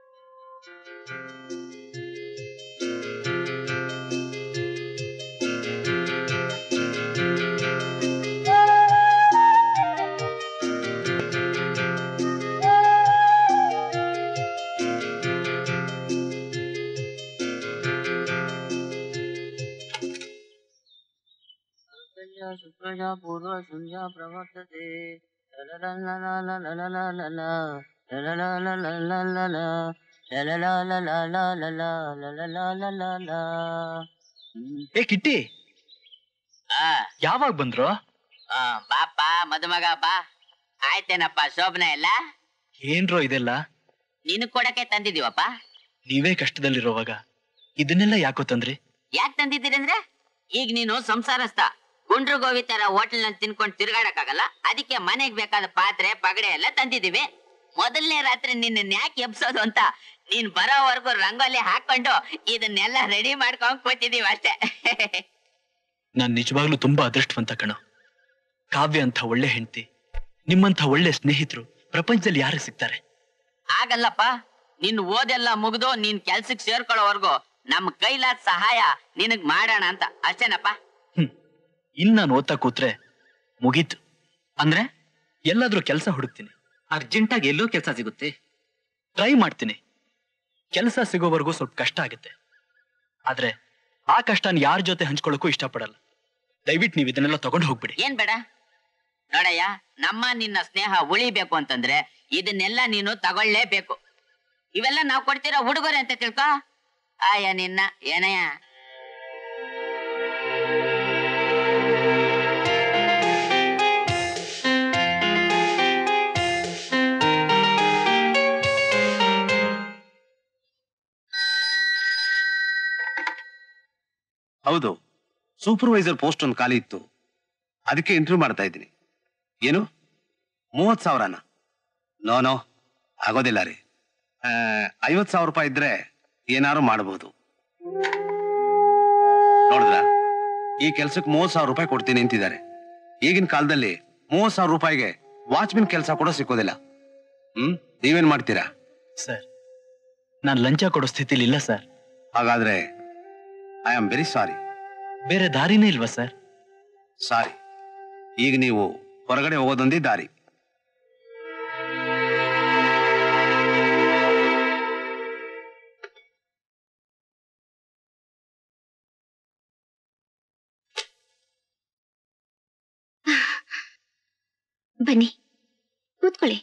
ಶುಕ್ರಜಾ ಪೂರ್ವ ಸಂಧ್ಯಾ ಪ್ರವರ್ತತೆ ಏ ಕಿಟ್ಟಿ ಯಾವಾಗ ಬಂದ್ರು ಬಾಪ ಮದುಮಗ ಬಾ ಆಯ್ತೇನಪ್ಪ ಶೋಭನೆ ಎಲ್ಲ ಏನ್ರೋ ಇದೆಲ್ಲ ನೀನು ಕೊಡಕ್ಕೆ ತಂದಿದೀವಪ್ಪ ನೀವೇ ಕಷ್ಟದಲ್ಲಿರೋವಾಗ ಇದನ್ನೆಲ್ಲ ಯಾಕೋ ತಂದ್ರಿ ಯಾಕೆ ತಂದಿದ್ದೀರಿ ಅಂದ್ರೆ ಈಗ ನೀನು ಸಂಸಾರಸ್ಥ ಗುಂಡ್ರು ಗೋವಿ ತರ ಹೋಟೆಲ್ ನಲ್ಲಿ ತಿನ್ಕೊಂಡು ತಿರ್ಗಾಡಕ್ಕಾಗಲ್ಲ ಅದಕ್ಕೆ ಮನೆಗ್ ಬೇಕಾದ ಪಾತ್ರೆ ಪಗಡೆ ಎಲ್ಲ ತಂದಿದೀವಿ ಮೊದಲನೇ ರಾತ್ರಿ ನಿನ್ನ ಯಾಕೆ ಎಬ್ಸೋದು ಅಂತ ನೀನ್ ಬರೋವರೆಗೂ ರಂಗೋಲಿ ಹಾಕೊಂಡು ಇದನ್ನೆಲ್ಲ ರೆಡಿ ಮಾಡ್ಕೊಂಡ್ ಕೂತಿದೀವಿ ಅಷ್ಟೇ ನಾನ್ ನಿಜವಾಗ್ಲೂ ತುಂಬಾ ಅದೃಷ್ಟವಂತ ಕಣೋ ಕಾವ್ಯ ಅಂತ ಒಳ್ಳೆ ಹೆಂಡತಿ ನಿಮ್ಮಂಥ ಒಳ್ಳೆ ಸ್ನೇಹಿತರು ಪ್ರಪಂಚದಲ್ಲಿ ಯಾರು ಸಿಗ್ತಾರೆ ಆಗಲ್ಲಪ್ಪ ನಿನ್ ಓದೆಲ್ಲ ಮುಗ್ದು ನೀನ್ ಕೆಲ್ಸಕ್ ಸೇರ್ಕೊಳ್ಳೋವರೆಗೂ ನಮ್ ಕೈಲಾದ ಸಹಾಯ ನಿನಗ್ ಮಾಡೋಣ ಅಂತ ಅಷ್ಟೇನಪ್ಪ ಇನ್ ನಾನು ಓದ್ತಾ ಕೂತ್ರೆ ಮುಗೀತು ಅಂದ್ರೆ ಎಲ್ಲಾದ್ರೂ ಕೆಲಸ ಹುಡುಕ್ತೀನಿ ಅರ್ಜೆಂಟಾಗಿ ಎಲ್ಲೋ ಕೆಲಸ ಸಿಗುತ್ತೆ ಟ್ರೈ ಮಾಡ್ತೀನಿ ಕೆಲಸ ಸಿಗೋವರೆಗೂ ಸ್ವಲ್ಪ ಕಷ್ಟ ಆಗುತ್ತೆ ಆದ್ರೆ ಆ ಕಷ್ಟನ ಯಾರ ಜೊತೆ ಹಂಚ್ಕೊಳ್ಳೋಕ್ಕೂ ಇಷ್ಟಪಡಲ್ಲ ದಯವಿಟ್ಟು ನೀವು ಇದನ್ನೆಲ್ಲ ತಗೊಂಡು ಹೋಗ್ಬಿಡಿ ಏನ್ ಬೇಡ ನೋಡಯ್ಯ ನಮ್ಮ ನಿನ್ನ ಸ್ನೇಹ ಉಳಿಬೇಕು ಅಂತಂದ್ರೆ ಇದನ್ನೆಲ್ಲ ನೀನು ತಗೊಳ್ಳೇಬೇಕು ಇವೆಲ್ಲ ನಾವು ಕೊಡ್ತಿರೋ ಹುಡುಗರೆ ಅಂತ ತಿಳ್ಕೊ ಆಯ ನಿನ್ನ ಏನಯ್ಯ ಹೌದು ಸೂಪರ್ವೈಸರ್ ಪೋಸ್ಟ್ ಒಂದು ಖಾಲಿ ಇತ್ತು ಅದಕ್ಕೆ ಇಂಟರ್ವ್ಯೂ ಮಾಡ್ತಾ ಇದ್ದೀನಿ ಏನು ಮೂವತ್ ಸಾವಿರನ ನೋ ನೋ ಆಗೋದಿಲ್ಲ ರೀ ಐವತ್ ಸಾವಿರ ರೂಪಾಯಿ ಇದ್ರೆ ಏನಾರು ಮಾಡಬಹುದು ನೋಡಿದ್ರ ಈ ಕೆಲ್ಸಕ್ಕೆ ಮೂವತ್ ಸಾವಿರ ರೂಪಾಯಿ ಕೊಡ್ತೀನಿ ಅಂತಿದ್ದಾರೆ ಈಗಿನ ಕಾಲದಲ್ಲಿ ಮೂವತ್ ಸಾವಿರ ರೂಪಾಯಿಗೆ ವಾಚ್ಮೆನ್ ಕೆಲಸ ಕೂಡ ಸಿಕ್ಕೋದಿಲ್ಲ ಹ್ಮ್ ನೀವೇನ್ ಮಾಡ್ತೀರಾ ಸರ್ ನಾನು ಲಂಚ ಕೊಡೋ ಸ್ಥಿತಿಲಿ ಇಲ್ಲ ಸರ್ ಹಾಗಾದ್ರೆ ಐ ಆಮ್ ವೆರಿ ಸಾರಿ ಬೇರೆ ದಾರಿನೇ ಇಲ್ವಾ ಸರ್ ಸಾರಿ ಈಗ ನೀವು ಹೊರಗಡೆ ಹೋಗೋದೊಂದೇ ದಾರಿ ಬನ್ನಿ ಕೂತ್ಕೊಳ್ಳಿ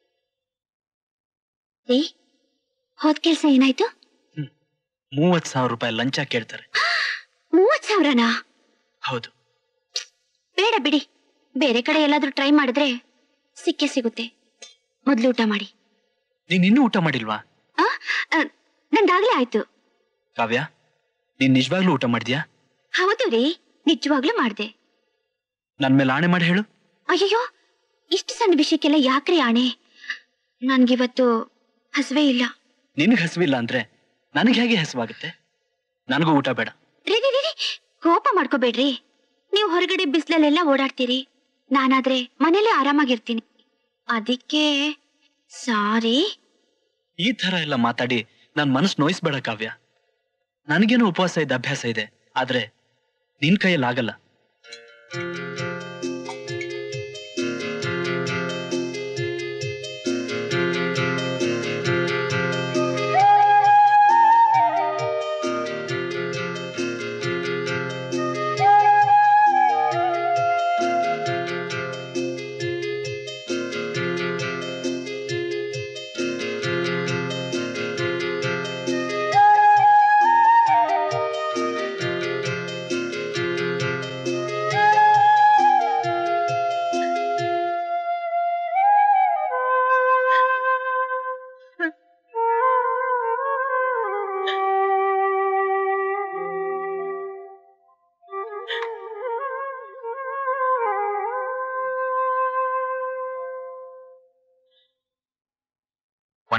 ಏ ಹೋದ್ ಕೆಲ್ಸ ಏನಾಯ್ತು ಮೂವತ್ ಸಾವಿರ ರೂಪಾಯಿ ಲಂಚ ಕೇಳ್ತಾರೆ ಮೂವತ್ ಸಾವಿರನಾ ಹೌದು ಬೇಡ ಬಿಡಿ ಬೇರೆ ಕಡೆ ಎಲ್ಲಾದ್ರೂ ಟ್ರೈ ಮಾಡಿದ್ರೆ ಸಿಕ್ಕೇ ಸಿಗುತ್ತೆ ಮೊದ್ಲು ಊಟ ಮಾಡಿ ನೀನ್ ಇನ್ನೂ ಊಟ ಮಾಡಿಲ್ವಾ ಆ, ಆ, ನಂದಾಗ್ಲೇ ಆಯ್ತು ಕಾವ್ಯ ನೀನ್ ನಿಜವಾಗ್ಲೂ ಊಟ ಮಾಡಿದ್ಯಾ ಹೌದು ರೀ ನಿಜವಾಗ್ಲೂ ಮಾಡ್ದೆ ನನ್ ಮೇಲೆ ಆಣೆ ಮಾಡಿ ಹೇಳು ಅಯ್ಯಯ್ಯೋ ಇಷ್ಟು ಸಣ್ಣ ವಿಷಯಕ್ಕೆಲ್ಲ ಯಾಕ್ರಿ ಆಣೆ ನನ್ಗಿವತ್ತು ಹಸುವೆ ಇಲ್ಲ ನಿನಗ್ ಹಸಿವಿಲ್ಲ ಅಂದ್ರೆ ನನಗೆ ಹೇಗೆ ಹಸಿವಾಗುತ್ತೆ ನನಗೂ ಊಟ ಬೇಡ ರೀ ರೀ, ರೀ, ರೀ, ಕೋಪ ಮಾಡ್ಕೋಬೇಡ್ರಿ ನೀವು ಹೊರಗಡೆ ಬಿಸಿಲಲ್ಲೆಲ್ಲ ಓಡಾಡ್ತೀರಿ ನಾನಾದ್ರೆ ಮನೇಲೆ ಆರಾಮಾಗಿರ್ತೀನಿ ಅದಕ್ಕೆ ಸಾರಿ ಈ ತರ ಎಲ್ಲ ಮಾತಾಡಿ ನನ್ ಮನಸ್ಸು ನೋಯಿಸ್ಬೇಡ ಕಾವ್ಯ ನನಗೇನು ಉಪವಾಸ ಇದ್ದ ಅಭ್ಯಾಸ ಇದೆ ಆದ್ರೆ ನಿನ್ ಕೈಯಲ್ಲಿ ಆಗಲ್ಲ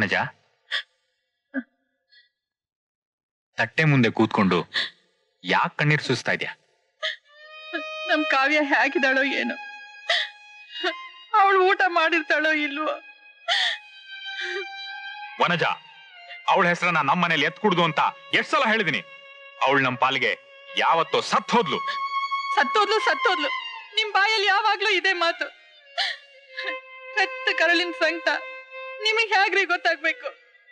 ವನಜ ತಟ್ಟೆ ಮುಂದೆ ಕೂತ್ಕೊಂಡು ಯಾಕೆ ಕಣ್ಣೀರ್ ಸುಸ್ತಾ ಇದ್ಯಾ ನಮ್ ಕಾವ್ಯ ಹೇಗಿದ್ದಾಳೋ ಏನೋ ಅವಳು ಊಟ ಮಾಡಿರ್ತಾಳೋ ಇಲ್ವೋ ವನಜ ಅವಳ ಹೆಸರನ್ನ ನಮ್ಮನೇಲಿ ಎತ್ ಕುಡ್ದು ಅಂತ ಎಷ್ಟ್ ಸಲ ಹೇಳಿದೀನಿ ಅವಳು ನಮ್ ಪಾಲಿಗೆ ಯಾವತ್ತೋ ಸತ್ ಹೋದ್ಲು ಸತ್ತೋದ್ಲು ಸತ್ತೋದ್ಲು ನಿಮ್ ಬಾಯಲ್ಲಿ ಯಾವಾಗ್ಲೂ ಇದೆ ಮಾತು ಹೆತ್ತ ಕರಳಿನ ಸಂಕಟ ನಿಮಗ್ ಹೇಗ್ರಿ ಗೊತ್ತಾಗ್ಬೇಕು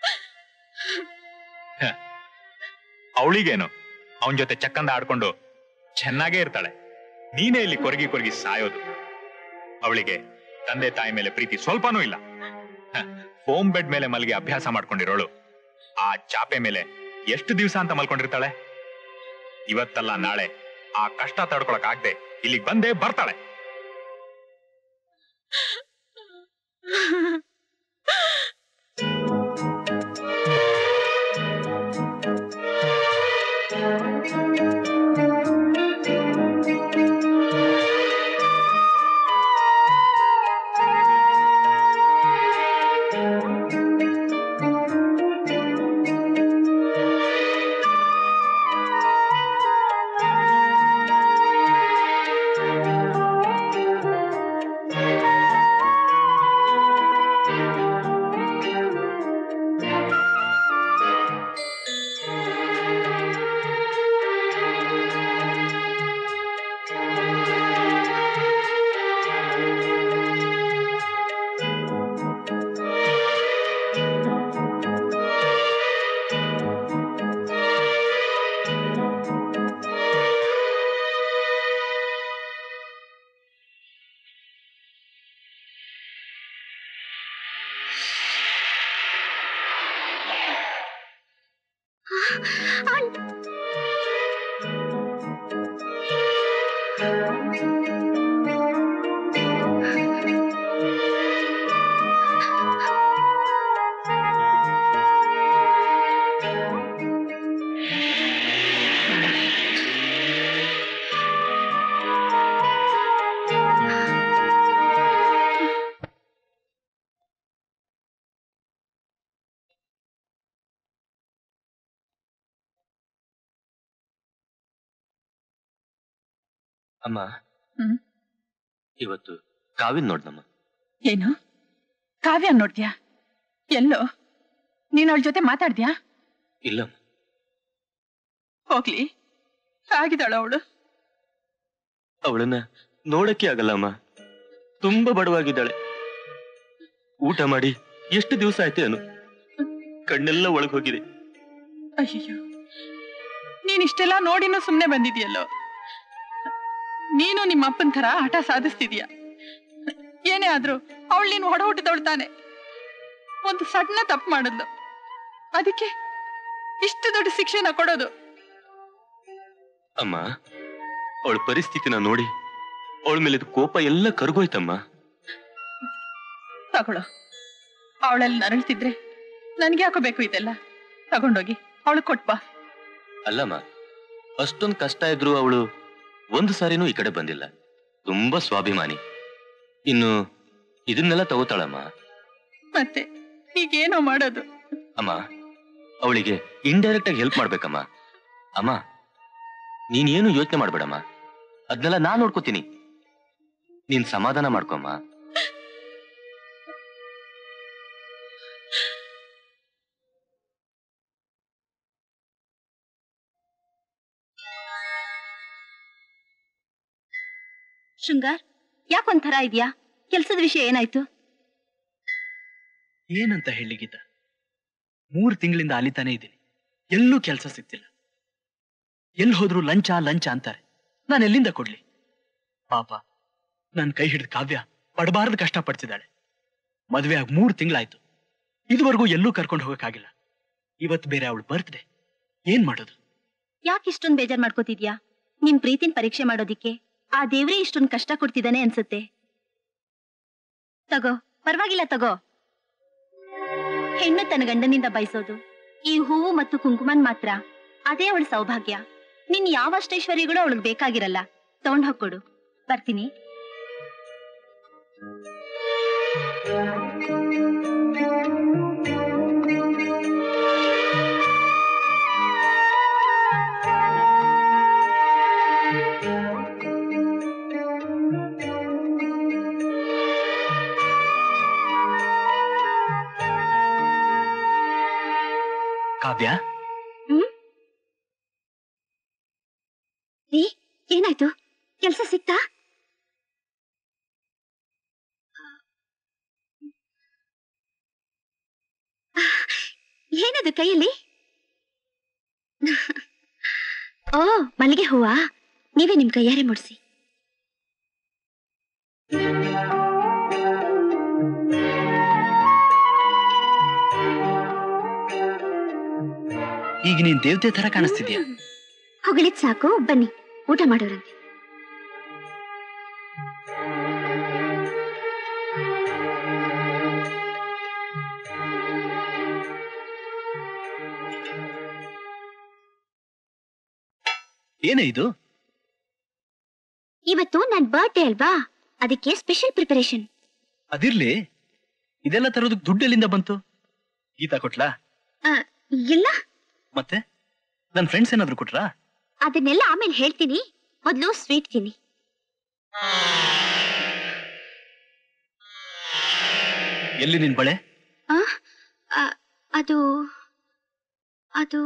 ಅವಳಿಗೇನು ಅವನ್ ಜೊತೆ ಚಕ್ಕಂದ ಆಡ್ಕೊಂಡು ಚೆನ್ನಾಗೇ ಇರ್ತಾಳೆ ನೀನೇ ಇಲ್ಲಿ ಕೊರಗಿ ಕೊರಗಿ ಸಾಯೋದು ಅವಳಿಗೆ ತಂದೆ ತಾಯಿ ಮೇಲೆ ಪ್ರೀತಿ ಸ್ವಲ್ಪನೂ ಇಲ್ಲ ಫೋಮ್ ಬೆಡ್ ಮೇಲೆ ಮಲಗಿ ಅಭ್ಯಾಸ ಮಾಡ್ಕೊಂಡಿರೋಳು ಆ ಚಾಪೆ ಮೇಲೆ ಎಷ್ಟು ದಿವಸ ಅಂತ ಮಲ್ಕೊಂಡಿರ್ತಾಳೆ ಇವತ್ತಲ್ಲ ನಾಳೆ ಆ ಕಷ್ಟ ತಡ್ಕೊಳಕ್ ಆಗದೆ ಇಲ್ಲಿಗೆ ಬಂದೇ ಬರ್ತಾಳೆ ಅಮ್ಮ ಹ್ಮ್. ಇವತ್ತು ಕಾವಿನ್ ನೋಡ್ನಮ್ಮ ಏನು ಕಾವ್ಯ ನೋಡ್ದ್ಯಾ ಎಲ್ಲೋ ನೀನ್ ಅವಳ ಜೊತೆ ಮಾತಾಡ್ದ್ಯಾ ಇಲ್ಲ ಹೋಗ್ಲಿ ಆಗಿದ್ದಾಳ ಅವಳು ಅವಳನ್ನ ನೋಡಕ್ಕೆ ಆಗಲ್ಲ ಅಮ್ಮ ತುಂಬಾ ಬಡವಾಗಿದ್ದಾಳೆ ಊಟ ಮಾಡಿ ಎಷ್ಟು ದಿವಸ ಆಯ್ತು ಅನು ಕಣ್ಣೆಲ್ಲ ಒಳಗ್ ಹೋಗಿದೆ ಅಯ್ಯೋ ನೀನ್ ಇಷ್ಟೆಲ್ಲ ನೋಡಿನೂ ಸುಮ್ನೆ ಬಂದಿದ್ಯಲ್ಲೋ ನೀನು ನಿಮ್ಮ ಅಪ್ಪನ ಥರ ಹಠ ಸಾಧಿಸ್ತಿದ್ಯಾ ಏನೇ ಆದ್ರೂ ಅವಳು ನೀನು ಹೊಡ ಹುಟ್ಟಿದವಳು ತಾನೆ ಒಂದು ಸಣ್ಣ ತಪ್ಪು ಮಾಡಿದ್ಲು ಅದಕ್ಕೆ ಇಷ್ಟು ದೊಡ್ಡ ಶಿಕ್ಷೆನ ಕೊಡೋದು ಅಮ್ಮ ಅವಳ ಪರಿಸ್ಥಿತಿನ ನೋಡಿ ಅವಳ ಮೇಲಿದ ಕೋಪ ಎಲ್ಲ ಕರ್ಗೋಯ್ತಮ್ಮ ತಗೊಳ್ಳೋ ಅವಳಲ್ಲಿ ನರಳ್ತಿದ್ರೆ ನನ್ಗೆ ಯಾಕೋ ಬೇಕು ಇದೆಲ್ಲ ತಗೊಂಡೋಗಿ ಅವಳು ಕೊಟ್ಬಾ ಅಲ್ಲಮ್ಮ ಅಷ್ಟೊಂದ್ ಕಷ್ಟ ಇದ್ರು ಅವಳು ಒಂದು ಸಾರಿನೂ ಈ ಕಡೆ ಬಂದಿಲ್ಲ ತುಂಬಾ ಸ್ವಾಭಿಮಾನಿ ಇನ್ನು ಇದನ್ನೆಲ್ಲ ತಗೋತಾಳಮ್ಮ ಮತ್ತೆ ಈಗೇನೋ ಮಾಡೋದು ಅಮ್ಮ ಅವಳಿಗೆ ಇಂಡೈರೆಕ್ಟ್ ಆಗಿ ಹೆಲ್ಪ್ ಮಾಡ್ಬೇಕಮ್ಮ ಅಮ್ಮ ನೀನೇನು ಯೋಚನೆ ಮಾಡ್ಬೇಡಮ್ಮ ಅದನ್ನೆಲ್ಲ ನಾನ್ ನೋಡ್ಕೋತೀನಿ ನೀನ್ ಸಮಾಧಾನ ಮಾಡ್ಕೊಮ್ಮ ಶೃಂಗಾರ್ ಯಾಕೊಂಥರ ಇದ್ಯಾ ಕೆಲ್ಸದ ವಿಷಯ ಏನಾಯ್ತು ಏನಂತ ಹೇಳಿ ಗೀತಾ ಮೂರು ತಿಂಗಳಿಂದ ಅಲಿತಾನೆ ಇದ್ದೀನಿ ಎಲ್ಲೂ ಕೆಲಸ ಸಿಗ್ತಿಲ್ಲ ಎಲ್ಲಿ ಹೋದ್ರು ಲಂಚ ಲಂಚ ಅಂತಾರೆ ನಾನು ಎಲ್ಲಿಂದ ಕೊಡ್ಲಿ ಪಾಪ ನನ್ನ ಕೈ ಹಿಡಿದ ಕಾವ್ಯ ಪಡಬಾರದು ಕಷ್ಟ ಪಡ್ತಿದ್ದಾಳೆ ಮದುವೆ ಆಗಿ ಮೂರು ತಿಂಗಳಾಯ್ತು ಇದುವರೆಗೂ ಎಲ್ಲೂ ಕರ್ಕೊಂಡು ಹೋಗಕ್ಕಾಗಿಲ್ಲ ಇವತ್ತು ಬೇರೆ ಅವಳು ಬರ್ತ್ಡೇ ಏನ್ ಮಾಡೋದು ಯಾಕೆ ಇಷ್ಟೊಂದು ಬೇಜಾರ್ ಮಾಡ್ಕೋತಿದ್ಯಾ ನಿಮ್ ಪ್ರೀತಿನ ಪರೀಕ್ಷೆ ಮಾಡೋದಿಕ್ಕೆ ಆ ದೇವ್ರೇ ಇಷ್ಟೊಂದು ಕಷ್ಟ ಕೊಡ್ತಿದ್ದಾನೆ ಅನ್ಸುತ್ತೆ ತಗೋ ಪರವಾಗಿಲ್ಲ ತಗೋ ಹೆಣ್ಣು ತನ್ನ ಗಂಡನಿಂದ ಬಯಸೋದು ಈ ಹೂವು ಮತ್ತು ಕುಂಕುಮನ್ ಮಾತ್ರ ಅದೇ ಅವಳ ಸೌಭಾಗ್ಯ ನಿನ್ ಯಾವ ಅಷ್ಟೈಶ್ವರ್ಯಗಳು ಅವಳಿಗೆ ಬೇಕಾಗಿರಲ್ಲ ತಗೊಂಡ್ ಹೋಗ್ಕೊಡು ಬರ್ತೀನಿ ಕಾವ್ಯ ರೀ ಏನಾಯ್ತು ಕೆಲ್ಸ ಸಿಕ್ತಾ ಏನದು ಕೈಯಲ್ಲಿ ಓ ಮಲ್ಲಿಗೆ ಹೂವಾ ನೀವೇ ನಿಮ್ ಕೈಯಾರೆ ಮುಡ್ಸಿ ಈಗ ನೀನ್ ದೇವತೆ ತರ ಕಾಣಿಸ್ತಿದ್ಯಾ ಹೊಗಳಿದ್ ಸಾಕು ಬನ್ನಿ ಊಟ ಮಾಡೋರಂತೆ ಏನೇ ಇದು ಇವತ್ತು ನನ್ ಬರ್ತ್ಡೇ ಅಲ್ವಾ ಅದಕ್ಕೆ ಸ್ಪೆಷಲ್ ಪ್ರಿಪರೇಷನ್ ಅದಿರ್ಲಿ ಇದೆಲ್ಲ ತರೋದಕ್ ದುಡ್ಡು ಎಲ್ಲಿಂದ ಬಂತು ಗೀತಾ ಕೊಟ್ಲಾ ಇಲ್ಲ ಮತ್ತೆ ನನ್ ಫ್ರೆಂಡ್ಸ್ ಏನಾದ್ರು ಕೊಟ್ರಾ ಅದನ್ನೆಲ್ಲ ಆಮೇಲೆ ಹೇಳ್ತೀನಿ ಮೊದ್ಲು ಸ್ವೀಟ್ ತಿನ್ನಿ ಎಲ್ಲಿ ನಿನ್ ಬಳೆ ಆ, ಆ, ಅದು ಅದು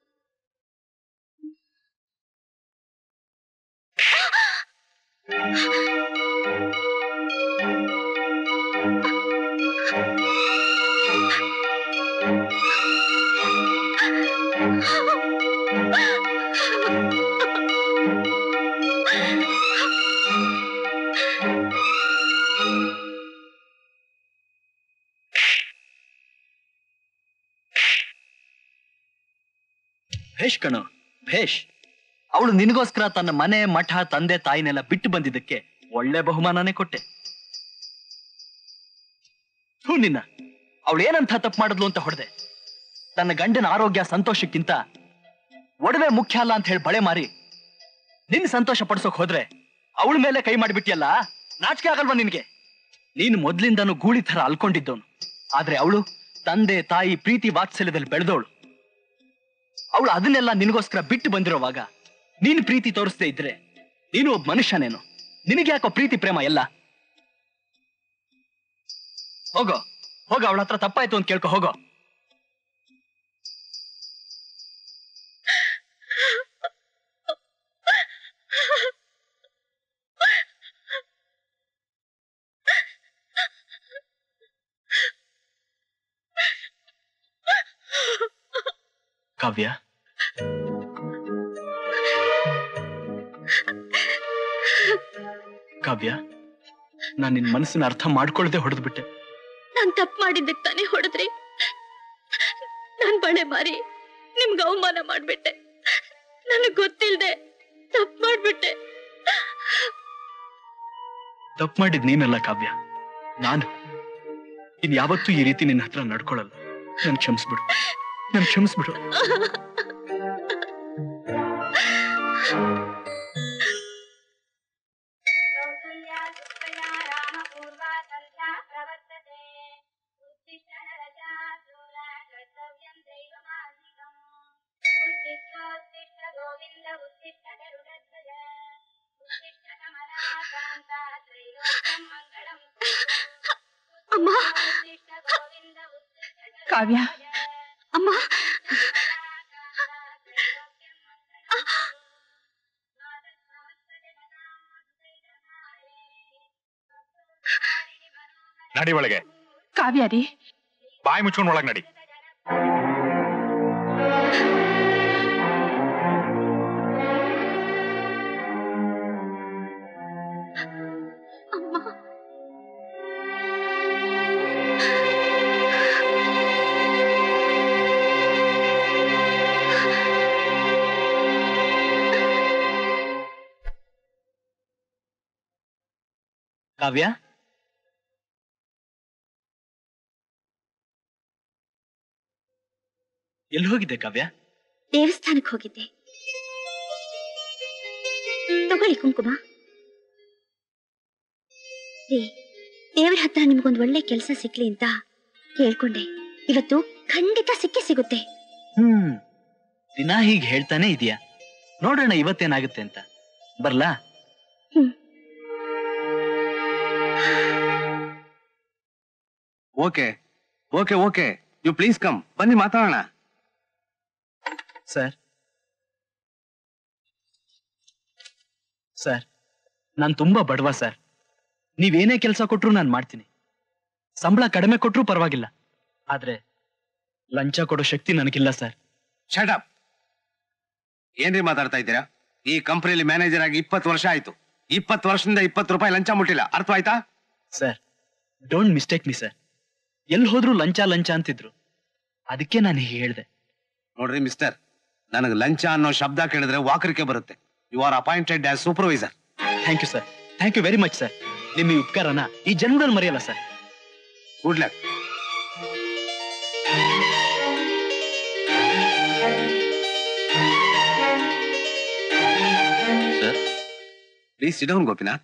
ಭೇಷ್ ಕಣು ಭೇಷ್ ಅವಳು ನಿನಗೋಸ್ಕರ ತನ್ನ ಮನೆ ಮಠ ತಂದೆ ತಾಯಿನೆಲ್ಲ ಬಿಟ್ಟು ಬಂದಿದ್ದಕ್ಕೆ ಒಳ್ಳೆ ಬಹುಮಾನನೇ ಕೊಟ್ಟೆ ಹೂ ನಿನ್ನ ಅವಳು ಏನಂತ ತಪ್ಪು ಮಾಡಿದ್ಲು ಅಂತ ಹೊಡೆದೆ ತನ್ನ ಗಂಡನ ಆರೋಗ್ಯ ಸಂತೋಷಕ್ಕಿಂತ ಒಡವೆ ಮುಖ್ಯ ಅಲ್ಲ ಅಂತ ಹೇಳಿ ಬಳೆ ಮಾರಿ ನಿನ್ ಸಂತೋಷ ಪಡಿಸೋಕ್ ಹೋದ್ರೆ ಅವಳ ಮೇಲೆ ಕೈ ಮಾಡಿಬಿಟ್ಟಿಯಲ್ಲ ನಾಚಿಕೆ ಆಗಲ್ವಾ ನಿನ್ಗೆ ನೀನು ಮೊದ್ಲಿಂದನೂ ಗೂಳಿ ತರ ಅಲ್ಕೊಂಡಿದ್ದವನು ಆದ್ರೆ ಅವಳು ತಂದೆ ತಾಯಿ ಪ್ರೀತಿ ವಾತ್ಸಲ್ಯದಲ್ಲಿ ಬೆಳೆದವಳು ಅವಳು ಅದನ್ನೆಲ್ಲ ನಿನಗೋಸ್ಕರ ಬಿಟ್ಟು ಬಂದಿರೋವಾಗ ನೀನು ಪ್ರೀತಿ ತೋರಿಸದೇ ಇದ್ರೆ ನೀನು ಒಬ್ಬ ಮನುಷ್ಯನೇನು ನಿನಗೆ ಯಾಕೋ ಪ್ರೀತಿ ಪ್ರೇಮ ಎಲ್ಲ ಹೋಗೋ ಹೋಗ ಅವಳ ಹತ್ರ ತಪ್ಪಾಯ್ತು ಅಂತ ಕೇಳ್ಕೊ ಹೋಗೋ ಕಾವ್ಯ ಕಾವ್ಯ ನಾನ್ ನಿನ್ ಮನಸ್ಸನ್ನ ಅರ್ಥ ಮಾಡ್ಕೊಳ್ದೆ ಹೊಡೆದು ಬಿಟ್ಟೆ ನಾನ್ ತಪ್ಪು ಮಾಡಿದ್ದಕ್ಕೆ ತಾನೇ ಹೊಡೆದ್ರಿ ನಾನ್ ಬಳೆ ಮಾರಿ ನಿಮ್ಗೆ ಅವಮಾನ ಮಾಡ್ಬಿಟ್ಟೆ ನನಗ್ ಗೊತ್ತಿಲ್ದೆ ತಪ್ಪು ಮಾಡ್ಬಿಟ್ಟೆ ತಪ್ಪು ಮಾಡಿದ್ ನೀನಲ್ಲ ಕಾವ್ಯ ನಾನು ಇನ್ ಯಾವತ್ತೂ ಈ ರೀತಿ ನಿನ್ನ ಹತ್ರ ನಡ್ಕೊಳಲ್ಲ ನನ್ ಕ್ಷಮಿಸ್ಬಿಡು ನನ್ ಕ್ಷಮಿಸ್ಬಿಡು ಅಮ್ಮ ಕಾವ್ಯ ಅಮ್ಮ ನಡಿ ಒಳಗೆ ಕಾವ್ಯ ರೀ ಬಾಯಿ ಮುಚ್ಕೊಂಡು ಒಳಗ್ ನಡಿ ಕಾವ್ಯ ಎಲ್ಲಿ ಹೋಗಿದ್ದೆ ಕಾವ್ಯ ದೇವಸ್ಥಾನಕ್ಕೆ ಹೋಗಿದ್ದೆ ತಗೊಳ್ಳಿ ಕುಂಕುಮ ರೀ ದೇವರ ಹತ್ರ ನಿಮ್ಗೊಂದು ಒಳ್ಳೆ ಕೆಲಸ ಸಿಕ್ಲಿ ಅಂತ ಕೇಳ್ಕೊಂಡೆ ಇವತ್ತು ಖಂಡಿತ ಸಿಕ್ಕೇ ಸಿಗುತ್ತೆ ಹ್ಮ್ ದಿನ ಹೀಗೆ ಹೇಳ್ತಾನೆ ಇದೆಯಾ ನೋಡೋಣ ಇವತ್ತೇನಾಗುತ್ತೆ ಅಂತ ಬರ್ಲಾ okay okay okay you please come ಬನ್ನಿ ಮಾತಾಡೋಣ ಸರ್ ಸರ್ ನಾನು ತುಂಬಾ ಬಡವ ಸರ್ ನೀವೇನೇ ಕೆಲಸ ಕೊಟ್ರು ನಾನು ಮಾಡ್ತೀನಿ ಸಂಬಳ ಕಡಿಮೆ ಕೊಟ್ರು ಪರವಾಗಿಲ್ಲ ಆದ್ರೆ ಲಂಚ ಕೊಡೋ ಶಕ್ತಿ ನನಗಿಲ್ಲ ಸರ್ ಶಟಪ್ ಏನ್ರಿ ಮಾತಾಡ್ತಾ ಇದ್ದೀರಾ ಈ ಕಂಪನಿಯಲ್ಲಿ ಮ್ಯಾನೇಜರ್ ಆಗಿ ಇಪ್ಪತ್ತು ವರ್ಷ ಆಯ್ತು ಇಪ್ಪತ್ತು ವರ್ಷದಿಂದ ಇಪ್ಪತ್ತು ರೂಪಾಯಿ ಲಂಚ ಮುಟ್ಟಿಲ್ಲ ಅರ್ಥ ಆಯ್ತಾ sir don't mistake me sir ಎಲ್ಲಿ ಹೋದ್ರು ಲಂಚ ಲಂಚ ಅಂತಿದ್ರು ಅದಕ್ಕೆ ನಾನು ಹೀಗೆ ಹೇಳ್ದೆ ನೋಡ್ರಿ ಮಿಸ್ಟರ್ ನನಗೆ ಲಂಚ ಅನ್ನೋ ಶಬ್ದ ಕೇಳಿದ್ರೆ ವಾಕರಿಕೆ ಬರುತ್ತೆ you are appointed as supervisor thank you sir thank you very much sir ನಿಮ್ಮ ಈ ಉಪಕಾರನ ಈ ಜನ್ಮದಲ್ಲಿ ಮರೆಯಲ್ಲ sir good luck sir please sit down Gopinath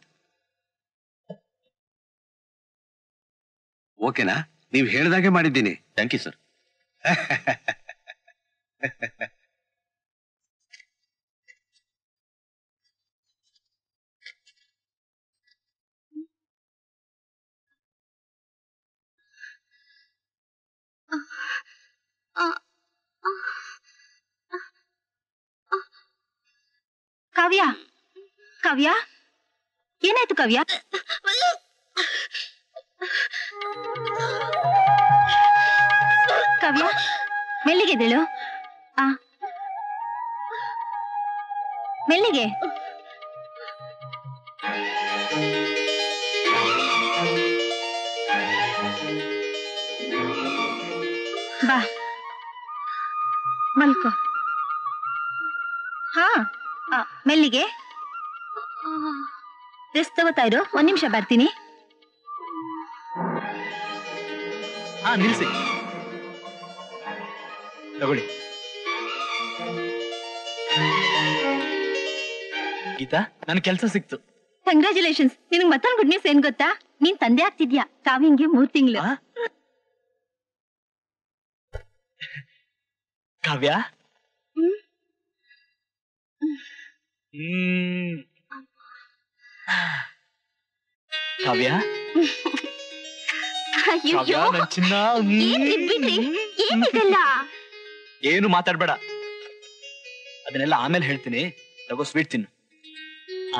ಓಕೆನಾ ನೀವು ಹೇಳ್ದಾಗೆ ಮಾಡಿದ್ದೀನಿ thank you sir Kavya Kavya ಏನಾಯ್ತು ಕಾವ್ಯ ಕಾವ್ಯ ಮೆಲ್ಲಿಗೆದೇಳು ಆ ಮೆಲ್ಲಿಗೆ ಬಾ ಮಲ್ಕೋ ಹಾ ಆ, ಮೆಲ್ಲಿಗೆ ರೆಸ್ಟ್ ತಗೋತಾ ಇರು ಒಂದ್ ನಿಮಿಷ ಬರ್ತೀನಿ ಹಾ ನಿಲ್ಸಿ ತಗೊಳ್ಳಿ ಗೀತಾ ನನ್ ಕೆಲ್ಸ ಸಿಕ್ತು ಕಂಗ್ರ್ಯಾಚುಲೇಷನ್ಸ್ ನಿನಗ್ ಮತ್ತೊಂದು ಗುಡ್ ನ್ಯೂಸ್ ಏನ್ ಗೊತ್ತಾ ನೀನ್ ತಂದೆ ಆಗ್ತಿದ್ಯಾ ಕಾವ್ಯಂಗೆ ಮೂರ್ ತಿಂಗಳು ಕಾವ್ಯ ಹ್ಮ್. ಹ್ಮ್. ಕಾವ್ಯ ಅಯ್ಯೋ ಕಾವ್ಯ ನನ್ ಚಿನ್ನ ಏನ್ರಿ ಬಿಡ್ರಿ ಏನಿದೆಲ್ಲ ಏನು ಮಾತಾಡ್ಬೇಡ ಅದನ್ನೆಲ್ಲ ಆಮೇಲೆ ಹೇಳ್ತೀನಿ ತಗೋ ಸ್ವೀಟ್ ತಿನ್ನು ಆ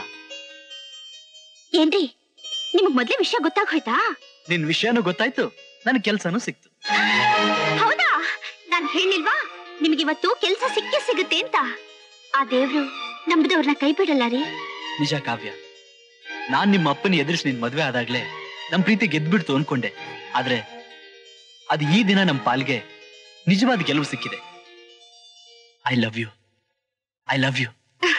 ಏನ್ರಿ ನಿಮಗ್ ಮೊದ್ಲೇ ವಿಷಯ ಗೊತ್ತಾಗೋಯ್ತಾ ನಿನ್ ವಿಷಯನೂ ಗೊತ್ತಾಯ್ತು ನನ್ ಕೆಲ್ಸನೂ ಸಿಕ್ತು ಹೌದಾ ನಾನ್ ಹೇಳಿಲ್ವಾ ನಿಮ್ಗೆ ಇವತ್ತು ಕೆಲ್ಸ ಸಿಕ್ಕೇ ಸಿಗುತ್ತೆ ಅಂತ ಆ ದೇವ್ರು ನಂಬದವ್ರನ್ನ ಕೈ ಬಿಡಲ್ಲ ರೀ ನಿಜ ಕಾವ್ಯ ನಾನ್ ನಿಮ್ಮ ಅಪ್ಪನ ಎದುರಿಸಿ ನಿನ್ ಮದ್ವೆ ಆದಾಗ್ಲೇ ನಮ್ ಪ್ರೀತಿ ಗೆದ್ಬಿಡ್ತು ಅನ್ಕೊಂಡೆ ಆದ್ರೆ ಅದು ಈ ದಿನ ನಮ್ ಪಾಲ್ಗೆ ನಿಜವಾದ ಗೆಲುವು ಸಿಕ್ಕಿದೆ I love you I love you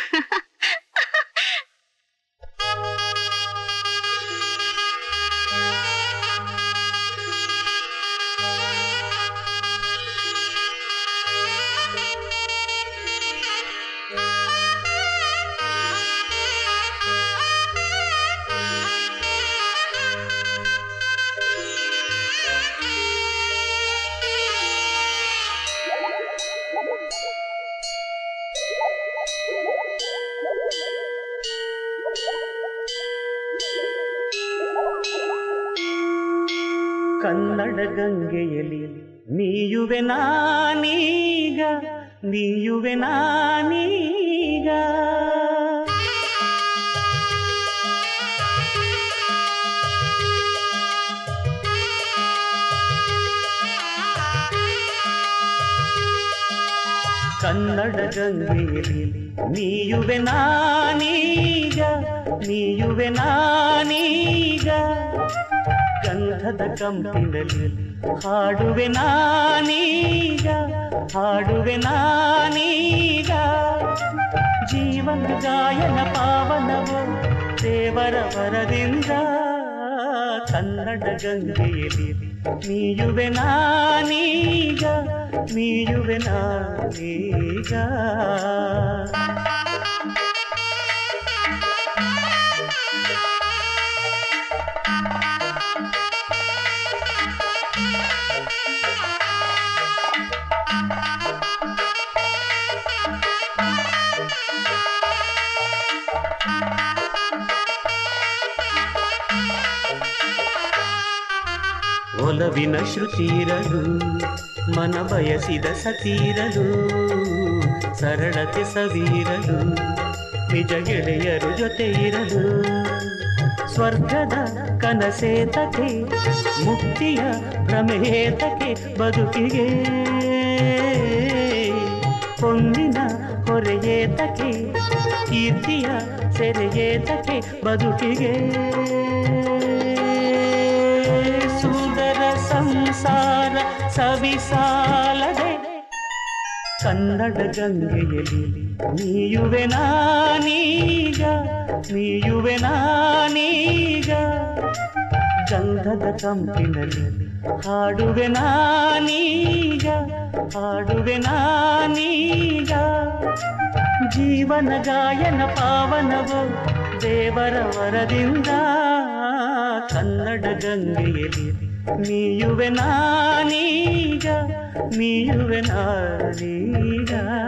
Kannada ಗಂಗೆಯಲಿ ನೀಯುವೆ ನಾನೀಗ ನೀಯುವೆ ನಾನೀಗ ಕನ್ನಡ ಗಂಗೆಯಲಿ ನೀಯುವೆ ನಾನೀಗ ನೀಯುವೆ ನಾನೀಗ ಗಂಧದ ಕಂಪಿನಲ್ಲಿ ಹಾಡುವೆ ನಾನೀಗ ಹಾಡುವೆ ನಾನೀಗ ಜೀವನ ಗಾಯನ ಪಾವನವು ದೇವರ ವರದಿಂದ ಕನ್ನಡ ಗಂಗೆಯಲ್ಲಿ ನೀಯುವೆ ನಾನೀಗ ನೀಯುವೆ ನಾನೀಗ ಒಲವಿನ ಶ್ರುತಿರಲು ಮನ ಬಯಸಿದ ಸತೀರಲು ಸರಳತೆ ಸವಿರಲು ನಿಜ ಗೆಳೆಯರು ಜೊತೆ ಇರಲು ಸ್ವರ್ಗದ ಕನಸೇತಕೆ ಮುಕ್ತಿಯ ಭ್ರಮೇತಕೆ ಬದುಕಿಗೆ ಹೊಂದಿನ ಹೊರೆಯೇತಕೆ ಕೀರ್ತಿಯ ಸೆರೆಯೇತಕೆ ಬದುಕಿಗೆ ಸುಂದರ ಸಂಸಾರ ಸವಿಸಾಲದೆ ಕನ್ನಡ ಗಂಗೆಯಲ್ಲಿ ನೀಯುವೆ ನಾನೀಗ ನೀಯುವೆ ನಾನೀಗ ಗಂಧದ ಕಂಪಿನಲ್ಲಿ ಹಾಡುವೆ ನಾನೀಗ ಹಾಡುವೆ ನಾನೀಗ ಜೀವನ ಗಾಯನ ಪಾವನವು ದೇವರ ವರದಿಂದ ಕನ್ನಡ ಗಂಗೆಯಲ್ಲಿ ನೀಯುವೆ ನಾನೀಗ ನೀಯುವೆ ನಾನೀಗ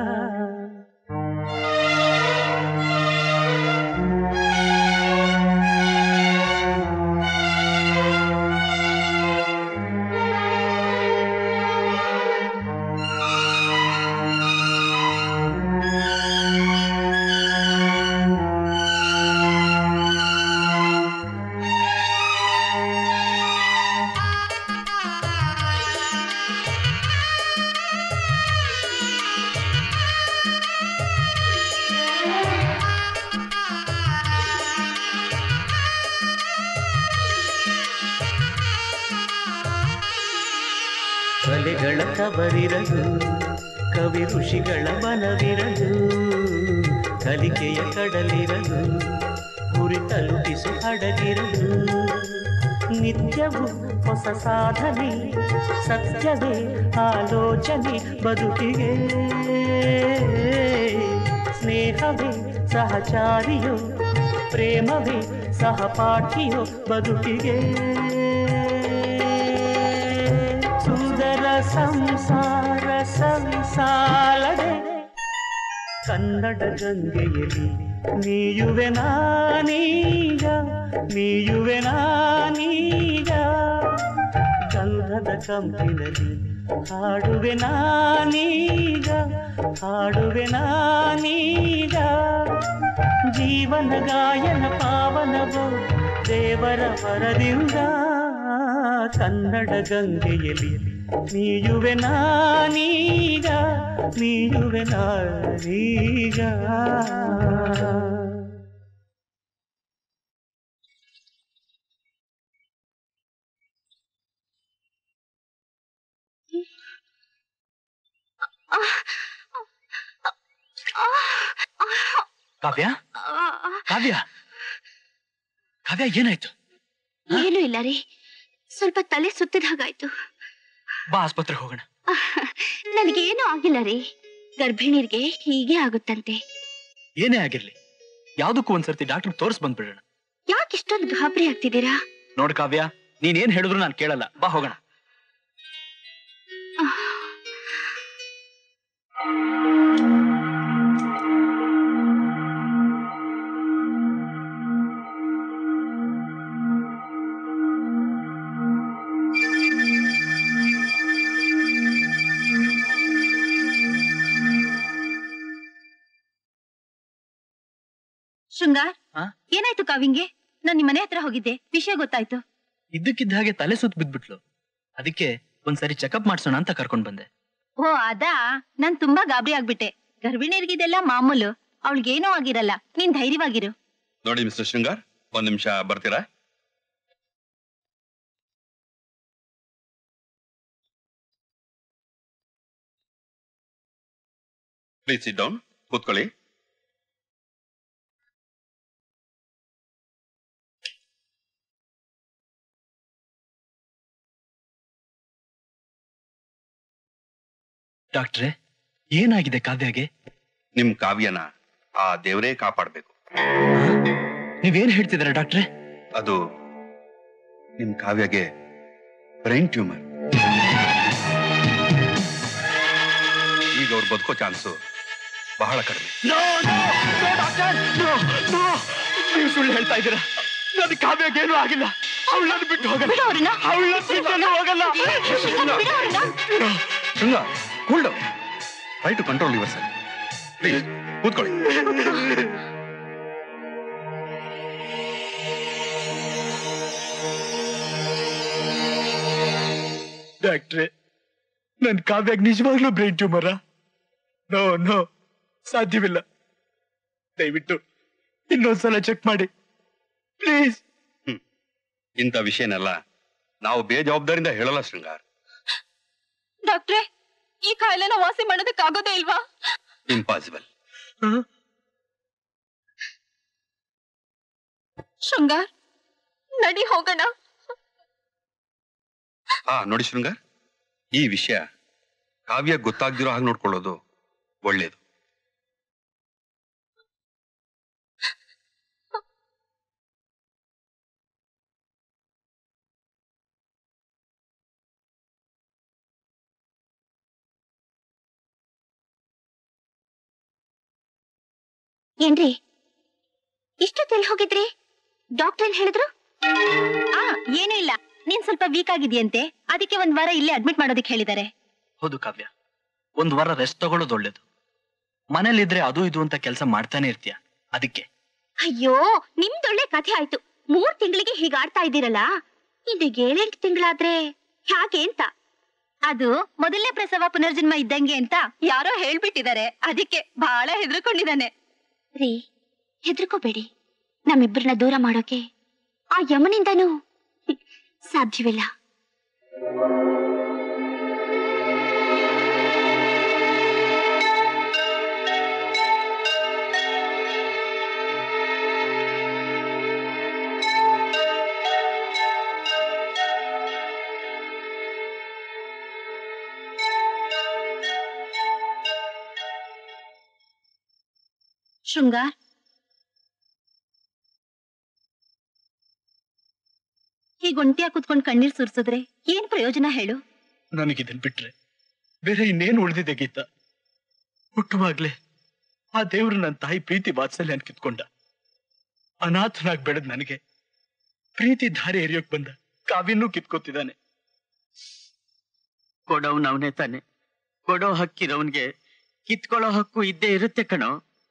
ಕಲೆಗಳ ತವರಿರಲು ಕವಿ ಋಷಿಗಳ ಬನವಿರಲು ಕಲಿಕೆಯ ಕಡಲಿರಲು ಗುರಿ ತಲುಪಿಸು ಹಡಗಿರಲು ನಿತ್ಯವೂ ಹೊಸ ಸಾಧನೆ ಸತ್ಯವೇ ಆಲೋಚನೆ ಬದುಕಿಗೆ ಸ್ನೇಹವೇ ಸಹಚಾರಿಯೋ ಪ್ರೇಮವೇ ಸಹಪಾಠಿಯೋ ಬದುಕಿಗೆ ಸುಂದರ ಸಂಸಾರ ಸಂಸಾಲದೆ ಕನ್ನಡ ಗಂಗೆಯಲ್ಲಿ ನೀಯುವೆ ನಾನೀಗ ನೀಯುವೆ ನಾನೀಗ ಗಂಧದ ಕಂಪಿನಲ್ಲಿ ಹಾಡುವೆ ನಾನೀಗ ಹಾಡುವೆ ನಾನೀಗ ಜೀವನ ಗಾಯನ ಪಾವನವು ದೇವರ ವರದಿಂದ ಕನ್ನಡ ಗಂಗೆಯಲ್ಲಿ ನೀಯುವೆ ನಾನೀಗ ನೀಯುವೆ ನಾನೀಗ ಕಾವ್ಯ ಕಾವ್ಯ ಕಾವ್ಯ ಏನಾಯ್ತು ಏನು ಇಲ್ಲ ರೀ ಸ್ವಲ್ಪ ತಲೆ ಸುತ್ತಿದ ಹಾಗಾಯ್ತು ಬಾ ಆಸ್ಪತ್ರೆ ಹೋಗೋಣ ನನಗೇನು ಆಗಿಲ್ಲ ರೀ ಗರ್ಭಿಣಿಯರಿಗೆ ಹೀಗೆ ಆಗುತ್ತಂತೆ ಏನೇ ಆಗಿರ್ಲಿ ಯಾವ್ದಕ್ಕೂ ಒಂದ್ಸರ್ತಿ ಡಾಕ್ಟರ್ ತೋರ್ಸ್ ಬಂದ್ಬಿಡೋಣ ಯಾಕೆ ಇಷ್ಟೊಂದು ಗಾಬರಿ ಆಗ್ತಿದ್ದೀರಾ ನೋಡ್ ಕಾವ್ಯ ನೀನ್ ಏನ್ ಹೇಳಿದ್ರು ನಾನು ಕೇಳಲ್ಲ ಬಾ ಹೋಗೋಣ ಶೃಂಗಾರ್ ಆ? ಏನಾಯ್ತು ಕಾವಿಂಗೆ ನಾನ್ ನಿಮ್ ಮನೆ ಹತ್ರ ಹೋಗಿದ್ದೆ ವಿಷಯ ಗೊತ್ತಾಯ್ತು ಇದ್ದಕ್ಕಿದ್ದ ಹಾಗೆ ತಲೆ ಸುತ್ತ ಬಿದ್ಬಿಟ್ಲು ಅದಕ್ಕೆ ಒಂದ್ಸರಿ ಚೆಕಪ್ ಮಾಡ್ಸೋಣ ಅಂತ ಕರ್ಕೊಂಡ್ ಬಂದೆ ಓ ಅದಾ ನಾನ್ ತುಂಬಾ ಗಾಬರಿ ಆಗ್ಬಿಟ್ಟೆ ಗರ್ಭಿಣಿಯರಿಗೆ ಇದೆಲ್ಲ ಮಾಮೂಲು ಅವಳಿಗೇನೂ ಆಗಿರಲ್ಲ ನೀನ್ ಧೈರ್ಯವಾಗಿರು ನೋಡಿ ಮಿಸ್ಟರ್ ಶೃಂಗಾರ್ ಒಂದ್ ನಿಮಿಷ ಬರ್ತೀರಾ ಪ್ಲೀಸ್ ಸಿಟ್ ಡೌನ್ ಕೂತ್ಕೊಳ್ಳಿ ಡಾಕ್ಟ್ರೆ ಏನಾಗಿದೆ ಕಾವ್ಯಗೆ ನಿಮ್ ಕಾವ್ಯನ ಆ ದೇವರೇ ಕಾಪಾಡ್ಬೇಕು ನೀವೇನ್ ಹೇಳ್ತಿದ್ದೀರಾ ಡಾಕ್ಟ್ರೆ ಅದು ನಿಮ್ ಕಾವ್ಯಗೆ ಬ್ರೈನ್ ಟ್ಯೂಮರ್ ಈಗ ಅವ್ರು ಬದುಕೋ ಚಾನ್ಸು ಬಹಳ ಕಡಿಮೆ ನೀವು ಸುಳ್ಳು ಹೇಳ್ತಾ ಇದ್ದೀರಾ ನನ್ನ ಕಾವ್ಯಗೆ ಏನೂ ಆಗಿಲ್ಲ ಅವಳು ನನ್ನ ಬಿಟ್ಟು ಹೋಗಲ್ಲ ಅವಳು ಬಿಟ್ಟು ಹೋಗಲ್ಲ Shringa cool down try to control yourself please ಕೂತ್ಕೊಳ್ಳಿ ಡಾಕ್ಟ್ರೆ ನನ್ ಕಾವ್ಯಾಗ ನಿಜವಾಗ್ಲೂ ಬ್ರೈನ್ ಟ್ಯೂಮರ ನೋ ನೋ ಸಾಧ್ಯವಿಲ್ಲ ದಯವಿಟ್ಟು ಇನ್ನೊಂದ್ಸಲ ಚೆಕ್ ಮಾಡಿ ಪ್ಲೀಸ್ ಇಂಥ ವಿಷಯನೆಲ್ಲ ನಾವು ಬೇಜವಾಬ್ದಾರಿಯಿಂದ ಹೇಳಲ್ಲ ಶೃಂಗಾರ್ ಡಾಕ್ಟ್ರೆ ಈ ಕಾಯಿಲೆನ ವಾಸಿ ಮಾಡೋದಕ್ಕಾಗೋದೇ ಇಲ್ವಾ ಇಂಪಾಸಿಬಲ್ ಶೃಂಗಾರ್ ನಡಿ ಹೋಗೋಣ ಹಾ ನೋಡಿ ಶೃಂಗಾರ್ ಈ ವಿಷಯ ಕಾವ್ಯ ಗೊತ್ತಾಗ್ದಿರೋ ಹಾಗೆ ನೋಡ್ಕೊಳ್ಳೋದು ಒಳ್ಳೇದು ಏನ್ರಿ ಇಷ್ಟೊತ್ತೆಲ್ಲಿ ಹೋಗಿದ್ರಿ ಡಾಕ್ಟರ್ ಏನ್ ಹೇಳಿದ್ರು ಆ ಏನೂ ಇಲ್ಲ ನೀನ್ ಸ್ವಲ್ಪ ವೀಕ್ ಆಗಿದ್ಯಂತೆ ಅದಕ್ಕೆ ಒಂದ್ ವಾರ ಇಲ್ಲೇ ಅಡ್ಮಿಟ್ ಮಾಡೋದಕ್ಕೆ ಹೇಳಿದ್ದಾರೆ ಹೌದು ಕಾವ್ಯ ಒಂದ್ ವಾರ ರೆಸ್ಟ್ ತಗೊಳ್ಳೋದು ಒಳ್ಳೇದು ಮನೇಲಿದ್ರೆ ಅದು ಇದು ಅಂತ ಕೆಲಸ ಮಾಡ್ತಾನೆ ಇರ್ತೀಯ ಅದಕ್ಕೆ ಅಯ್ಯೋ ನಿಮ್ದೊಳ್ಳೆ ಕಥೆ ಆಯ್ತು ಮೂರ್ ತಿಂಗಳಿಗೆ ಹೀಗ್ ಆಡ್ತಾ ಇದ್ದೀರಲ್ಲ ಇದು ಏಳೆಂಟು ತಿಂಗಳಾದ್ರೆ ಹೇಗೆ ಅಂತ ಅದು ಮೊದಲನೇ ಪ್ರಸವ ಪುನರ್ಜನ್ಮ ಇದ್ದಂಗೆ ಅಂತ ಯಾರೋ ಹೇಳ್ಬಿಟ್ಟಿದ್ದಾರೆ ಅದಕ್ಕೆ ಬಹಳ ಹೆದರ್ಕೊಂಡಿದ್ದಾನೆ ರೀ ಹೆದರ್ಕೋಬೇಡಿ ನಮ್ಮಿಬ್ಬರನ್ನ ದೂರ ಮಾಡೋಕೆ ಆ ಯಮನಿಂದನೂ ಹ್ಮ್, ಸಾಧ್ಯವಿಲ್ಲ ಶೃಂಗಾರ್ ಹೀಗ್ ಒಂಟಿಯಾಗಿ ಕುತ್ಕೊಂಡ್ ಕಣ್ಣೀರ್ ಸುರ್ಸಿದ್ರೆ ಏನ್ ಪ್ರಯೋಜನ ಹೇಳು ನನಗಿದನ್ ಬಿಟ್ರೆ ಬೇರೆ ಇನ್ನೇನು ಉಳಿದಿದೆ ಗೀತಾ ಹುಟ್ಟುವಾಗ್ಲೇ ಆ ದೇವ್ರು ನನ್ನ ತಾಯಿ ಪ್ರೀತಿ ವಾತ್ಸಲ್ಯ ಕಿತ್ಕೊಂಡ ಅನಾಥನಾಗ್ ಬೆಳೆದ್ ನನಗೆ ಪ್ರೀತಿ ದಾರಿ ಎರಿಯೋಕ್ ಬಂದ ಕಾವ್ಯನೂ ಕಿತ್ಕೋತಿದ್ದಾನೆ ಕೊಡೋನ್ ಅವನೇ ತಾನೆ ಕೊಡೋ ಹಕ್ಕಿರೋನ್ಗೆ ಕಿತ್ಕೊಳ್ಳೋ ಹಕ್ಕು ಇದ್ದೇ ಇರುತ್ತೆ ಕಣೋ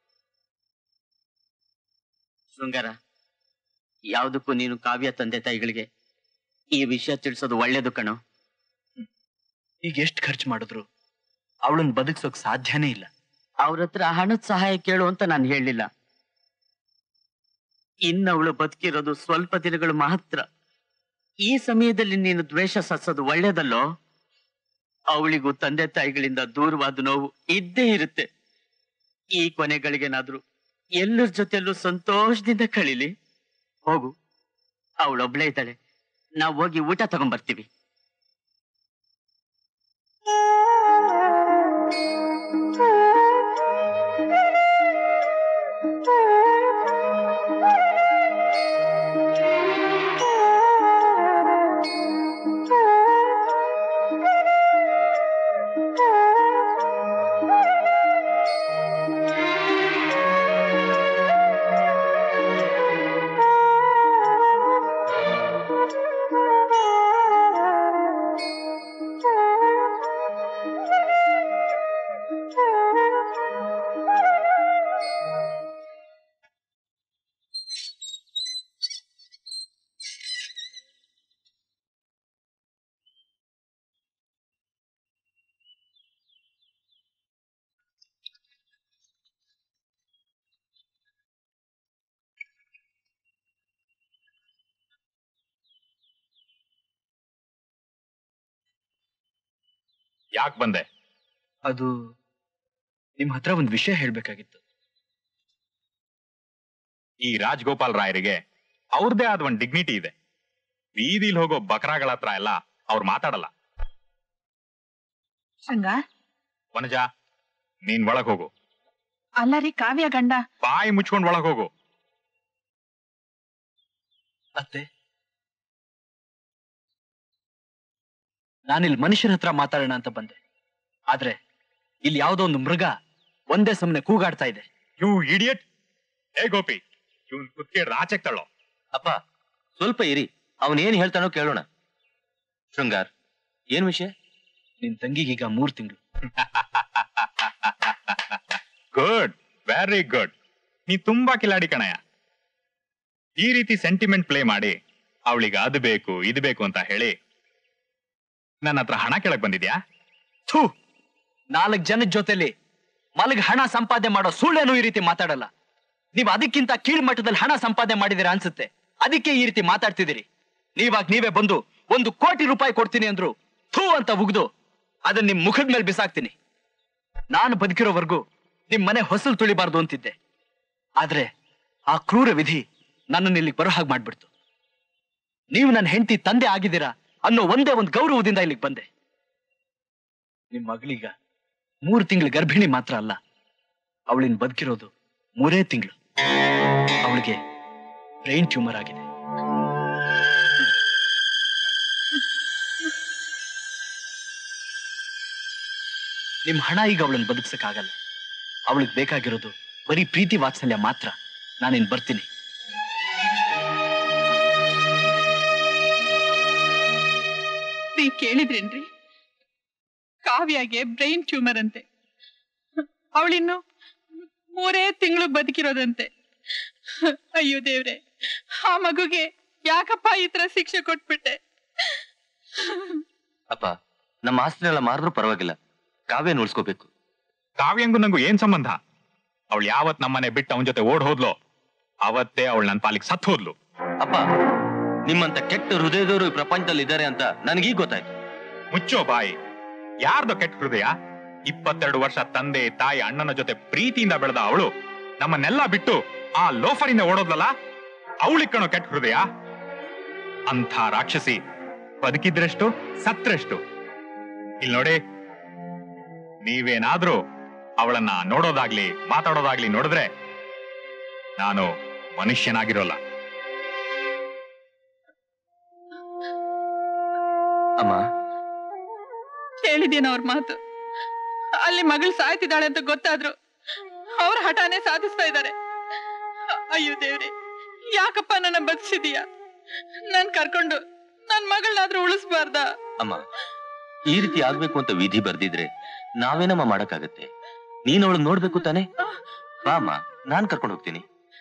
ಶೃಂಗಾರ ಯಾವ್ದಕ್ಕೂ ನೀನು ಕಾವ್ಯ ತಂದೆ ತಾಯಿಗಳಿಗೆ ಈ ವಿಷಯ ತಿಳಿಸೋದು ಒಳ್ಳೇದು ಕಣೋ ಈಗ ಎಷ್ಟ್ ಖರ್ಚು ಮಾಡಿದ್ರು ಅವಳನ್ನ ಬದುಕ್ಸೋಕ್ ಸಾಧ್ಯನೇ ಇಲ್ಲ ಅವ್ರ ಹತ್ರ ಹಣದ ಸಹಾಯ ಕೇಳು ಅಂತ ನಾನು ಹೇಳಿಲ್ಲ ಇನ್ನವಳು ಬದುಕಿರೋದು ಸ್ವಲ್ಪ ದಿನಗಳು ಮಾತ್ರ ಈ ಸಮಯದಲ್ಲಿ ನೀನು ದ್ವೇಷ ಸತ್ಸೋದು ಒಳ್ಳೇದಲ್ಲೋ ಅವಳಿಗೂ ತಂದೆ ತಾಯಿಗಳಿಂದ ದೂರವಾದ ನೋವು ಇದ್ದೇ ಇರುತ್ತೆ ಈ ಕೊನೆಗಳಿಗೇನಾದ್ರೂ ಎಲ್ಲರ ಜೊತೆಯಲ್ಲೂ ಸಂತೋಷದಿಂದ ಕಳೀಲಿ ಹೋಗು ಅವಳೊಬ್ಳೇ ಇದ್ದಾಳೆ ನಾವು ಹೋಗಿ ಊಟ ತಗೊಂಡ್ಬರ್ತೀವಿ ಯಾಕೆ ಬಂದೆ ಅದು ನಿಮ್ ಹತ್ರ ಒಂದ್ ವಿಷಯ ಹೇಳ್ಬೇಕಾಗಿತ್ತು ಈ ರಾಜ್ಗೋಪಾಲ್ ರಾಯರಿಗೆ ಅವ್ರದೇ ಆದ ಒಂದ್ ಡಿಗ್ನಿಟಿ ಇದೆ ಬೀದಿಲ್ ಹೋಗೋ ಬಕರಾಗಳ ಹತ್ರ ಎಲ್ಲ ಅವ್ರು ಮಾತಾಡಲ್ಲ ಶೃಂಗಾರ್ ವನಜ ನೀನ್ ಒಳಗ್ ಹೋಗು ಅಲ್ಲ ರೀ ಕಾವ್ಯ ಗಂಡ ಬಾಯಿ ಮುಚ್ಕೊಂಡ್ ಒಳಗ್ ಹೋಗು ಅತ್ತೆ ನಾನಿಲ್ಲಿ ಮನುಷ್ಯನ ಹತ್ರ ಮಾತಾಡೋಣ ಅಂತ ಬಂದೆ ಆದ್ರೆ ಇಲ್ಲಿ ಯಾವ್ದೋ ಒಂದು ಮೃಗ ಒಂದೇ ಸಮನೆ ಕೂಗಾಡ್ತಾ ಇದೆ ಯು ಇಡಿಯಟ್ ಏ ಗೋಪಿ ಇವನ್ ಕುತ್ತಿಗೆ ರಾಚಕ್ ತಳ್ಳೋ ಅಪ್ಪ ಸ್ವಲ್ಪ ಇರಿ ಅವನೇನ್ ಹೇಳ್ತಾನೋ ಕೇಳೋಣ ಶೃಂಗಾರ್ ಏನ್ ವಿಷಯ ನಿನ್ ತಂಗಿಗೀಗ ಮೂರ್ ತಿಂಗಳು ಗುಡ್ ವೆರಿ ಗುಡ್ ನೀ ತುಂಬಾ ಕಿಲಾಡಿ ಕಣಯ್ಯ ಈ ರೀತಿ ಸೆಂಟಿಮೆಂಟ್ ಪ್ಲೇ ಮಾಡಿ ಅವಳಿಗೆ ಅದು ಬೇಕು ಇದು ಬೇಕು ಅಂತ ಹೇಳಿ ನನ್ನ ಹತ್ರ ಹಣ ಕೇಳಕ್ ಬಂದಿದ್ಯಾ ಥೂ ನಾಲ್ಕು ಜನದ ಜೊತೆಲಿ ಮಲಗ್ ಹಣ ಸಂಪಾದನೆ ಮಾಡೋ ಸುಳ್ಳೇನು ಈ ರೀತಿ ಮಾತಾಡಲ್ಲ ನೀವು ಅದಕ್ಕಿಂತ ಕೀಳ್ ಮಟ್ಟದಲ್ಲಿ ಹಣ ಸಂಪಾದನೆ ಮಾಡಿದೀರ ಅನ್ಸುತ್ತೆ ಅದಕ್ಕೆ ಈ ರೀತಿ ಮಾತಾಡ್ತಿದ್ದೀರಿ ನೀವಾಗ ನೀವೇ ಬಂದು ಒಂದು ಕೋಟಿ ರೂಪಾಯಿ ಕೊಡ್ತೀನಿ ಅಂದ್ರು ಥೂ ಅಂತ ಉಗ್ದು ಅದನ್ನ ನಿಮ್ ಮುಖದ ಮೇಲೆ ಬಿಸಾಕ್ತೀನಿ ನಾನು ಬದುಕಿರೋವರೆಗೂ ನಿಮ್ ಮನೆ ಹೊಸಲು ತುಳಿಬಾರ್ದು ಅಂತಿದ್ದೆ ಆದ್ರೆ ಆ ಕ್ರೂರ ವಿಧಿ ನನ್ನನ್ನು ಇಲ್ಲಿಗೆ ಬರೋ ಹಾಗೆ ಮಾಡ್ಬಿಡ್ತು ನೀವು ನನ್ನ ಹೆಂಡತಿ ತಂದೆ ಆಗಿದ್ದೀರಾ ಅನ್ನೋ ಒಂದೇ ಒಂದು ಗೌರವದಿಂದ ಇಲ್ಲಿಗೆ ಬಂದೆ ನಿಮ್ ಮಗಳೀಗ ಮೂರು ತಿಂಗಳ ಗರ್ಭಿಣಿ ಮಾತ್ರ ಅಲ್ಲ ಅವಳಿನ್ ಬದುಕಿರೋದು ಮೂರೇ ತಿಂಗಳು ಅವಳಿಗೆ ಬ್ರೈನ್ ಟ್ಯೂಮರ್ ಆಗಿದೆ ನಿಮ್ ಹಣ ಈಗ ಅವಳನ್ನ ಬದುಕ್ಸಕ್ಕಾಗಲ್ಲ ಅವಳಿಗೆ ಬೇಕಾಗಿರೋದು ಬರೀ ಪ್ರೀತಿ ವಾತ್ಸಲ್ಯ ಮಾತ್ರ ನಾನಿನ್ ಬರ್ತೀನಿ ನೀ ಕೇಳಿದ್ರೇನ್ರಿ ಕಾವ್ಯಾಗೆ ಬ್ರೈನ್ ಟ್ಯೂಮರ್ ಅಂತೆ ಅವಳಿನ್ನು ಮೂರೇ ತಿಂಗಳು ಬದುಕಿರೋದಂತೆ ಅಯ್ಯೋ ದೇವ್ರೆ ಆ ಮಗುಗೆ ಯಾಕಪ್ಪ ಈ ತರ ಶಿಕ್ಷೆ ಕೊಟ್ಬಿಟ್ಟೆ ಅಪ್ಪ ನಮ್ಮ ಆಸ್ತಿನೆಲ್ಲ ಮಾರಿದ್ರೂ ಪರವಾಗಿಲ್ಲ ಕಾವ್ಯ ಉಳಿಸ್ಕೋಬೇಕು ಕಾವ್ಯಂಗೂ ನಂಗೂ ಏನ್ ಸಂಬಂಧ ಅವಳು ಯಾವತ್ ನಮ್ಮನೆ ಬಿಟ್ಟು ಅವನ ಜೊತೆ ಓಡ್ ಹೋದ್ಲೋ ಅವತ್ತೇ ಅವಳು ನನ್ನ ಪಾಲಿಗೆ ಸತ್ ಹೋದ್ಲು ಅಪ್ಪ ನಿಮ್ಮಂತ ಕೆಟ್ಟ ಹೃದಯದವರು ಈ ಪ್ರಪಂಚದಲ್ಲಿ ಇದ್ದಾರೆ ಅಂತ ನನಗೀಗ ಗೊತ್ತಾಯ್ತು ಮುಚ್ಚೋ ಬಾಯಿ ಯಾರ್ದು ಕೆಟ್ಟ ಹೃದಯ ಇಪ್ಪತ್ತೆರಡು ವರ್ಷ ತಂದೆ ತಾಯಿ ಅಣ್ಣನ ಜೊತೆ ಪ್ರೀತಿಯಿಂದ ಬೆಳೆದ ಅವಳು ನಮ್ಮನ್ನೆಲ್ಲ ಬಿಟ್ಟು ಆ ಲೋಫರಿಂದ ಓಡೋದ್ಲಲ್ಲ ಅವಳಿಗೆ ಕಣೋ ಕೆಟ್ಟ ಹೃದಯ ಅಂಥ ರಾಕ್ಷಸಿ ಬದುಕಿದ್ರೆಷ್ಟು ಸತ್ರೆಷ್ಟು ಇಲ್ಲಿ ನೋಡಿ ನೀವೇನಾದ್ರೂ ಅವಳನ್ನ ನೋಡೋದಾಗ್ಲಿ ಮಾತಾಡೋದಾಗ್ಲಿ ನೋಡಿದ್ರೆ ನಾನು ಮನುಷ್ಯನಾಗಿರೋಲ್ಲ ಅಮ್ಮ ಕೇಳಿದೇನ ಅವ್ರ ಮಾತು ಅಲ್ಲಿ ಮಗಳು ಸಾಯ್ತಿದ್ದಾಳೆ ಅಂತ ಗೊತ್ತಾದ್ರು ಅವ್ರ ಹಠಾನೇ ಸಾಧಿಸ್ತಾ ಇದ್ದಾರೆ ಅಯ್ಯೋ ದೇವ್ರೆ ಯಾಕಪ್ಪ ನನ್ನ ಬದುಕಿಸಿದೀಯ ನಾನ್ ಕರ್ಕೊಂಡು ನನ್ ಮಗಳನ್ನಾದ್ರೂ ಉಳಿಸ್ಬಾರ್ದ ಅಮ್ಮ ಈ ರೀತಿ ಆಗ್ಬೇಕು ಅಂತ ವಿಧಿ ಬರ್ದಿದ್ರೆ ನಾವೇನಮ್ಮ ಮಾಡಕ್ಕಾಗತ್ತೆ ನೀನ್ ಅವಳು ನೋಡ್ಬೇಕು ತಾನೆ ಬಾ ಅಮ್ಮ ನಾನ್ ಕರ್ಕೊಂಡು ಹೋಗ್ತೀನಿ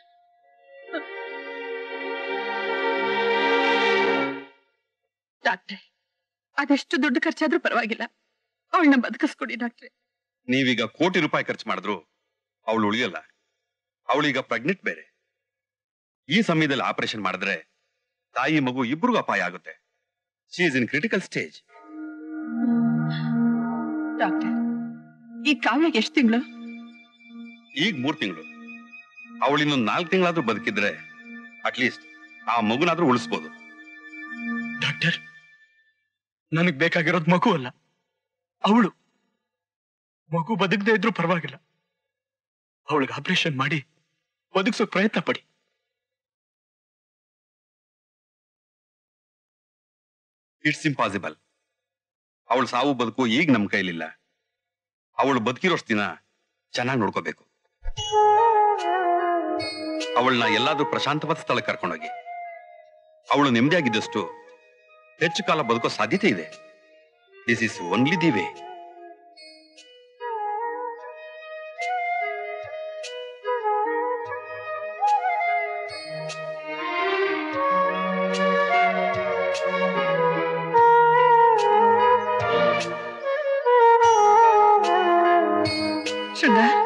ಡಾಕ್ಟ್ರೆ ಅದೆಷ್ಟು ದುಡ್ಡು ಖರ್ಚಾದ್ರೂ ಪರವಾಗಿಲ್ಲ ಅವಳನ್ನ ಬದುಕಿಸ್ಕೊಡಿ ಡಾಕ್ಟ್ರೆ ನೀವೀಗ ಕೋಟಿ ರೂಪಾಯಿ ಖರ್ಚು ಮಾಡಿದ್ರು ಅವಳು ಉಳಿಯಲ್ಲ ಅವಳೀಗ ಪ್ರೆಗ್ನೆಂಟ್ ಬೇರೆ ಈ ಸಮಯದಲ್ಲಿ ಆಪರೇಷನ್ ಮಾಡಿದ್ರೆ ತಾಯಿ ಮಗು ಇಬ್ರಿಗೂ ಅಪಾಯ ಆಗುತ್ತೆ she is in critical stage ಡಾಕ್ಟ್ರೆ ಈ ಕಾವ್ಯಗೆ ಎಷ್ಟು ತಿಂಗಳು ಈಗ ಮೂರ್ ತಿಂಗಳು ಅವಳು ಇನ್ನೊಂದು ನಾಲ್ಕು ತಿಂಗಳಾದ್ರೂ ಬದುಕಿದ್ರೆ ಅಟ್ಲೀಸ್ಟ್ ಆ ಮಗುನಾದ್ರೂ ಉಳಿಸ್ಬೋದು ಡಾಕ್ಟರ್ ನನಗ್ ಬೇಕಾಗಿರೋದು ಮಗು ಅಲ್ಲ ಅವಳು ಮಗು ಬದುಕದೇ ಇದ್ರೂ ಪರವಾಗಿಲ್ಲ ಅವಳಿಗೆ ಆಪರೇಷನ್ ಮಾಡಿ ಬದುಕ್ಸೋಕ್ ಪ್ರಯತ್ನ ಪಡಿ ಇಟ್ಸ್ ಇಂಪಾಸಿಬಲ್ ಅವಳು ಸಾವು ಬದುಕು ಈಗ ನಮ್ಮ ಕೈಲಿಲ್ಲ ಅವಳು ಬದುಕಿರೋಷ್ಟು ದಿನ ಚೆನ್ನಾಗಿ ನೋಡ್ಕೋಬೇಕು ಅವಳನ್ನ ಎಲ್ಲಾದ್ರೂ ಪ್ರಶಾಂತವಾದ ಸ್ಥಳಕ್ಕೆ ಕರ್ಕೊಂಡೋಗಿ ಅವಳು ನೆಮ್ಮದಿಯಾಗಿದ್ದಷ್ಟು ಹೆಚ್ಚು ಕಾಲ ಬದುಕೋ ಸಾಧ್ಯತೆ ಇದೆ this is only the way Shringar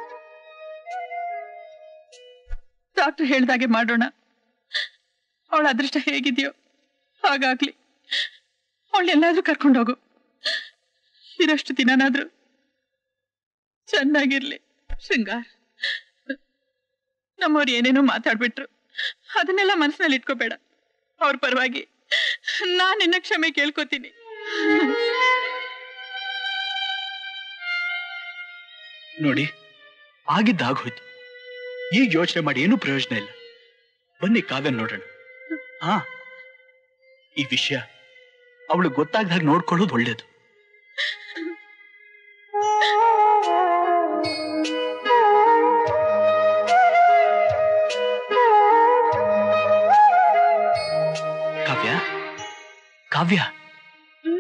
doctor ಹೇಳ್ದಾಗೆ ಮಾಡೋಣ ಅವಳ ಅದೃಷ್ಟ ಹೇಗಿದೆಯೋ ಹಾಗಾಗ್ಲಿ ಅವಳೆಲ್ಲಾದ್ರೂ ಕರ್ಕೊಂಡೋಗು ಇರಷ್ಟು ದಿನನಾದ್ರೂ ಚೆನ್ನಾಗಿರ್ಲಿ ಶೃಂಗಾರ್ ನಮ್ಮವ್ರು ಏನೇನೋ ಮಾತಾಡ್ಬಿಟ್ರು ಅದನ್ನೆಲ್ಲ ಮನಸ್ಸಿನಲ್ಲಿ ಇಟ್ಕೋಬೇಡ ಅವ್ರ ಪರವಾಗಿ ನಾನ್ ನಿನ್ನ ಕ್ಷಮೆ ಕೇಳ್ಕೊತೀನಿ ನೋಡಿ ಆಗಿದ್ದಾಗೋಯ್ತು ಈಗ ಯೋಚನೆ ಮಾಡಿ ಏನೂ ಪ್ರಯೋಜನ ಇಲ್ಲ ಬನ್ನಿ ಕಾವ್ಯ ನೋಡೋಣ ಹಾ ಈ ವಿಷಯ ಅವಳು ಗೊತ್ತಾಗ್ದಾಗ ನೋಡ್ಕೊಳ್ಳೋದು ಒಳ್ಳೇದು ಕಾವ್ಯ ಕಾವ್ಯ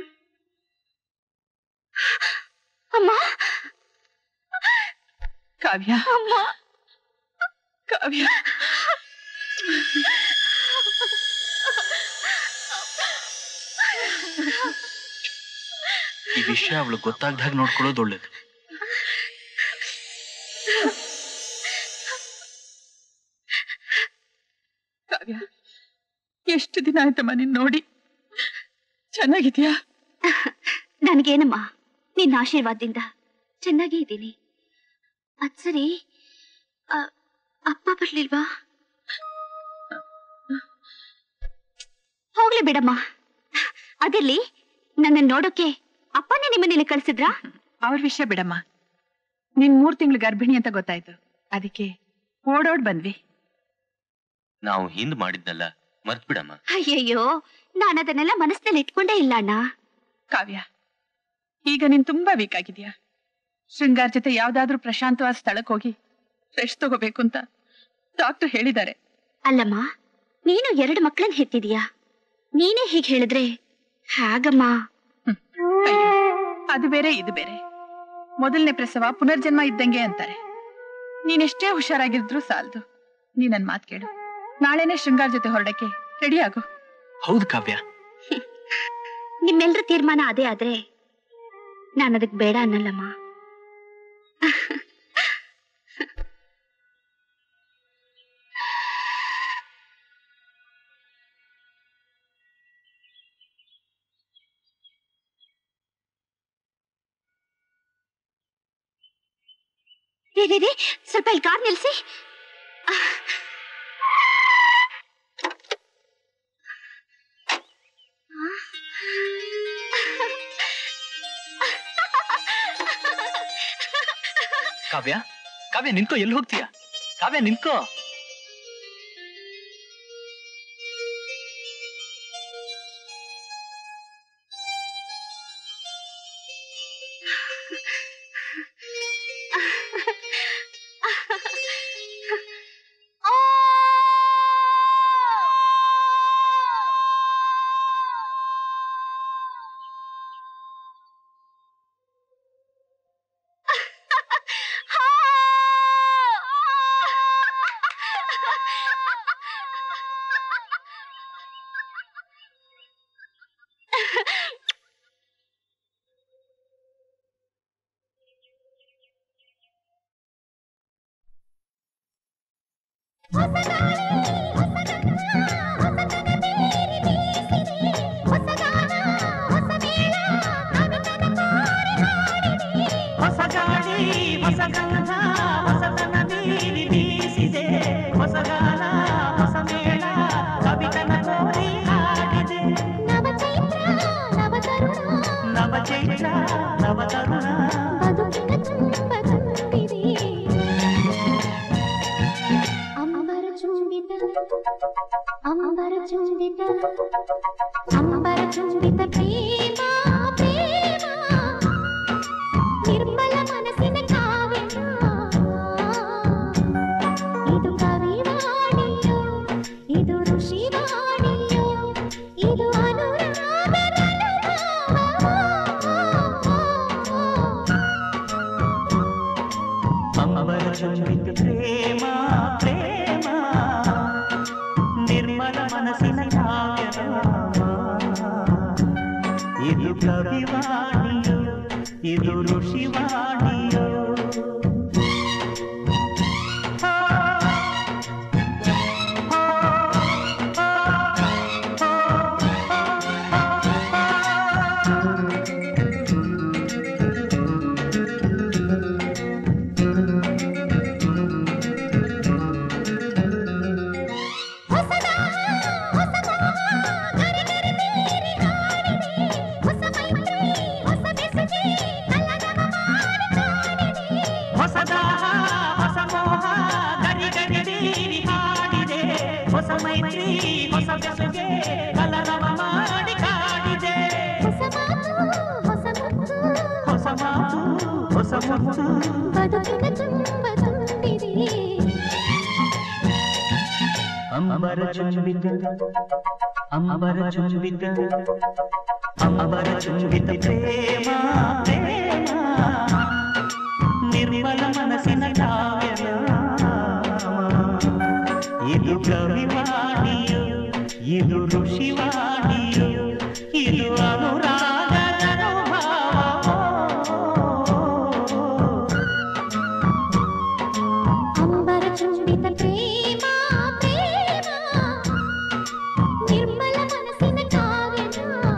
ಅಮ್ಮ ಕಾವ್ಯ ಕಾವ್ಯ ಈ ವಿಷಯ ಅವಳು ಗೊತ್ತಾಗ್ದಾಗ ನೋಡ್ಕೊಳ್ಳೋದು ಒಳ್ಳೇದು ಕಾವ್ಯ ಎಷ್ಟು ದಿನ ಆಯ್ತಮ್ಮ ನಿನ್ ನೋಡಿ ಚೆನ್ನಾಗಿದ್ಯಾ ನನ್ಗೇನಮ್ಮ ನಿನ್ನ ಆಶೀರ್ವಾದದಿಂದ ಚೆನ್ನಾಗೇ ಇದ್ದೀನಿ ಅದ್ ಸರಿ ಆ, ಅಪ್ಪ ಬರ್ಲಿಲ್ವಾ ಹೋಗ್ಲಿ ಬಿಡಮ್ಮ ಅದಿರ್ಲಿ ನನ್ನ ನೋಡೋಕೆ ಅಪ್ಪನೇ ನಿಮ್ಮನೇಲಿ ಕಳ್ಸಿದ್ರಾ ಅವ್ರ ವಿಷಯ ಬಿಡಮ್ಮ ನಿನ್ ಮೂರ್ ತಿಂಗಳು ಗರ್ಭಿಣಿ ಅಂತ ಗೊತ್ತಾಯ್ತು ಅದಕ್ಕೆ ಓಡೋಡ್ ಬಂದ್ವಿ ನಾವು ಹಿಂದ್ ಮಾಡಿದ್ನಲ್ಲ ಮರ್ತ್ ಬಿಡಮ್ಮ ಅಯ್ಯಯ್ಯೋ ನಾನು ಅದನ್ನೆಲ್ಲ ಮನಸ್ಸಿನಲ್ಲಿ ಇಟ್ಕೊಂಡೇ ಇಲ್ಲ ಅಣ್ಣ ಕಾವ್ಯ ಈಗ ನೀನ್ ತುಂಬಾ ವೀಕ್ ಆಗಿದ್ಯಾ ಶೃಂಗಾರ್ ಜೊತೆ ಯಾವ್ದಾದ್ರೂ ಪ್ರಶಾಂತವಾದ ಸ್ಥಳಕ್ಕೆ ಹೋಗಿ ಫ್ರೆಶ್ ತಗೋಬೇಕು ಅಂತ ಡಾಕ್ಟರ್ ಹೇಳಿದ್ದಾರೆ ಅಲ್ಲಮ್ಮ ನೀನು ಎರಡು ಮಕ್ಕಳನ್ನ ಹೆತ್ತಿದೀಯಾ ನೀನೇ ಹೀಗೆ ಹೇಳಿದ್ರೆ ಹಾಗಮ್ಮ ಅಯ್ಯೋ ಅದು ಬೇರೆ ಇದು ಬೇರೆ ಮೊದಲನೇ ಪ್ರಸವ ಪುನರ್ಜನ್ಮ ಇದ್ದಂಗೆ ಅಂತಾರೆ ನೀನೆಷ್ಟೇ ಹುಷಾರಾಗಿದ್ರು ಸಾಲದು ನೀ ನನ್ ಮಾತ್ ಕೇಳು ನಾಳೆನೆ ಶೃಂಗಾರ್ ಜೊತೆ ಹೊರಡಕ್ಕೆ ರೆಡಿ ಆಗು ಹೌದು ಕಾವ್ಯ ನಿಮ್ಮೆಲ್ಲರ ತೀರ್ಮಾನ ಅದೇ ಆದ್ರೆ ನಾನು ಅದಕ್ಕೆ ಬೇಡ ಅನ್ನಲ್ಲಮ್ಮ ರೀ ರೀ ರೀ ಸ್ವಲ್ಪ ಇಲ್ಲಿ ಕಾರ್ ನಿಲ್ಸಿ ಕಾವ್ಯ ಕಾವ್ಯ ನಿಂತ್ಕೋ ಎಲ್ಲಿ ಹೋಗ್ತೀಯ ಕಾವ್ಯ ನಿಂತ್ಕೋ ಹೊಸ ಗಾಳಿ ಹೊಸ ಗಂಧ ಹೊಸತನ ಬೀರಿ ಬೀಸಿದೆ ಹೊಸ ಗಾನ ಹೊಸ ಮೇಳ ಕವಿತನ ಕೋರಿ ಹಾಡಿದೆ ನವ ಚೈತ್ರ ನವ ತರುಣ ಅಂಬರ ಚುಂಬಿತ ಅಂಬರ ಚುಂಬಿತ ಅಂಬರ ಚುಂಬಿತ ಪ್ರೇಮ ಪ್ರೇಮ ನಿರ್ಮಲ ಮನಸ್ಸಿನ ಕಾವ್ಯ ಇದು ಕವಿವಾಣಿಯೋ ಇದು ಋಷಿವಾಣಿಯೋ ಇದು ಅನುರಾಗದ ಅಂಬರ ಚುಂಬಿತ ಪ್ರೇಮ ಪ್ರೇಮ ನಿರ್ಮಲ ಮನಸ್ಸಿನ ಕಾವ್ಯ ಇದು ಕವಿವಾಣಿಯೋ ಇದು ಋಷಿವಾಣಿಯೋ ಹೊಸ ದಾಹ ಹೊಸ ಮೋಹ ಗರಿ ಗರಿ ಬೀರಿ ಹಾಡಿದೆ ಹೊಸ ಮೈತ್ರಿ ಹೊಸ ಬೆಸುಗೆ ಕಲರವ ಮಾಡಿ ಕಾಡಿದೆ ಹೊಸ ಮಾತು ಹೊಸ ಮುತ್ತು ಬದುಕಿನ ತುಂಬ ತುಂಬಿದೆ ಅಂಬರ ಚುಂಬಿತ ಅಂಬರ ಚುಂಬಿತ ಅಂಬರ ಚುಂಬಿತ ಪ್ರೇಮ ಪ್ರೇಮ ನಿರ್ಮಲ ಮನಸ್ಸಿನ ಕಾವ್ಯ ಇದು ಕವಿವಾಣಿಯು ಇದು ಋಷಿವಾಣಿಯು ಇದು ಅನುರಾಗದ ಅಂಬರ ಚುಂಬಿತ ಪ್ರೇಮ ಪ್ರೇಮ ನಿರ್ಮಲ ಮನಸ್ಸಿನ ಕಾವ್ಯ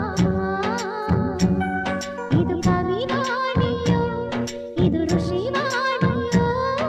ಇದು ಕವಿವಾಣಿಯೋ ಇದು ಋಷಿವಾಣಿಯೋ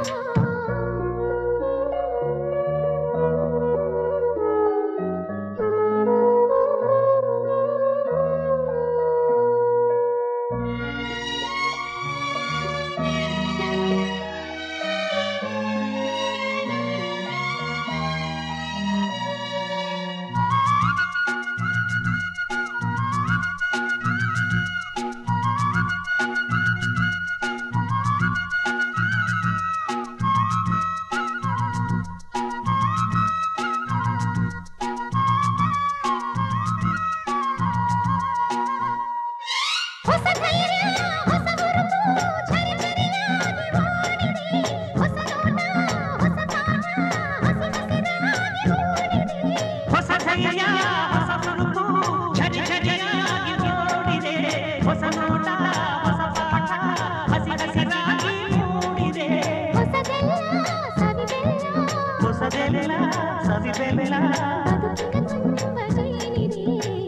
ಹೊಸ ಧೈರ್ಯ ಹೊಸ ಹುರುಪು ಝರಿ ಝರಿಯಾಗಿ ಓಡಿದೆ ಹೊಸ ನೋಟ ಹೊಸ ತಾಣ ಹಸಿ ಹಸಿರಾಗಿ ಓಡಿದೆ ಹೊಸ ಧೈರ್ಯ ಹೊಸ ಹುರುಪು ಝರಿ ಝರಿಯಾಗಿ ಓಡಿದೆ ಹೊಸ ನೋಟ ಹೊಸ ಪಾಠ ಹಸಿ ಹಸಿರಾಗಿ ಮೂಡಿದೆ ಹೊಸದೆಲ್ಲ ಸವಿಬೆಲ್ಲ ಹೊಸದೆಲ್ಲ ಸವಿಬೆಲ್ಲ ಬದುಕಿನ ತುಂಬ ಜೇನಿದೆ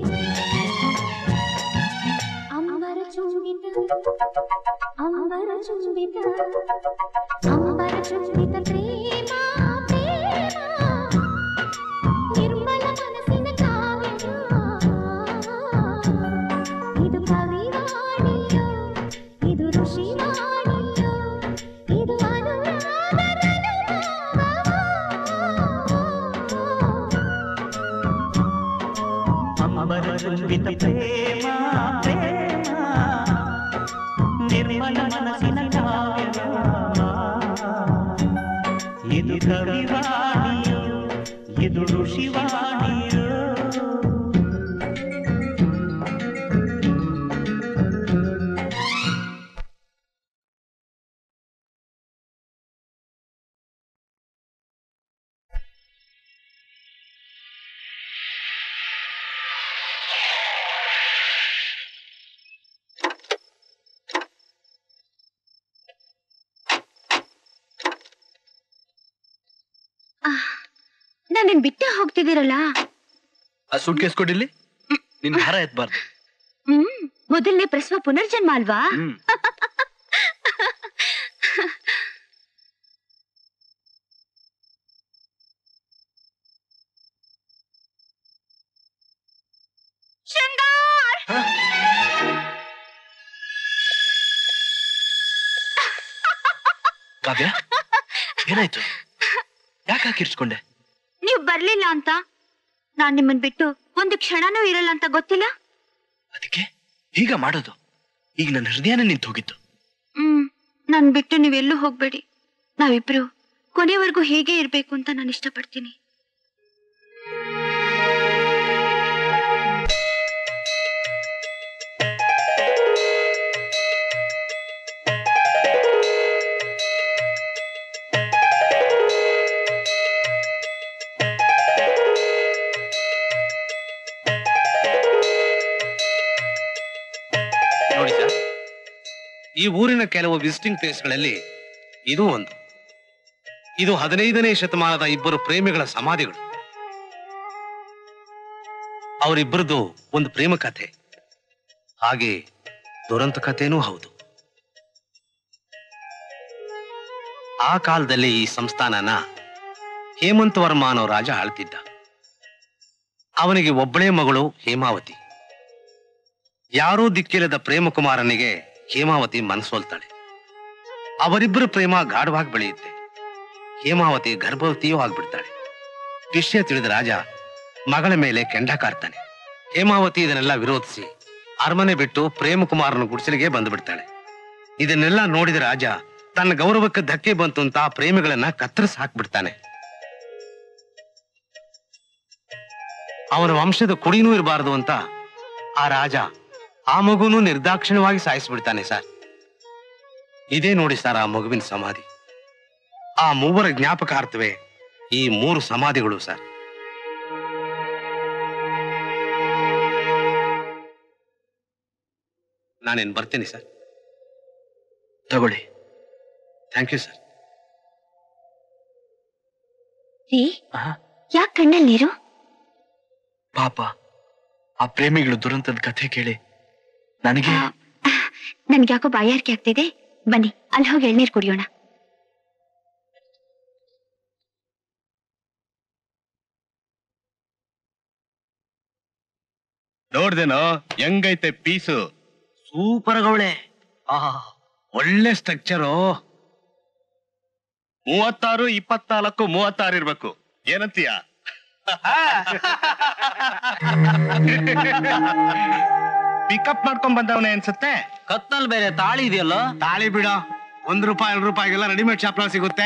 ಅಂಬರ ಚುಂಬಿತ ಅಂಬರ ಚುಂಬಿತ ಅಂಬರ ಚುಂಬಿತ ಪ್ರೇಮ ಪ್ರೇಮ ನಿರ್ಮಲ ಮನಸ್ಸಿನ ಕಾವ್ಯ ಇದು ಕವಿವಾಣಿಯೋ ಇದು ಋಷಿವಾಣಿಯೋ ಇದು ಅನುರಾಗದ ಅಂಬರ ಚುಂಬಿತ ಪ್ರೇಮ ಪ್ರೇಮ ನಿರ್ಮಲ ಮನಸ್ಸಿನ ಕಾವ್ಯ ಇದು ಕವಿವಾಣಿಯು ಇದು ಋಷಿವಾಣಿಯು ನನ್ನ ಬಿಟ್ಟೆ ಹೋಗ್ತಿದ್ದೀರಲ್ಲ ಆ ಸೂಟ್ ಕೇಸ್ ಕೊಡಿಲ್ಲಿ ನಿನ್ ಭಾರ ಎತ್ಬಾರ್ದು ಹ್ಮ್ ಮೊದಲನೇ ಪ್ರಸವ ಪುನರ್ಜನ್ಮ ಅಲ್ವಾ ಹ್ಮ್ ಕಾವ್ಯ ಏನಾಯ್ತು ಯಾಕೆ ಹಾಕಿರ್ಸ್ಕೊಂಡೆ ನೀವ್ ಬರ್ಲಿಲ್ಲ ಅಂತ ನಾನ್ ನಿಮ್ಮನ್ ಬಿಟ್ಟು ಒಂದು ಕ್ಷಣನೂ ಇರಲ್ಲ ಅಂತ ಗೊತ್ತಿಲ್ಲ ಅದಕ್ಕೆ ಈಗ ಮಾಡೋದು ಈಗ ನನ್ನ ಹೃದಯನೇ ನಿಂತು ಹೋಗಿತ್ತು ಹ್ಮ್ ನನ್ ಬಿಟ್ಟು ನೀವೆಲ್ಲೂ ಹೋಗ್ಬೇಡಿ ನಾವಿಬ್ರು ಕೊನೆವರೆಗೂ ಹೇಗೆ ಇರ್ಬೇಕು ಅಂತ ನಾನು ಇಷ್ಟಪಡ್ತೀನಿ ನೋಡಿ ಸರ್ ಈ ಊರಿನ ಕೆಲವು ವಿಸಿಟಿಂಗ್ ಪ್ಲೇಸ್ಗಳಲ್ಲಿ ಇದು ಒಂದು ಇದು ಹದಿನೈದನೇ ಶತಮಾನದ ಇಬ್ಬರು ಪ್ರೇಮಿಗಳ ಸಮಾಧಿಗಳು ಅವರಿಬ್ಬರದು ಒಂದು ಪ್ರೇಮ ಕಥೆ ಹಾಗೆ ದುರಂತ ಕಥೆನೂ ಹೌದು ಆ ಕಾಲದಲ್ಲಿ ಈ ಸಂಸ್ಥಾನನ ಹೇಮಂತ್ ವರ್ಮ ಅನ್ನೋ ರಾಜ ಆಳ್ತಿದ್ದ ಅವನಿಗೆ ಒಬ್ಬಳೇ ಮಗಳು ಹೇಮಾವತಿ ಯಾರೂ ದಿಕ್ಕಿಲ್ಲದ ಪ್ರೇಮಕುಮಾರನಿಗೆ ಹೇಮಾವತಿ ಮನಸೋಲ್ತಾಳೆ ಅವರಿಬ್ಬರ ಪ್ರೇಮ ಗಾಢವಾಗಿ ಬೆಳೆಯುತ್ತೆ ಹೇಮಾವತಿ ಗರ್ಭವತಿಯೂ ಆಗ್ಬಿಡ್ತಾಳೆ ವಿಷಯ ತಿಳಿದ ರಾಜ ಮಗಳ ಮೇಲೆ ಕೆಂಡ ಕಾರ್ತಾನೆ ಹೇಮಾವತಿ ಇದನ್ನೆಲ್ಲ ವಿರೋಧಿಸಿ ಅರಮನೆ ಬಿಟ್ಟು ಪ್ರೇಮಕುಮಾರನ ಗುಡಿಸಲಿಗೆ ಬಂದ್ಬಿಡ್ತಾಳೆ ಇದನ್ನೆಲ್ಲ ನೋಡಿದ ರಾಜ ತನ್ನ ಗೌರವಕ್ಕೆ ಧಕ್ಕೆ ಬಂತು ಅಂತ ಆ ಪ್ರೇಮಿಗಳನ್ನ ಕತ್ತರಿಸಿ ಹಾಕ್ಬಿಡ್ತಾನೆ ಅವನ ವಂಶದ ಕುಡಿನೂ ಇರಬಾರದು ಅಂತ ಆ ರಾಜ ಆ ಮಗುನು ನಿರ್ದಾಕ್ಷಿಣ್ಯವಾಗಿ ಸಾಯಿಸ್ಬಿಡ್ತಾನೆ ಸರ್ ಇದೇ ನೋಡಿ ಸರ್ ಆ ಮಗುವಿನ ಸಮಾಧಿ ಆ ಮೂವರ ಜ್ಞಾಪಕಾರ್ಥವೇ ಈ ಮೂರು ಸಮಾಧಿಗಳು ಸರ್ ನಾನೇನ್ ಬರ್ತೀನಿ ಸರ್ ತಗೊಳ್ಳಿ ಥ್ಯಾಂಕ್ ಯು ಸರ್ ರೀ ಯಾಕೆ ಕಣ್ಣಲ್ಲಿ ನೀರು ಪಾಪ ಆ ಪ್ರೇಮಿಗಳು ದುರಂತದ ಕಥೆ ಕೇಳಿ ನನಗೆ ನನ್ಗೆ ಯಾಕೋ ಬಾಯಾರಿಕೆ ಆಗ್ತಿದೆ ಬನ್ನಿ ಅಲ್ಲಿ ಹೋಗಿ ಎಳ್ನೀರ್ ಕುಡಿಯೋಣ ನೋಡ್ದೇನೋ ಹೆಂಗೈತೆ ಪೀಸು ಸೂಪರ್ ಗೌಳೆ ಆಹಾ ಒಳ್ಳೆ ಸ್ಟ್ರಕ್ಚರು ಮೂವತ್ತಾರು ಇಪ್ಪತ್ನಾಲ್ಕು ಮೂವತ್ತಾರು ಇರ್ಬೇಕು ಏನಂತೀಯ ಪಿಕಪ್ ಮಾಡ್ಕೊಂಡ್ ಬಂದವನೇ ಅನ್ಸುತ್ತೆ ಕತ್ತಲ್ ಬೇರೆ ತಾಳಿ ಇದೆಯಲ್ಲೋ ತಾಳಿ ಬಿಡ ಒಂದ್ ರೂಪಾಯಿ ಎರಡು ರೂಪಾಯಿಗೆಲ್ಲ ರೆಡಿಮೇಡ್ ಶಾಪ್ ಸಿಗುತ್ತೆ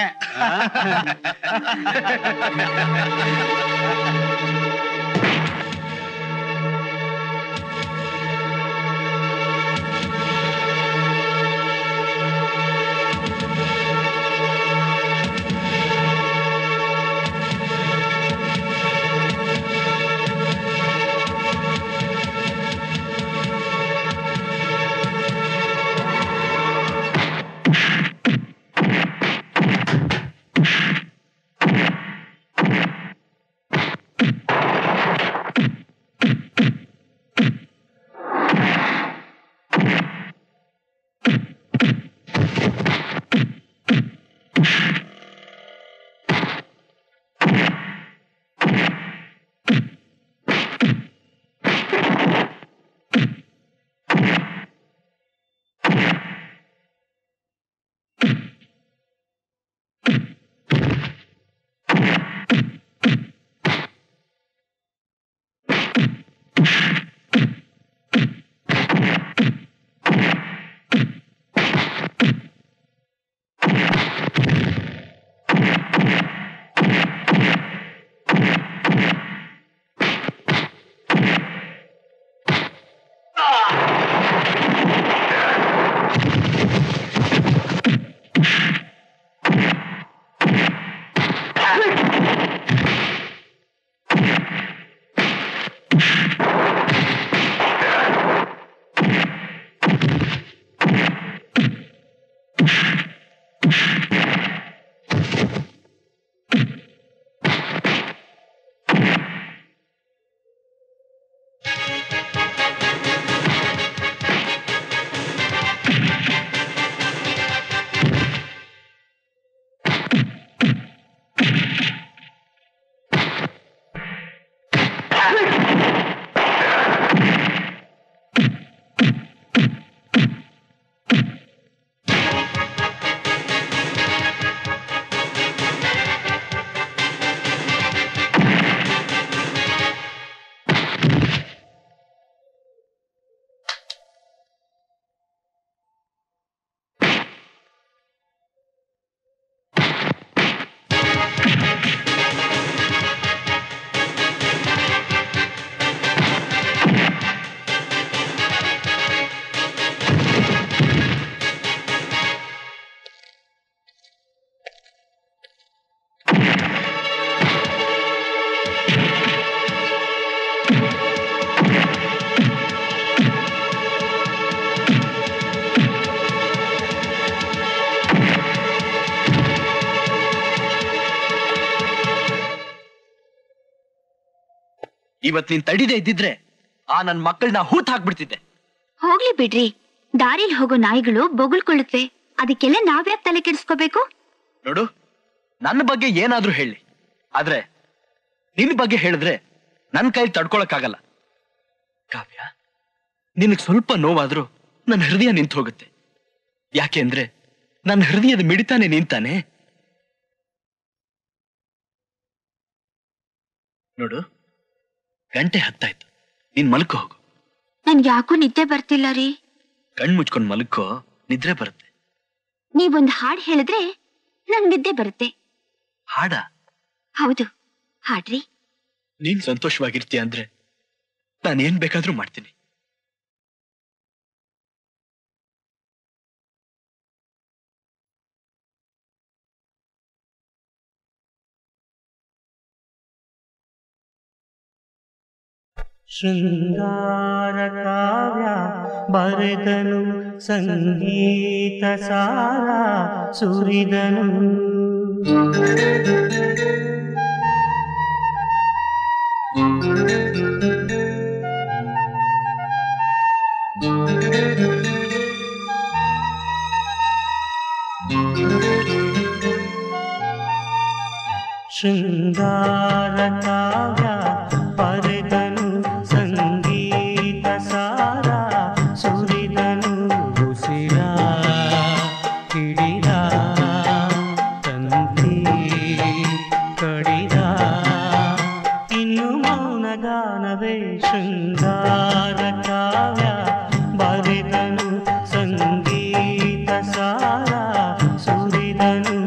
ಇವತ್ ನೀನ್ ತಡಿದೇ ಇದ್ದಿದ್ರೆ ಆ ನನ್ ಮಕ್ಕಳನ್ನ ಹೂತ್ ಹಾಕ್ಬಿಡ್ತಿದ್ದೆ ಹೋಗ್ಲಿ ಬಿಡ್ರಿ ದಾರಿಲ್ ಹೋಗೋ ನಾಯಿಗಳು ಬೊಗಳ್ಕೊಳ್ಳುತ್ತವೆ ಅದಕ್ಕೆಲ್ಲ ನಾವ್ಯಾಕ್ ತಲೆ ಕೆಡಿಸ್ಕೋಬೇಕು ನೋಡು ನನ್ನ ಬಗ್ಗೆ ಏನಾದ್ರೂ ಹೇಳಿ ಆದ್ರೆ ನಿನ್ ಬಗ್ಗೆ ಹೇಳಿದ್ರೆ ನನ್ ಕೈ ತಡ್ಕೊಳಕ್ಕಾಗಲ್ಲ ಕಾವ್ಯ ನಿನಗ್ ಸ್ವಲ್ಪ ನೋವಾದ್ರೂ ನನ್ನ ಹೃದಯ ನಿಂತು ಹೋಗುತ್ತೆ ಯಾಕೆ ಅಂದ್ರೆ ನನ್ನ ಹೃದಯದ ಮಿಡಿತಾನೆ ನಿಂತಾನೆ ನೋಡು ಗಂಟೆ ಹತ್ತಾಯ್ತು ನೀನ್ ಮಲ್ಕೋ ಹೋಗು ನನ್ಗೆ ಯಾಕೋ ನಿದ್ದೆ ಬರ್ತಿಲ್ಲ ರೀ ಕಣ್ ಮುಚ್ಕೊಂಡ್ ಮಲ್ಕೋ ನಿದ್ರೆ ಬರುತ್ತೆ ನೀವೊಂದ್ ಹಾಡ್ ಹೇಳಿದ್ರೆ ನಂಗ್ ನಿದ್ದೆ ಬರುತ್ತೆ ಹಾಡ ಹೌದು ಹಾಡ್ರಿ ನೀನ್ ಸಂತೋಷವಾಗಿರ್ತೀಯ ಅಂದ್ರೆ ನಾನು ಏನ್ ಬೇಕಾದ್ರೂ ಮಾಡ್ತೀನಿ ಶೃಂಗಾರ ಕಾವ್ಯ ಬರೆದನು ಸಂಗೀತ ಸಾರ ಸುರಿದನು ಶೃಂಗಾರ ಕಾವ್ಯ ಬರೆದನು ಸಂಗೀತ ಸಾರ ಸುರಿದನು ಉಸಿರ ಹಿಡಿದ ತಂತಿ ಕಡಿದ ಇನ್ನು ಮೌನ ಗಾನವೇ ಶೃಂಗಾರ ಕಾವ್ಯ ಬರೆದನು ಸಂಗೀತ ಸಾರ ಸುರಿದನು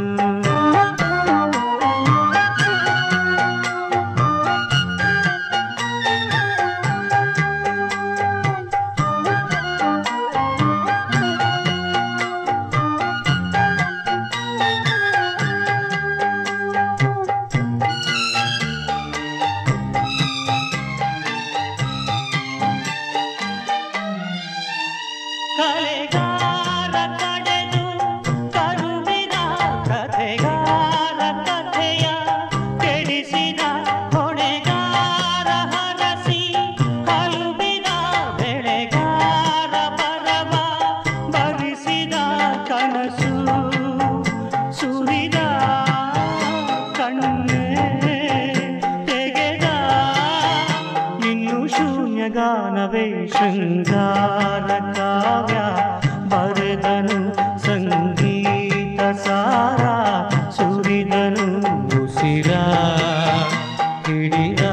ಕಲೆಗಾರ ಕಡೆದು ಕರುವಿದ ಕಥೆಗಾರ ಕಥೆಯ ಕೆಡಿಸಿದ ಹೊಣೆಗಾರ ಹರಸಿ ಹಲುಬಿದ ಬೆಳೆಗಾರ ಬರವ ಬರಿಸಿದ ಕನಸು ಸುರಿದ ಕಣ್ಣೆ ತೆಗೆದ ಇನ್ನು ಶೂನ್ಯಗಾನವೇ ಶೃಂಗಾರ ಕಾವ್ಯ ಬರೆದನು ಸಂಗೀತ ಸಾರ ಸುರಿದನು ಉಸಿರ ಹಿಡಿದ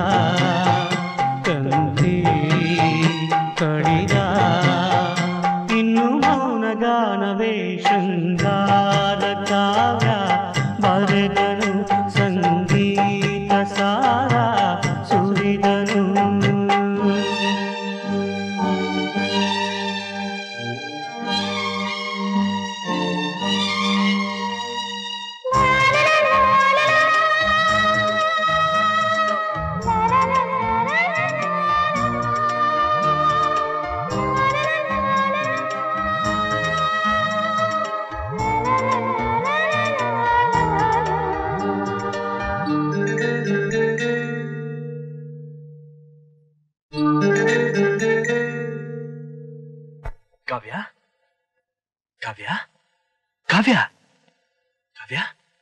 ಕಂತಿ ಕಡಿದ ಇನ್ನು ಮೌನ ಗಾನವೇ ಶೃಂಗಾರ ಕಾವ್ಯ ಬರೆದನು ಸಂಗೀತ ಸಾರ ಸುರಿದನು ಕಾವ್ಯ ಕಾವ್ಯ ಕಾವ್ಯ ಕಾವ್ಯ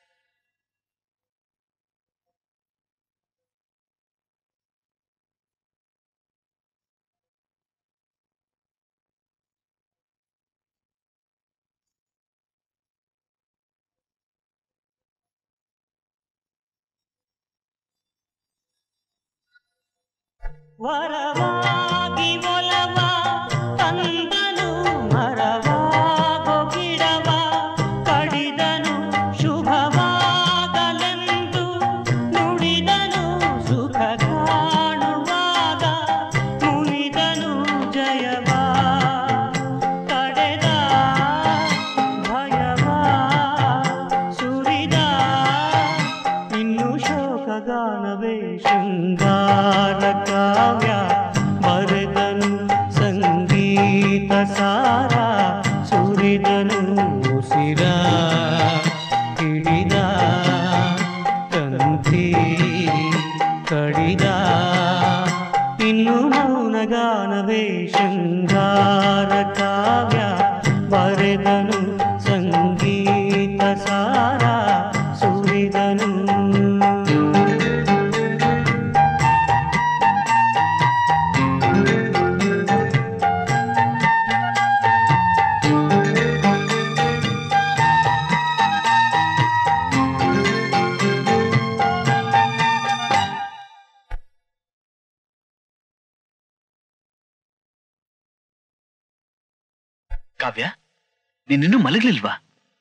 ವರವಾಗಿ ಒಲವ ತಂದನು ಮರವಾಗೋ ಗಿಡವ ಕಡಿದನು ಶುಭವಾಗಲೆಂದು ನುಡಿದನು ಸುಖ ಕಾಣುವಾಗ ಮುನಿದನು ಜಯವ ತಡೆದ ಭಯವ ಸುರಿದ ಇನ್ನು ಶೋಕಗಾನವೇ ಶೃಂಗಾರ ಕಾವ್ಯ ಬರೆದನು ಸಂಗೀತ ಸಾರ ಸುರಿದನು ಉಸಿರ ಹಿಡಿದ ತಂತಿ ಕಡಿದ ಇನ್ನು ಮೌನಗಾನವೇ ಶೃಂಗಾರ ಕಾವ್ಯ ಬರೆದನು ಸಂಗೀತ ಸಾರ ಸುರಿದನು ಕಾವ್ಯ ನೀನಿನ್ನೂ ಮಲಗ್ಲಿಲ್ವಾ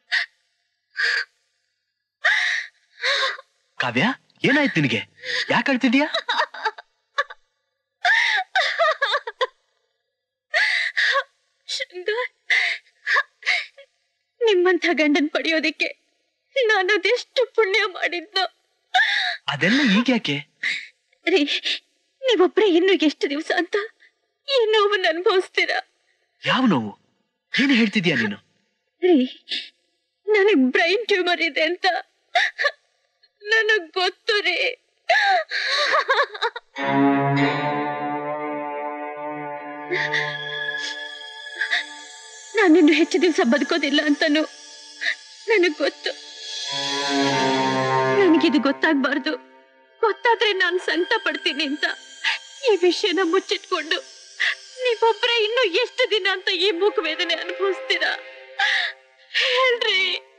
ಕಾವ್ಯ ಏನಾಯ್ತು ನಿನಗೆ ಯಾಕೆ ಅಳ್ತಿದ್ಯಾ ಶೃಂಗಾರ್ ನಿಮ್ಮಂಥ ಗಂಡನ್ ಪಡೆಯೋದಿಕ್ಕೆ ನಾನು ಅದೆಷ್ಟು ಪುಣ್ಯ ಮಾಡಿದ್ನೋ ಅದೆಲ್ಲ ಈಗ ಯಾಕೆ ರೀ ನೀವೊಬ್ರೆ ಇನ್ನು ಎಷ್ಟು ದಿವಸ ಅಂತ ಈ ನೋವನ್ನು ಅನುಭವಿಸ್ತೀರಾ ಯಾವ ನೋವು ಏನು ಹೇಳ್ತಿದ್ಯಾ ನೀನು ರೀ ನನಗ್ ಬ್ರೈನ್ ಟ್ಯೂಮರ್ ಇದೆ ಅಂತ ನನಗ್ ಗೊತ್ತು ರೀ ನಾನಿನ್ನು ಹೆಚ್ಚು ದಿವಸ ಬದುಕೋದಿಲ್ಲ ಅಂತನೂ ನನಗ್ ಗೊತ್ತು ನನಗಿದು ಗೊತ್ತಾಗ್ಬಾರ್ದು ಗೊತ್ತಾದ್ರೆ ನಾನು ಸಂಕಟ ಪಡ್ತೀನಿ ಅಂತ ಈ ವಿಷಯನ ಮುಚ್ಚಿಟ್ಕೊಂಡು ನೀವೊಬ್ರೆ ಇನ್ನು ಎಷ್ಟು ದಿನ ಅಂತ ಈ ಮೂಕ ವೇದನೆ ಅನುಭವಿಸ್ತೀರಾ ಹೇಳ್ರಿ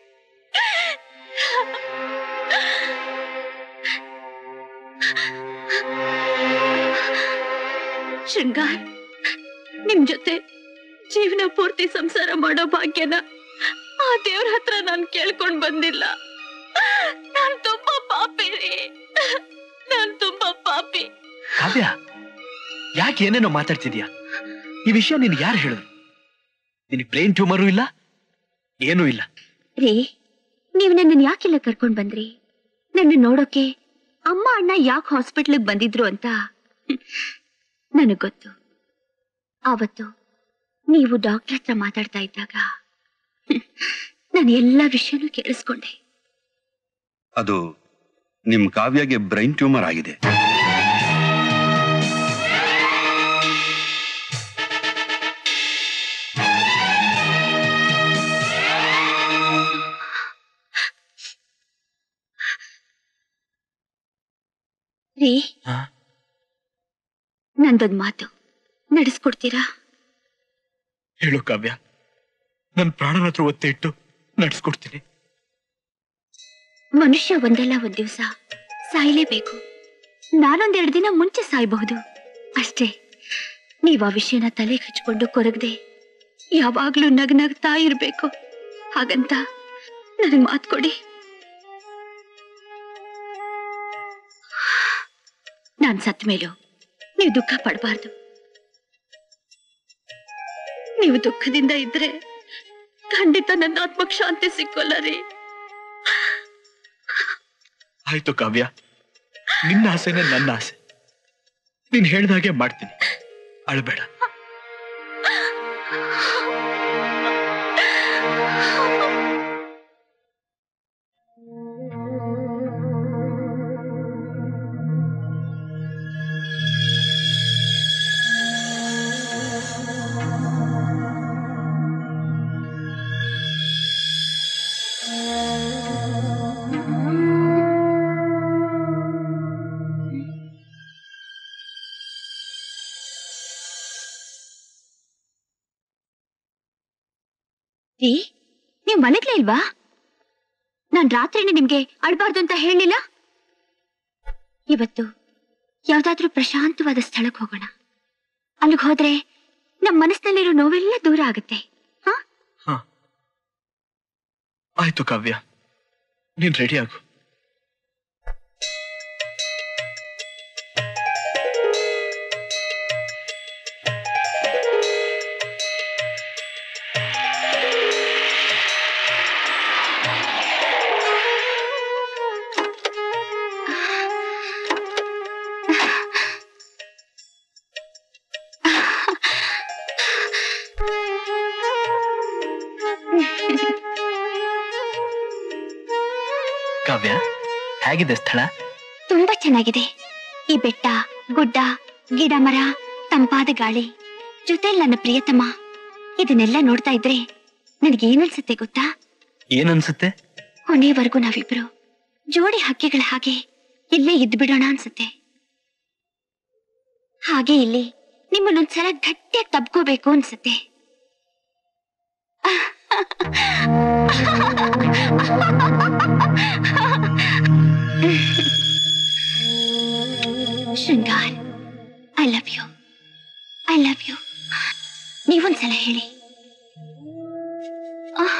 ಶೃಂಗಾರ್ ನಿಮ್ ಜೊತೆ ಜೀವನ ಪೂರ್ತಿ ಸಂಸಾರ ಮಾಡೋ ಭಾಗ್ಯನ ಆ ದೇವ್ರ ಹತ್ರ ನಾನ್ ಕೇಳ್ಕೊಂಡ್ ಬಂದಿಲ್ಲ ನಾನ್ ತುಂಬಾ ಪಾಪಿ ರೀ ನಾನ್ ತುಂಬಾ ಪಾಪಿ ಕಾವ್ಯ ಯಾಕೆ ಏನೇನೋ ಮಾತಾಡ್ತಿದ್ಯಾ ಈ ವಿಷಯ ನಿನ್ ಯಾರು ಹೇಳಿದ್ರು ನಿನಗೆ ಬ್ರೈನ್ ಟ್ಯೂಮರು ಇಲ್ಲ ಏನೂ ಇಲ್ಲ ರೀ ನೀವು ನನ್ನನ್ನು ಯಾಕೆಲ್ಲ ಕರ್ಕೊಂಡ್ ಬಂದ್ರಿ ನನ್ನ ನೋಡೋಕೆ ಅಮ್ಮ ಅಣ್ಣ ಯಾಕೆ ಹಾಸ್ಪಿಟ್ಲಿಗೆ ಬಂದಿದ್ರು ಅಂತ ನನಗ್ ಗೊತ್ತು ಆವತ್ತು ನೀವು ಡಾಕ್ಟರ್ ಹತ್ರ ಮಾತಾಡ್ತಾ ಇದ್ದಾಗ ನಾನು ಎಲ್ಲ ವಿಷಯನೂ ಕೇಳಿಸ್ಕೊಂಡೆ ಅದು ನಿಮ್ ಕಾವ್ಯಗೆ ಬ್ರೈನ್ ಟ್ಯೂಮರ್ ಆಗಿದೆ ರೀ ನಂದೊಂದ್ ಮಾತು ನಡೆಸ್ಕೊಡ್ತೀರಾ ಹೇಳು ಕಾವ್ಯ ನನ್ನ ಪ್ರಾಣನ ಹತ್ರ ಒತ್ತೆ ಇಟ್ಟು ನಡ್ಸ್ಕೊಡ್ತೀನಿ ಮನುಷ್ಯ ಒಂದಲ್ಲ ಒಂದ್ ದಿವಸ ಸಾಯ್ಲೇಬೇಕು ನಾನೊಂದೆರಡು ದಿನ ಮುಂಚೆ ಸಾಯ್ಬಹುದು ಅಷ್ಟೇ ನೀವು ಆ ವಿಷಯನ ತಲೆ ಹಚ್ಕೊಂಡು ಕೊರಗದೆ ಯಾವಾಗ್ಲೂ ನಗ್ ನಗ್ತಾ ಇರ್ಬೇಕು ಹಾಗಂತ ನನಗ್ ಮಾತ್ ಕೊಡಿ ನಾನ್ ಸತ್ ಮೇಲೂ ನೀವು ದುಃಖ ಪಡಬಾರ್ದು ನೀವು ದುಃಖದಿಂದ ಇದ್ರೆ ಖಂಡಿತ ನನ್ನ ಆತ್ಮಕ್ ಶಾಂತಿ ಸಿಕ್ಕೋಲ್ಲ ರೀ ಆಯ್ತು ಕಾವ್ಯ ನಿನ್ನ ಆಸೆನೇ ನನ್ನ ಆಸೆ ನೀನ್ ಹೇಳ್ದಾಗೆ ಮಾಡ್ತೀನಿ ಅಳಬೇಡ ರೀ ನೀವ್ ಮಲಗ್ಲೇ ಇಲ್ವಾ ನಾನ್ ರಾತ್ರಿನೇ ನಿಮ್ಗೆ ಅಳ್ಬಾರ್ದು ಅಂತ ಹೇಳಿಲ್ಲ ಇವತ್ತು ಯಾವ್ದಾದ್ರೂ ಪ್ರಶಾಂತವಾದ ಸ್ಥಳಕ್ಕೆ ಹೋಗೋಣ ಅಲ್ಲಿಗೆ ಹೋದ್ರೆ ನಮ್ ಮನಸ್ಸಿನಲ್ಲಿರೋ ನೋವೆಲ್ಲ ದೂರ ಆಗುತ್ತೆ ಆಯ್ತು ಕಾವ್ಯ ನೀನ್ ರೆಡಿ ಆಗು ಕಾವ್ಯ ಹೇಗಿದೆ ಸ್ಥಳ ತುಂಬಾ ಚೆನ್ನಾಗಿದೆ ಈ ಬೆಟ್ಟ ಗುಡ್ಡ ಗಿಡ ಮರ ತಂಪಾದ ಗಾಳಿ ಜೊತೆಲಿ ನನ್ನ ಪ್ರಿಯತಮ ಇದನ್ನೆಲ್ಲ ನೋಡ್ತಾ ಇದ್ರೆ ನನಗೆ ಏನನ್ಸುತ್ತೆ ಗೊತ್ತಾ ಏನನ್ಸುತ್ತೆ ಕೊನೆಯವರೆಗೂ ನಾವಿಬ್ರು ಜೋಡಿ ಹಕ್ಕಿಗಳ ಹಾಗೆ ಇಲ್ಲೇ ಇದ್ದು ಬಿಡೋಣ ಅನ್ಸುತ್ತೆ ಹಾಗೆ ಇಲ್ಲಿ ನಿಮ್ಮನ್ನೊಂದ್ಸಲ ಗಟ್ಟಿಯಾಗಿ ತಬ್ಕೋಬೇಕು ಅನ್ಸುತ್ತೆ Shringar I love you I love you ನೀವೊಂದ್ಸಲ ಹೇಳಿ ಆಹ್.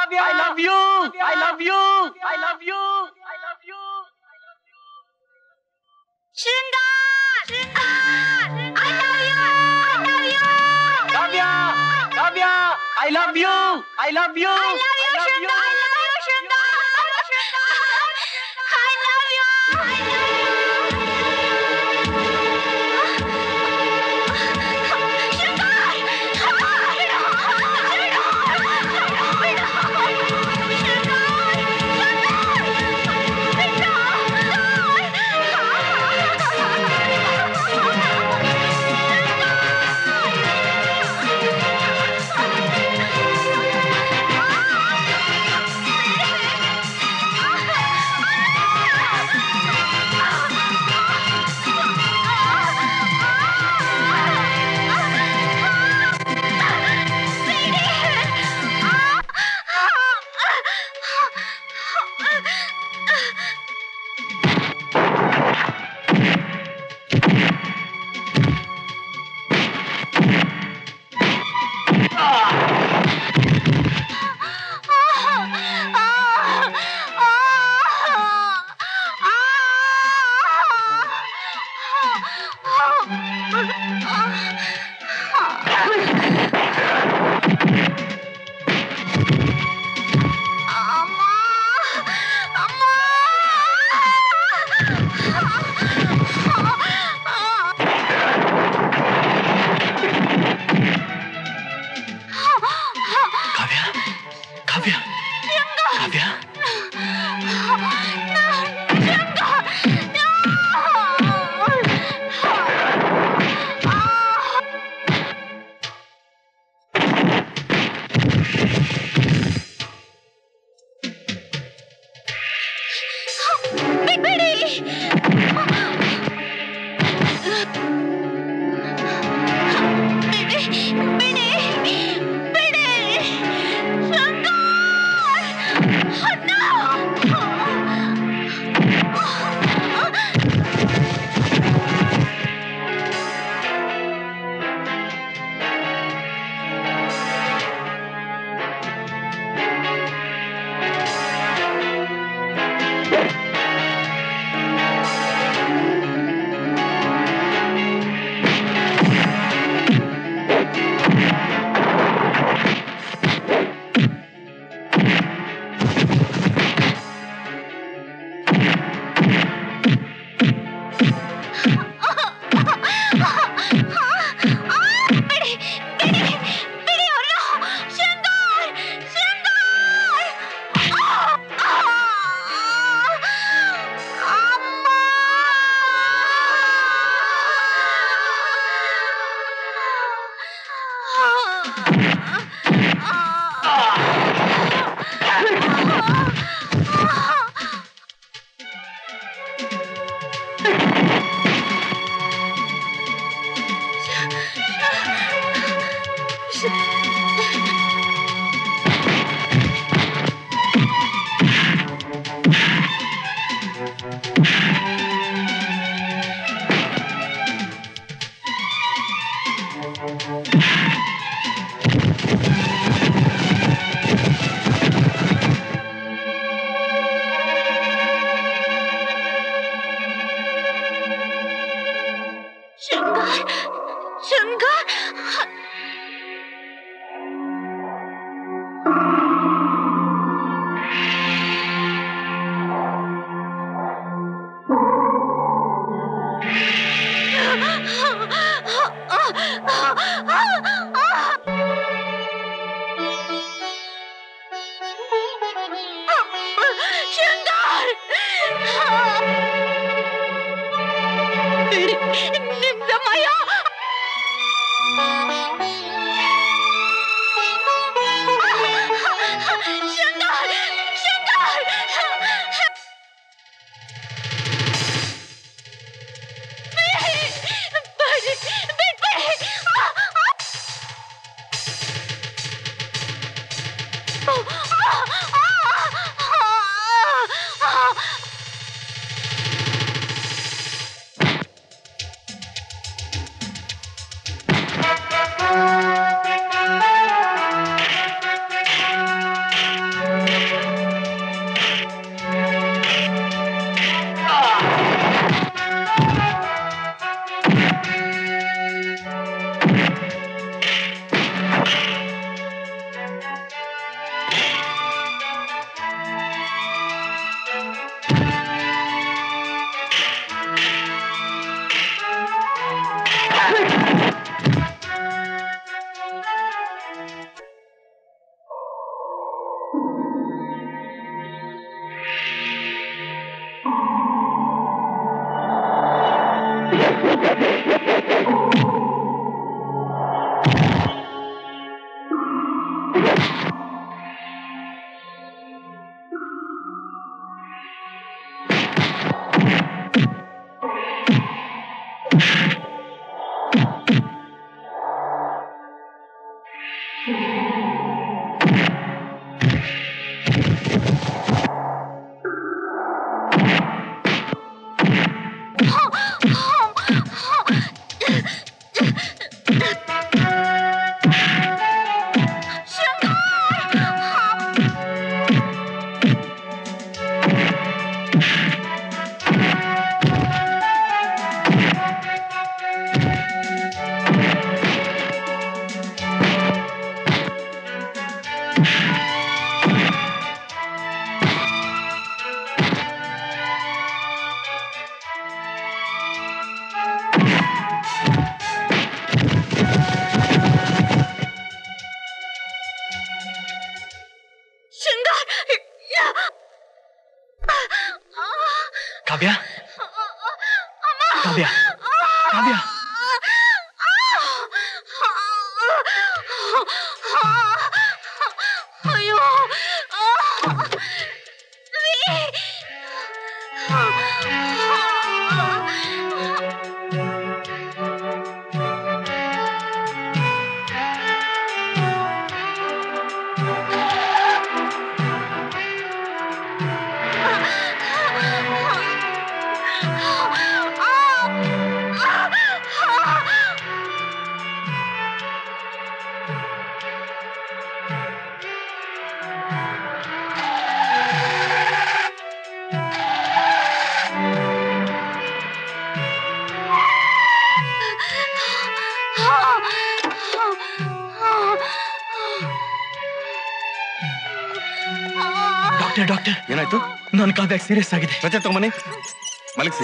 Kavya I love you I love you I love you I love you Kavya Kavya I love you I love you I love you Kavya Kavya Kavya Shringar Shringar Shringar ಬಿಡಿ ನಿಮ್ ಸಮಯ ಕಾವ್ಯ ಕಾವ್ಯ ಕಾವ್ಯ ಅಯ್ಯೋ ಡಾಕ್ಟರ್ ಡಾಕ್ಟರ್ ಏನಾಯ್ತು ನನ್ನ ಕಾವ್ಯ ಸೀರಿಯಸ್ ಆಗಿದೆ ರಜೆ ತಗೊಂಬನ್ನಿ ಮಲಗಿಸಿ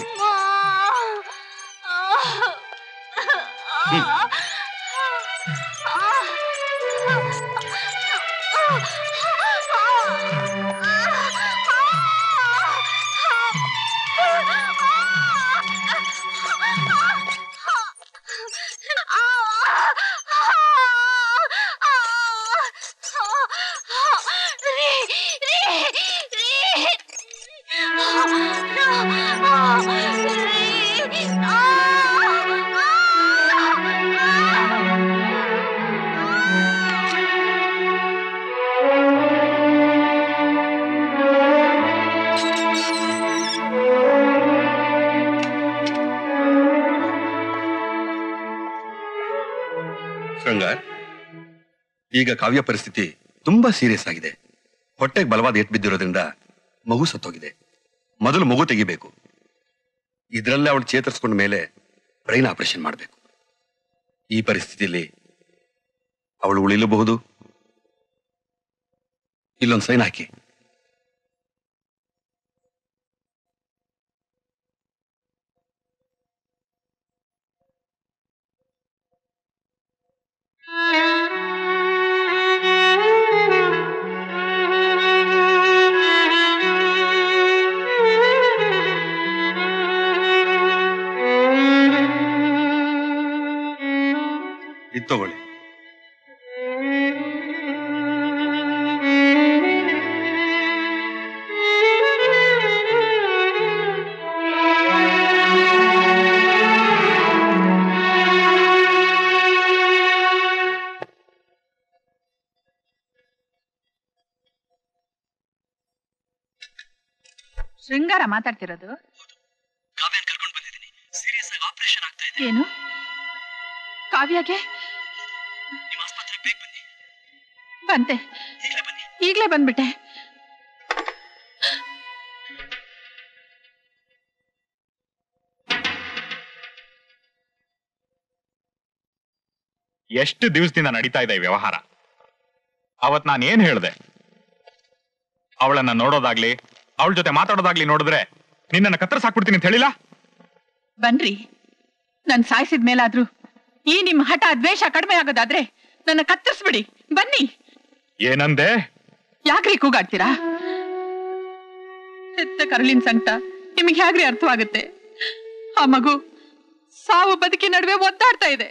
ಶೃಂಗಾರ್ ಈಗ ಕಾವ್ಯ ಪರಿಸ್ಥಿತಿ ತುಂಬಾ ಸೀರಿಯಸ್ ಆಗಿದೆ ಹೊಟ್ಟೆಗೆ ಬಲವಾದ ಏಟ್ ಬಿದ್ದಿರೋದ್ರಿಂದ ಮಗು ಸತ್ತೋಗಿದೆ ಮೊದಲು ಮಗು ತೆಗಿಬೇಕು ಇದರಲ್ಲೇ ಅವಳು ಚೇತರಿಸ್ಕೊಂಡ ಮೇಲೆ ಬ್ರೈನ್ ಆಪರೇಷನ್ ಮಾಡಬೇಕು ಈ ಪರಿಸ್ಥಿತಿಯಲ್ಲಿ ಅವಳು ಉಳಿಲಬಹುದು ಇಲ್ಲೊಂದು ಸೈನ್ ಹಾಕಿ ಇದು ತಗೊಳ್ಳಿ ಶೃಂಗಾರ ಮಾತಾಡ್ತಿರೋದು ಏನು ಕಾವ್ಯಗೆ ಬಂತೆ ಈಗ್ಲೇ ಬಂದ್ಬಿಟ್ಟೆ ಎಷ್ಟು ದಿವಸದಿಂದ ನಡೀತಾ ಇದೆ ಈ ವ್ಯವಹಾರ ಅವತ್ ನಾನು ಏನ್ ಹೇಳ್ದೆ ಅವಳನ್ನ ನೋಡೋದಾಗ್ಲಿ ಅವಳ ಜೊತೆ ಮಾತಾಡೋದಾಗ್ಲಿ ನೋಡಿದ್ರೆ ನಿನ್ನನ್ನ ಕತ್ತರಿಸಾಕ್ಬಿಡ್ತೀನಿ ಅಂತ ಹೇಳಿಲ್ಲ ಬನ್ರಿ ನನ್ ಸಾಯಿಸಿದ ಮೇಲಾದ್ರೂ ಈ ನಿಮ್ ಹಠ ದ್ವೇಷ ಕಡಿಮೆ ಆಗೋದಾದ್ರೆ ನನ್ನ ಕತ್ತರಿಸ್ಬಿಡಿ ಬನ್ನಿ ಏನಂದೆ ಯಾಕ್ರಿ ಕೂಗಾಡ್ತೀರಾ ಹೆತ್ತ ಕರಳಿನ ಸಂಕಟ ನಿಮಗೆ ಹೇಗ್ರಿ ಅರ್ಥವಾಗುತ್ತೆ ಆ ಮಗು ಸಾವು ಬದುಕಿ ನಡುವೆ ಒದ್ದಾಡ್ತಾ ಇದೆ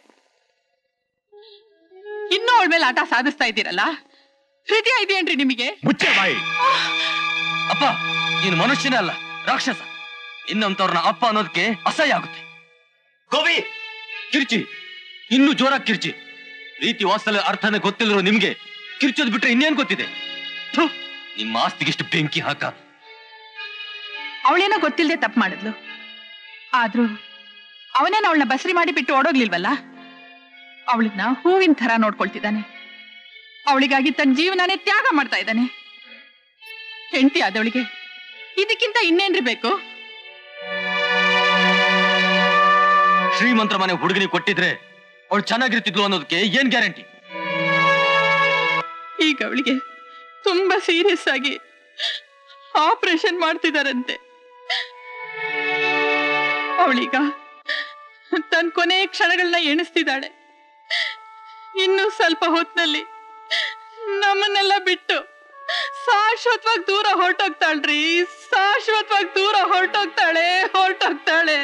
ಇನ್ನೂ ಅವಳ ಮೇಲೆ ಆಟ ಸಾಧಿಸ್ತಾ ಇದ್ದೀರಲ್ಲ ಹೃದಯ ಇದೆಯೇನ್ರಿ ನಿಮಗೆ ಮುಚ್ಚೆ ಬಾಯಿ ಅಪ್ಪ ನೀನು ಮನುಷ್ಯನೇ ಅಲ್ಲ ರಾಕ್ಷಸ ಇನ್ನಂತವ್ರನ್ನ ಅಪ್ಪ ಅನ್ನೋದಕ್ಕೆ ಅಸಹ್ಯ ಆಗುತ್ತೆ ಗೋವಿ ಕಿರ್ಚಿ ಇನ್ನು ಜೋರಾಗಿ ಕಿರ್ಚಿ ರೀತಿ ವಾಸ್ತವ ಅರ್ಥನೇ ಗೊತ್ತಿಲ್ಲರೋ ನಿಮ್ಗೆ ಕಿರ್ಚೋದ್ ಬಿಟ್ರೆ ಇನ್ನೇನ್ ಗೊತ್ತಿದೆ ಥು, ನಿಮ್ಮ ಆಸ್ತಿಗಿಷ್ಟು ಬೆಂಕಿ ಹಾಕ ಅವಳೇನೋ ಗೊತ್ತಿಲ್ಲದೆ ತಪ್ಪು ಮಾಡಿದ್ಲು ಆದ್ರೂ ಅವನೇನ ಅವಳನ್ನ ಬಸರಿ ಮಾಡಿ ಬಿಟ್ಟು ಓಡೋಗ್ಲಿಲ್ವಲ್ಲ ಅವಳನ್ನ ಹೂವಿನ ಥರ ನೋಡ್ಕೊಳ್ತಿದ್ದಾನೆ ಅವಳಿಗಾಗಿ ತನ್ನ ಜೀವನನೇ ತ್ಯಾಗ ಮಾಡ್ತಾ ಇದ್ದಾನೆ ಹೆಂಡತಿ ಆದವಳಿಗೆ ಇದಕ್ಕಿಂತ ಇನ್ನೇನ್ರಿ ಬೇಕು ಶ್ರೀಮಂತರ ಮನೆ ಹುಡುಗನಿಗೆ ಕೊಟ್ಟಿದ್ರೆ ಅವಳು ಚೆನ್ನಾಗಿರ್ತಿದ್ಲು ಅನ್ನೋದಕ್ಕೆ ಏನ್ ಗ್ಯಾರಂಟಿ ಈಗ ಅವಳಿಗೆ ತುಂಬಾ ಸೀರಿಯಸ್ ಆಗಿ ಆಪರೇಷನ್ ಮಾಡ್ತಿದಾರಂತೆ ಅವಳೀಗ ತನ್ನ ಕೊನೆ ಕ್ಷಣಗಳನ್ನ ಎಣಿಸ್ತಿದ್ದಾಳೆ ಇನ್ನು ಸ್ವಲ್ಪ ಹೊತ್ತಿನಲ್ಲಿ ನಮ್ಮನ್ನೆಲ್ಲ ಬಿಟ್ಟು ಶಾಶ್ವತವಾಗಿ ದೂರ ಹೊರಟೋಗ್ತಾಳ್ರಿ ಶಾಶ್ವತವಾಗಿ ದೂರ ಹೊರಟೋಗ್ತಾಳೆ ಹೊರಟೋಗ್ತಾಳೆ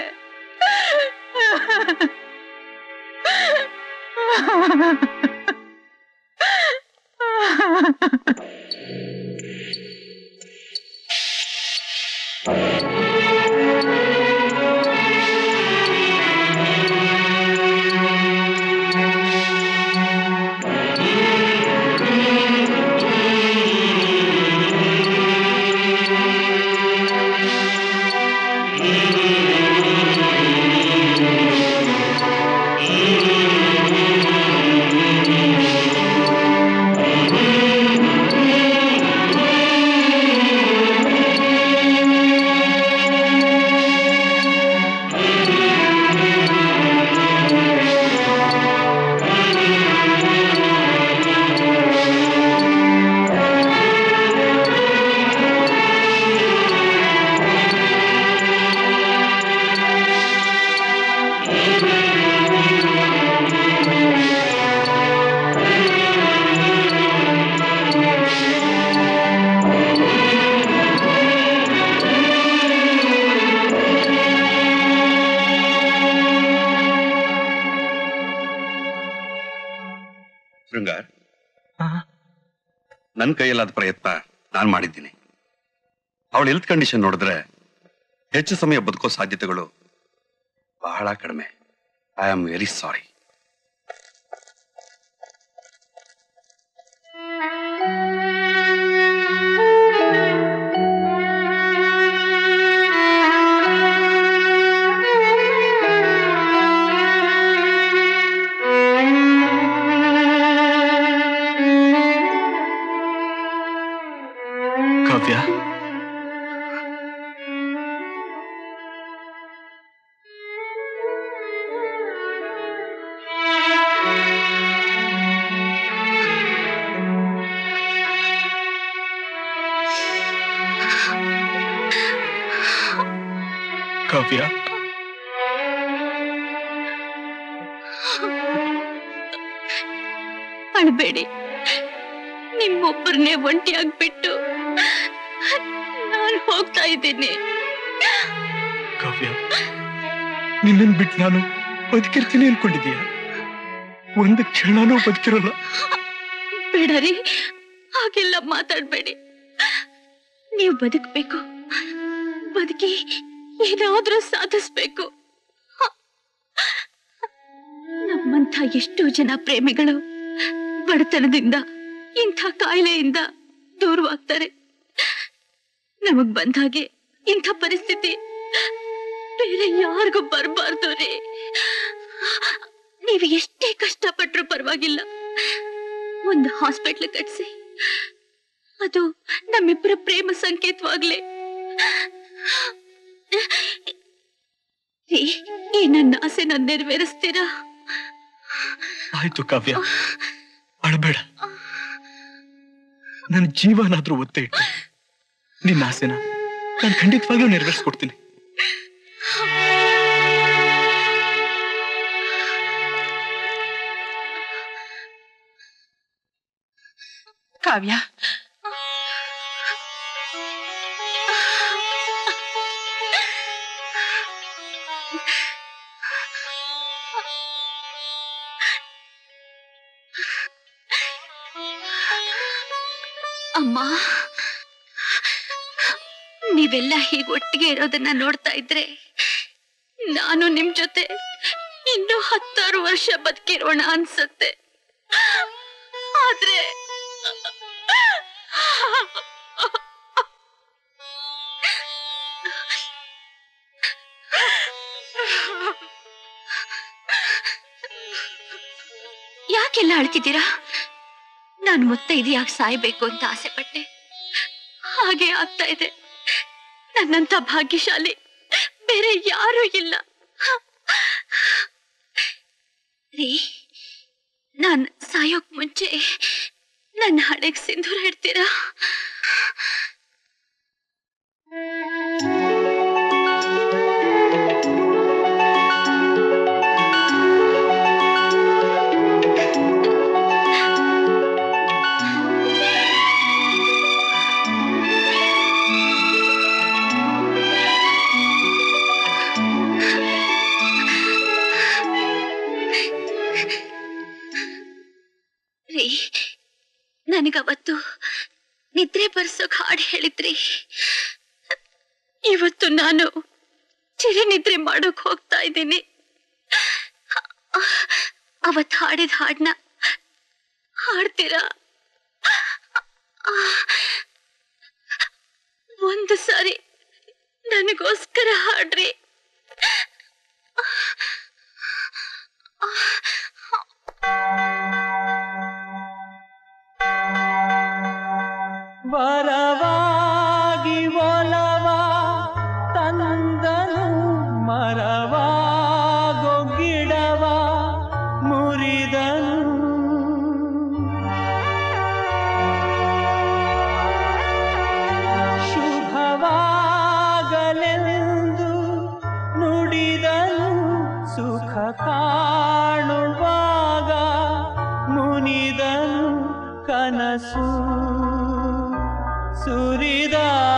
ಶೃಂಗಾರ್ ನನ್ನ ಕೈಯಲ್ಲಾದ ಪ್ರಯತ್ನ ನಾನು ಮಾಡಿದ್ದೀನಿ ಅವಳ ಹೆಲ್ತ್ ಕಂಡೀಷನ್ ನೋಡಿದ್ರೆ ಹೆಚ್ಚು ಸಮಯ ಬದುಕೋ ಸಾಧ್ಯತೆಗಳು ಬಹಳ ಕಡಿಮೆ I am very sorry Kavya Kavya ಅಳ್ಬೇಡಿ ನಿಮ್ಮೊಬ್ಬರನ್ನೇ ಒಂಟಿಯಾಗ್ಬಿಟ್ಟು ನಾನು ಹೋಗ್ತಾ ಇದ್ದೀನಿ ಕಾವ್ಯ ನಿನ್ನನ್ ಬಿಟ್ಟು ನಾನು ಬದುಕಿರ್ತೀನಿ ಅನ್ಕೊಂಡಿದೀಯ ಒಂದು ಕ್ಷಣನೂ ಬದುಕಿರಲ್ಲ ಬೇಡರಿ ಹಾಗೆಲ್ಲ ಮಾತಾಡ್ಬೇಡಿ ನೀವು ಬದುಕ್ಬೇಕು ಬದುಕಿ ಏನಾದ್ರೂ ಸಾಧಿಸ್ಬೇಕು ನಮ್ಮಂಥ ಎಷ್ಟೋ ಜನ ಪ್ರೇಮಿಗಳು ಬಡತನದಿಂದ ಇಂಥ ಕಾಯಿಲೆಯಿಂದ ದೂರವಾಗ್ತಾರೆ ನಮಗ್ ಬಂದಾಗೆ ಇಂಥ ಪರಿಸ್ಥಿತಿ ಬೇರೆ ಯಾರಿಗೂ ಬರಬಾರ್ದು ರೀ ನೀವು ಎಷ್ಟೇ ಕಷ್ಟಪಟ್ರು ಪರವಾಗಿಲ್ಲ ಒಂದು ಹಾಸ್ಪಿಟ್ಲ್ ಕಟ್ಸಿ ಅದು ನಮ್ಮಿಬ್ಬರ ಪ್ರೇಮ ಸಂಕೇತವಾಗ್ಲಿ ರೀ, ಈ ನನ್ನ ಆಸೆನ ನೆರವೇರಿಸ್ತೀರಾ ಆಯ್ತು ಕಾವ್ಯ ಅಳಬೇಡ ನನ್ನ ಜೀವನಾದ್ರೂ ಒತ್ತೆ ಇಟ್ಟು ನಿನ್ನ ಆಸೆನ ನಾನು ಖಂಡಿತವಾಗ್ಲೂ ನೆರವೇರಿಸ್ಕೊಡ್ತೀನಿ ಕಾವ್ಯ ಅಮ್ಮ ನೀವೆಲ್ಲ ಹೀಗೆ ಒಟ್ಟಿಗೆ ಇರೋದನ್ನ ನೋಡ್ತಾ ಇದ್ರೆ ನಾನು ನಿಮ್ ಜೊತೆ ಇನ್ನು ಹತ್ತಾರು ವರ್ಷ ಬದುಕಿರೋಣ ಅನ್ಸತ್ತೆ ಆದ್ರೆ ಯಾಕೆಲ್ಲ ಅಳ್ತಿದ್ದೀರಾ ನಾನು ಮುತ್ತೈದೆಯಾಗಿ ಸಾಯ್ಬೇಕು ಅಂತ ಆಸೆ ಪಟ್ಟೆ ಹಾಗೆ ಆಗ್ತಾ ಇದೆ ನನ್ನಂತ ಭಾಗ್ಯಶಾಲಿ ಬೇರೆ ಯಾರೂ ಇಲ್ಲ ರೀ ನಾನ್ ಸಾಯೋಕ್ ಮುಂಚೆ ನನ್ನ ಹಣೆಗ್ ಸಿಂಧೂರ ಇಡ್ತೀರಾ ನನಗವತ್ತು ನಿದ್ರೆ ಬರ್ಸೋಕ್ ಹಾಡು ಹೇಳಿದ್ರಿ ಇವತ್ತು ನಾನು ಚಿರಿ ನಿದ್ರೆ ಮಾಡೋಕ್ ಹೋಗ್ತಾ ಇದ್ದೀನಿ ಅವತ್ ಹಾಡಿದ ಹಾಡ್ನ ಹಾಡ್ತೀರಾ ಒಂದು ಸಾರಿ ನನಗೋಸ್ಕರ ಹಾಡ್ರಿ ವರವಾಗಿ ಒಲವ ತಂದನು ಮರವಾಗೋ ಗಿಡವ ಮುರಿದನು ಶುಭವಾಗಲೆಂದು ನುಡಿದನು ಸುಖ ಕಾಣುವಾಗ ಮುನಿದನು ಕನಸು ಸುರಿದ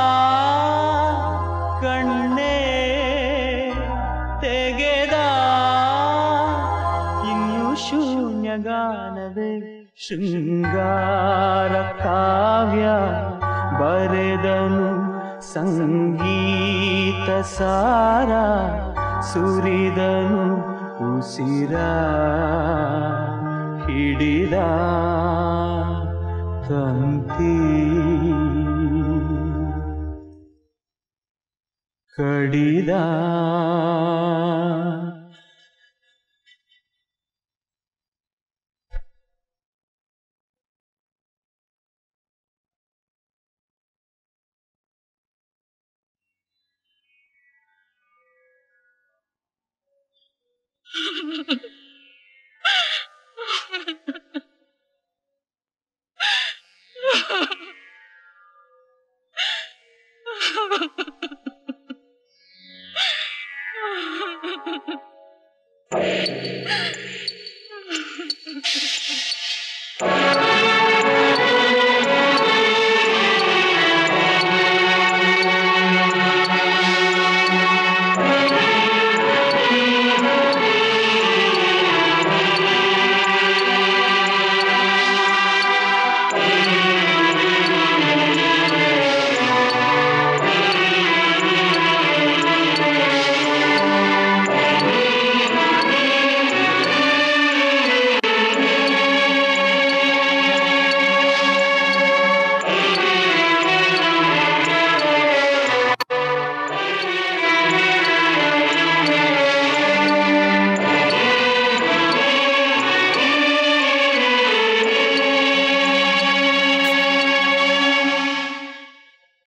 ಕಣ್ಣೇ ತೆಗೆದ ಇನ್ನು ಶೂನ್ಯಗಾನವೇ ಶೃಂಗಾರ ಕಾವ್ಯ ಬರೆದನು ಸಂಗೀತ ಸಾರ ಸುರಿದನು ಉಸಿರ ಹಿಡಿದ ತಂತಿ ಕಡಿದ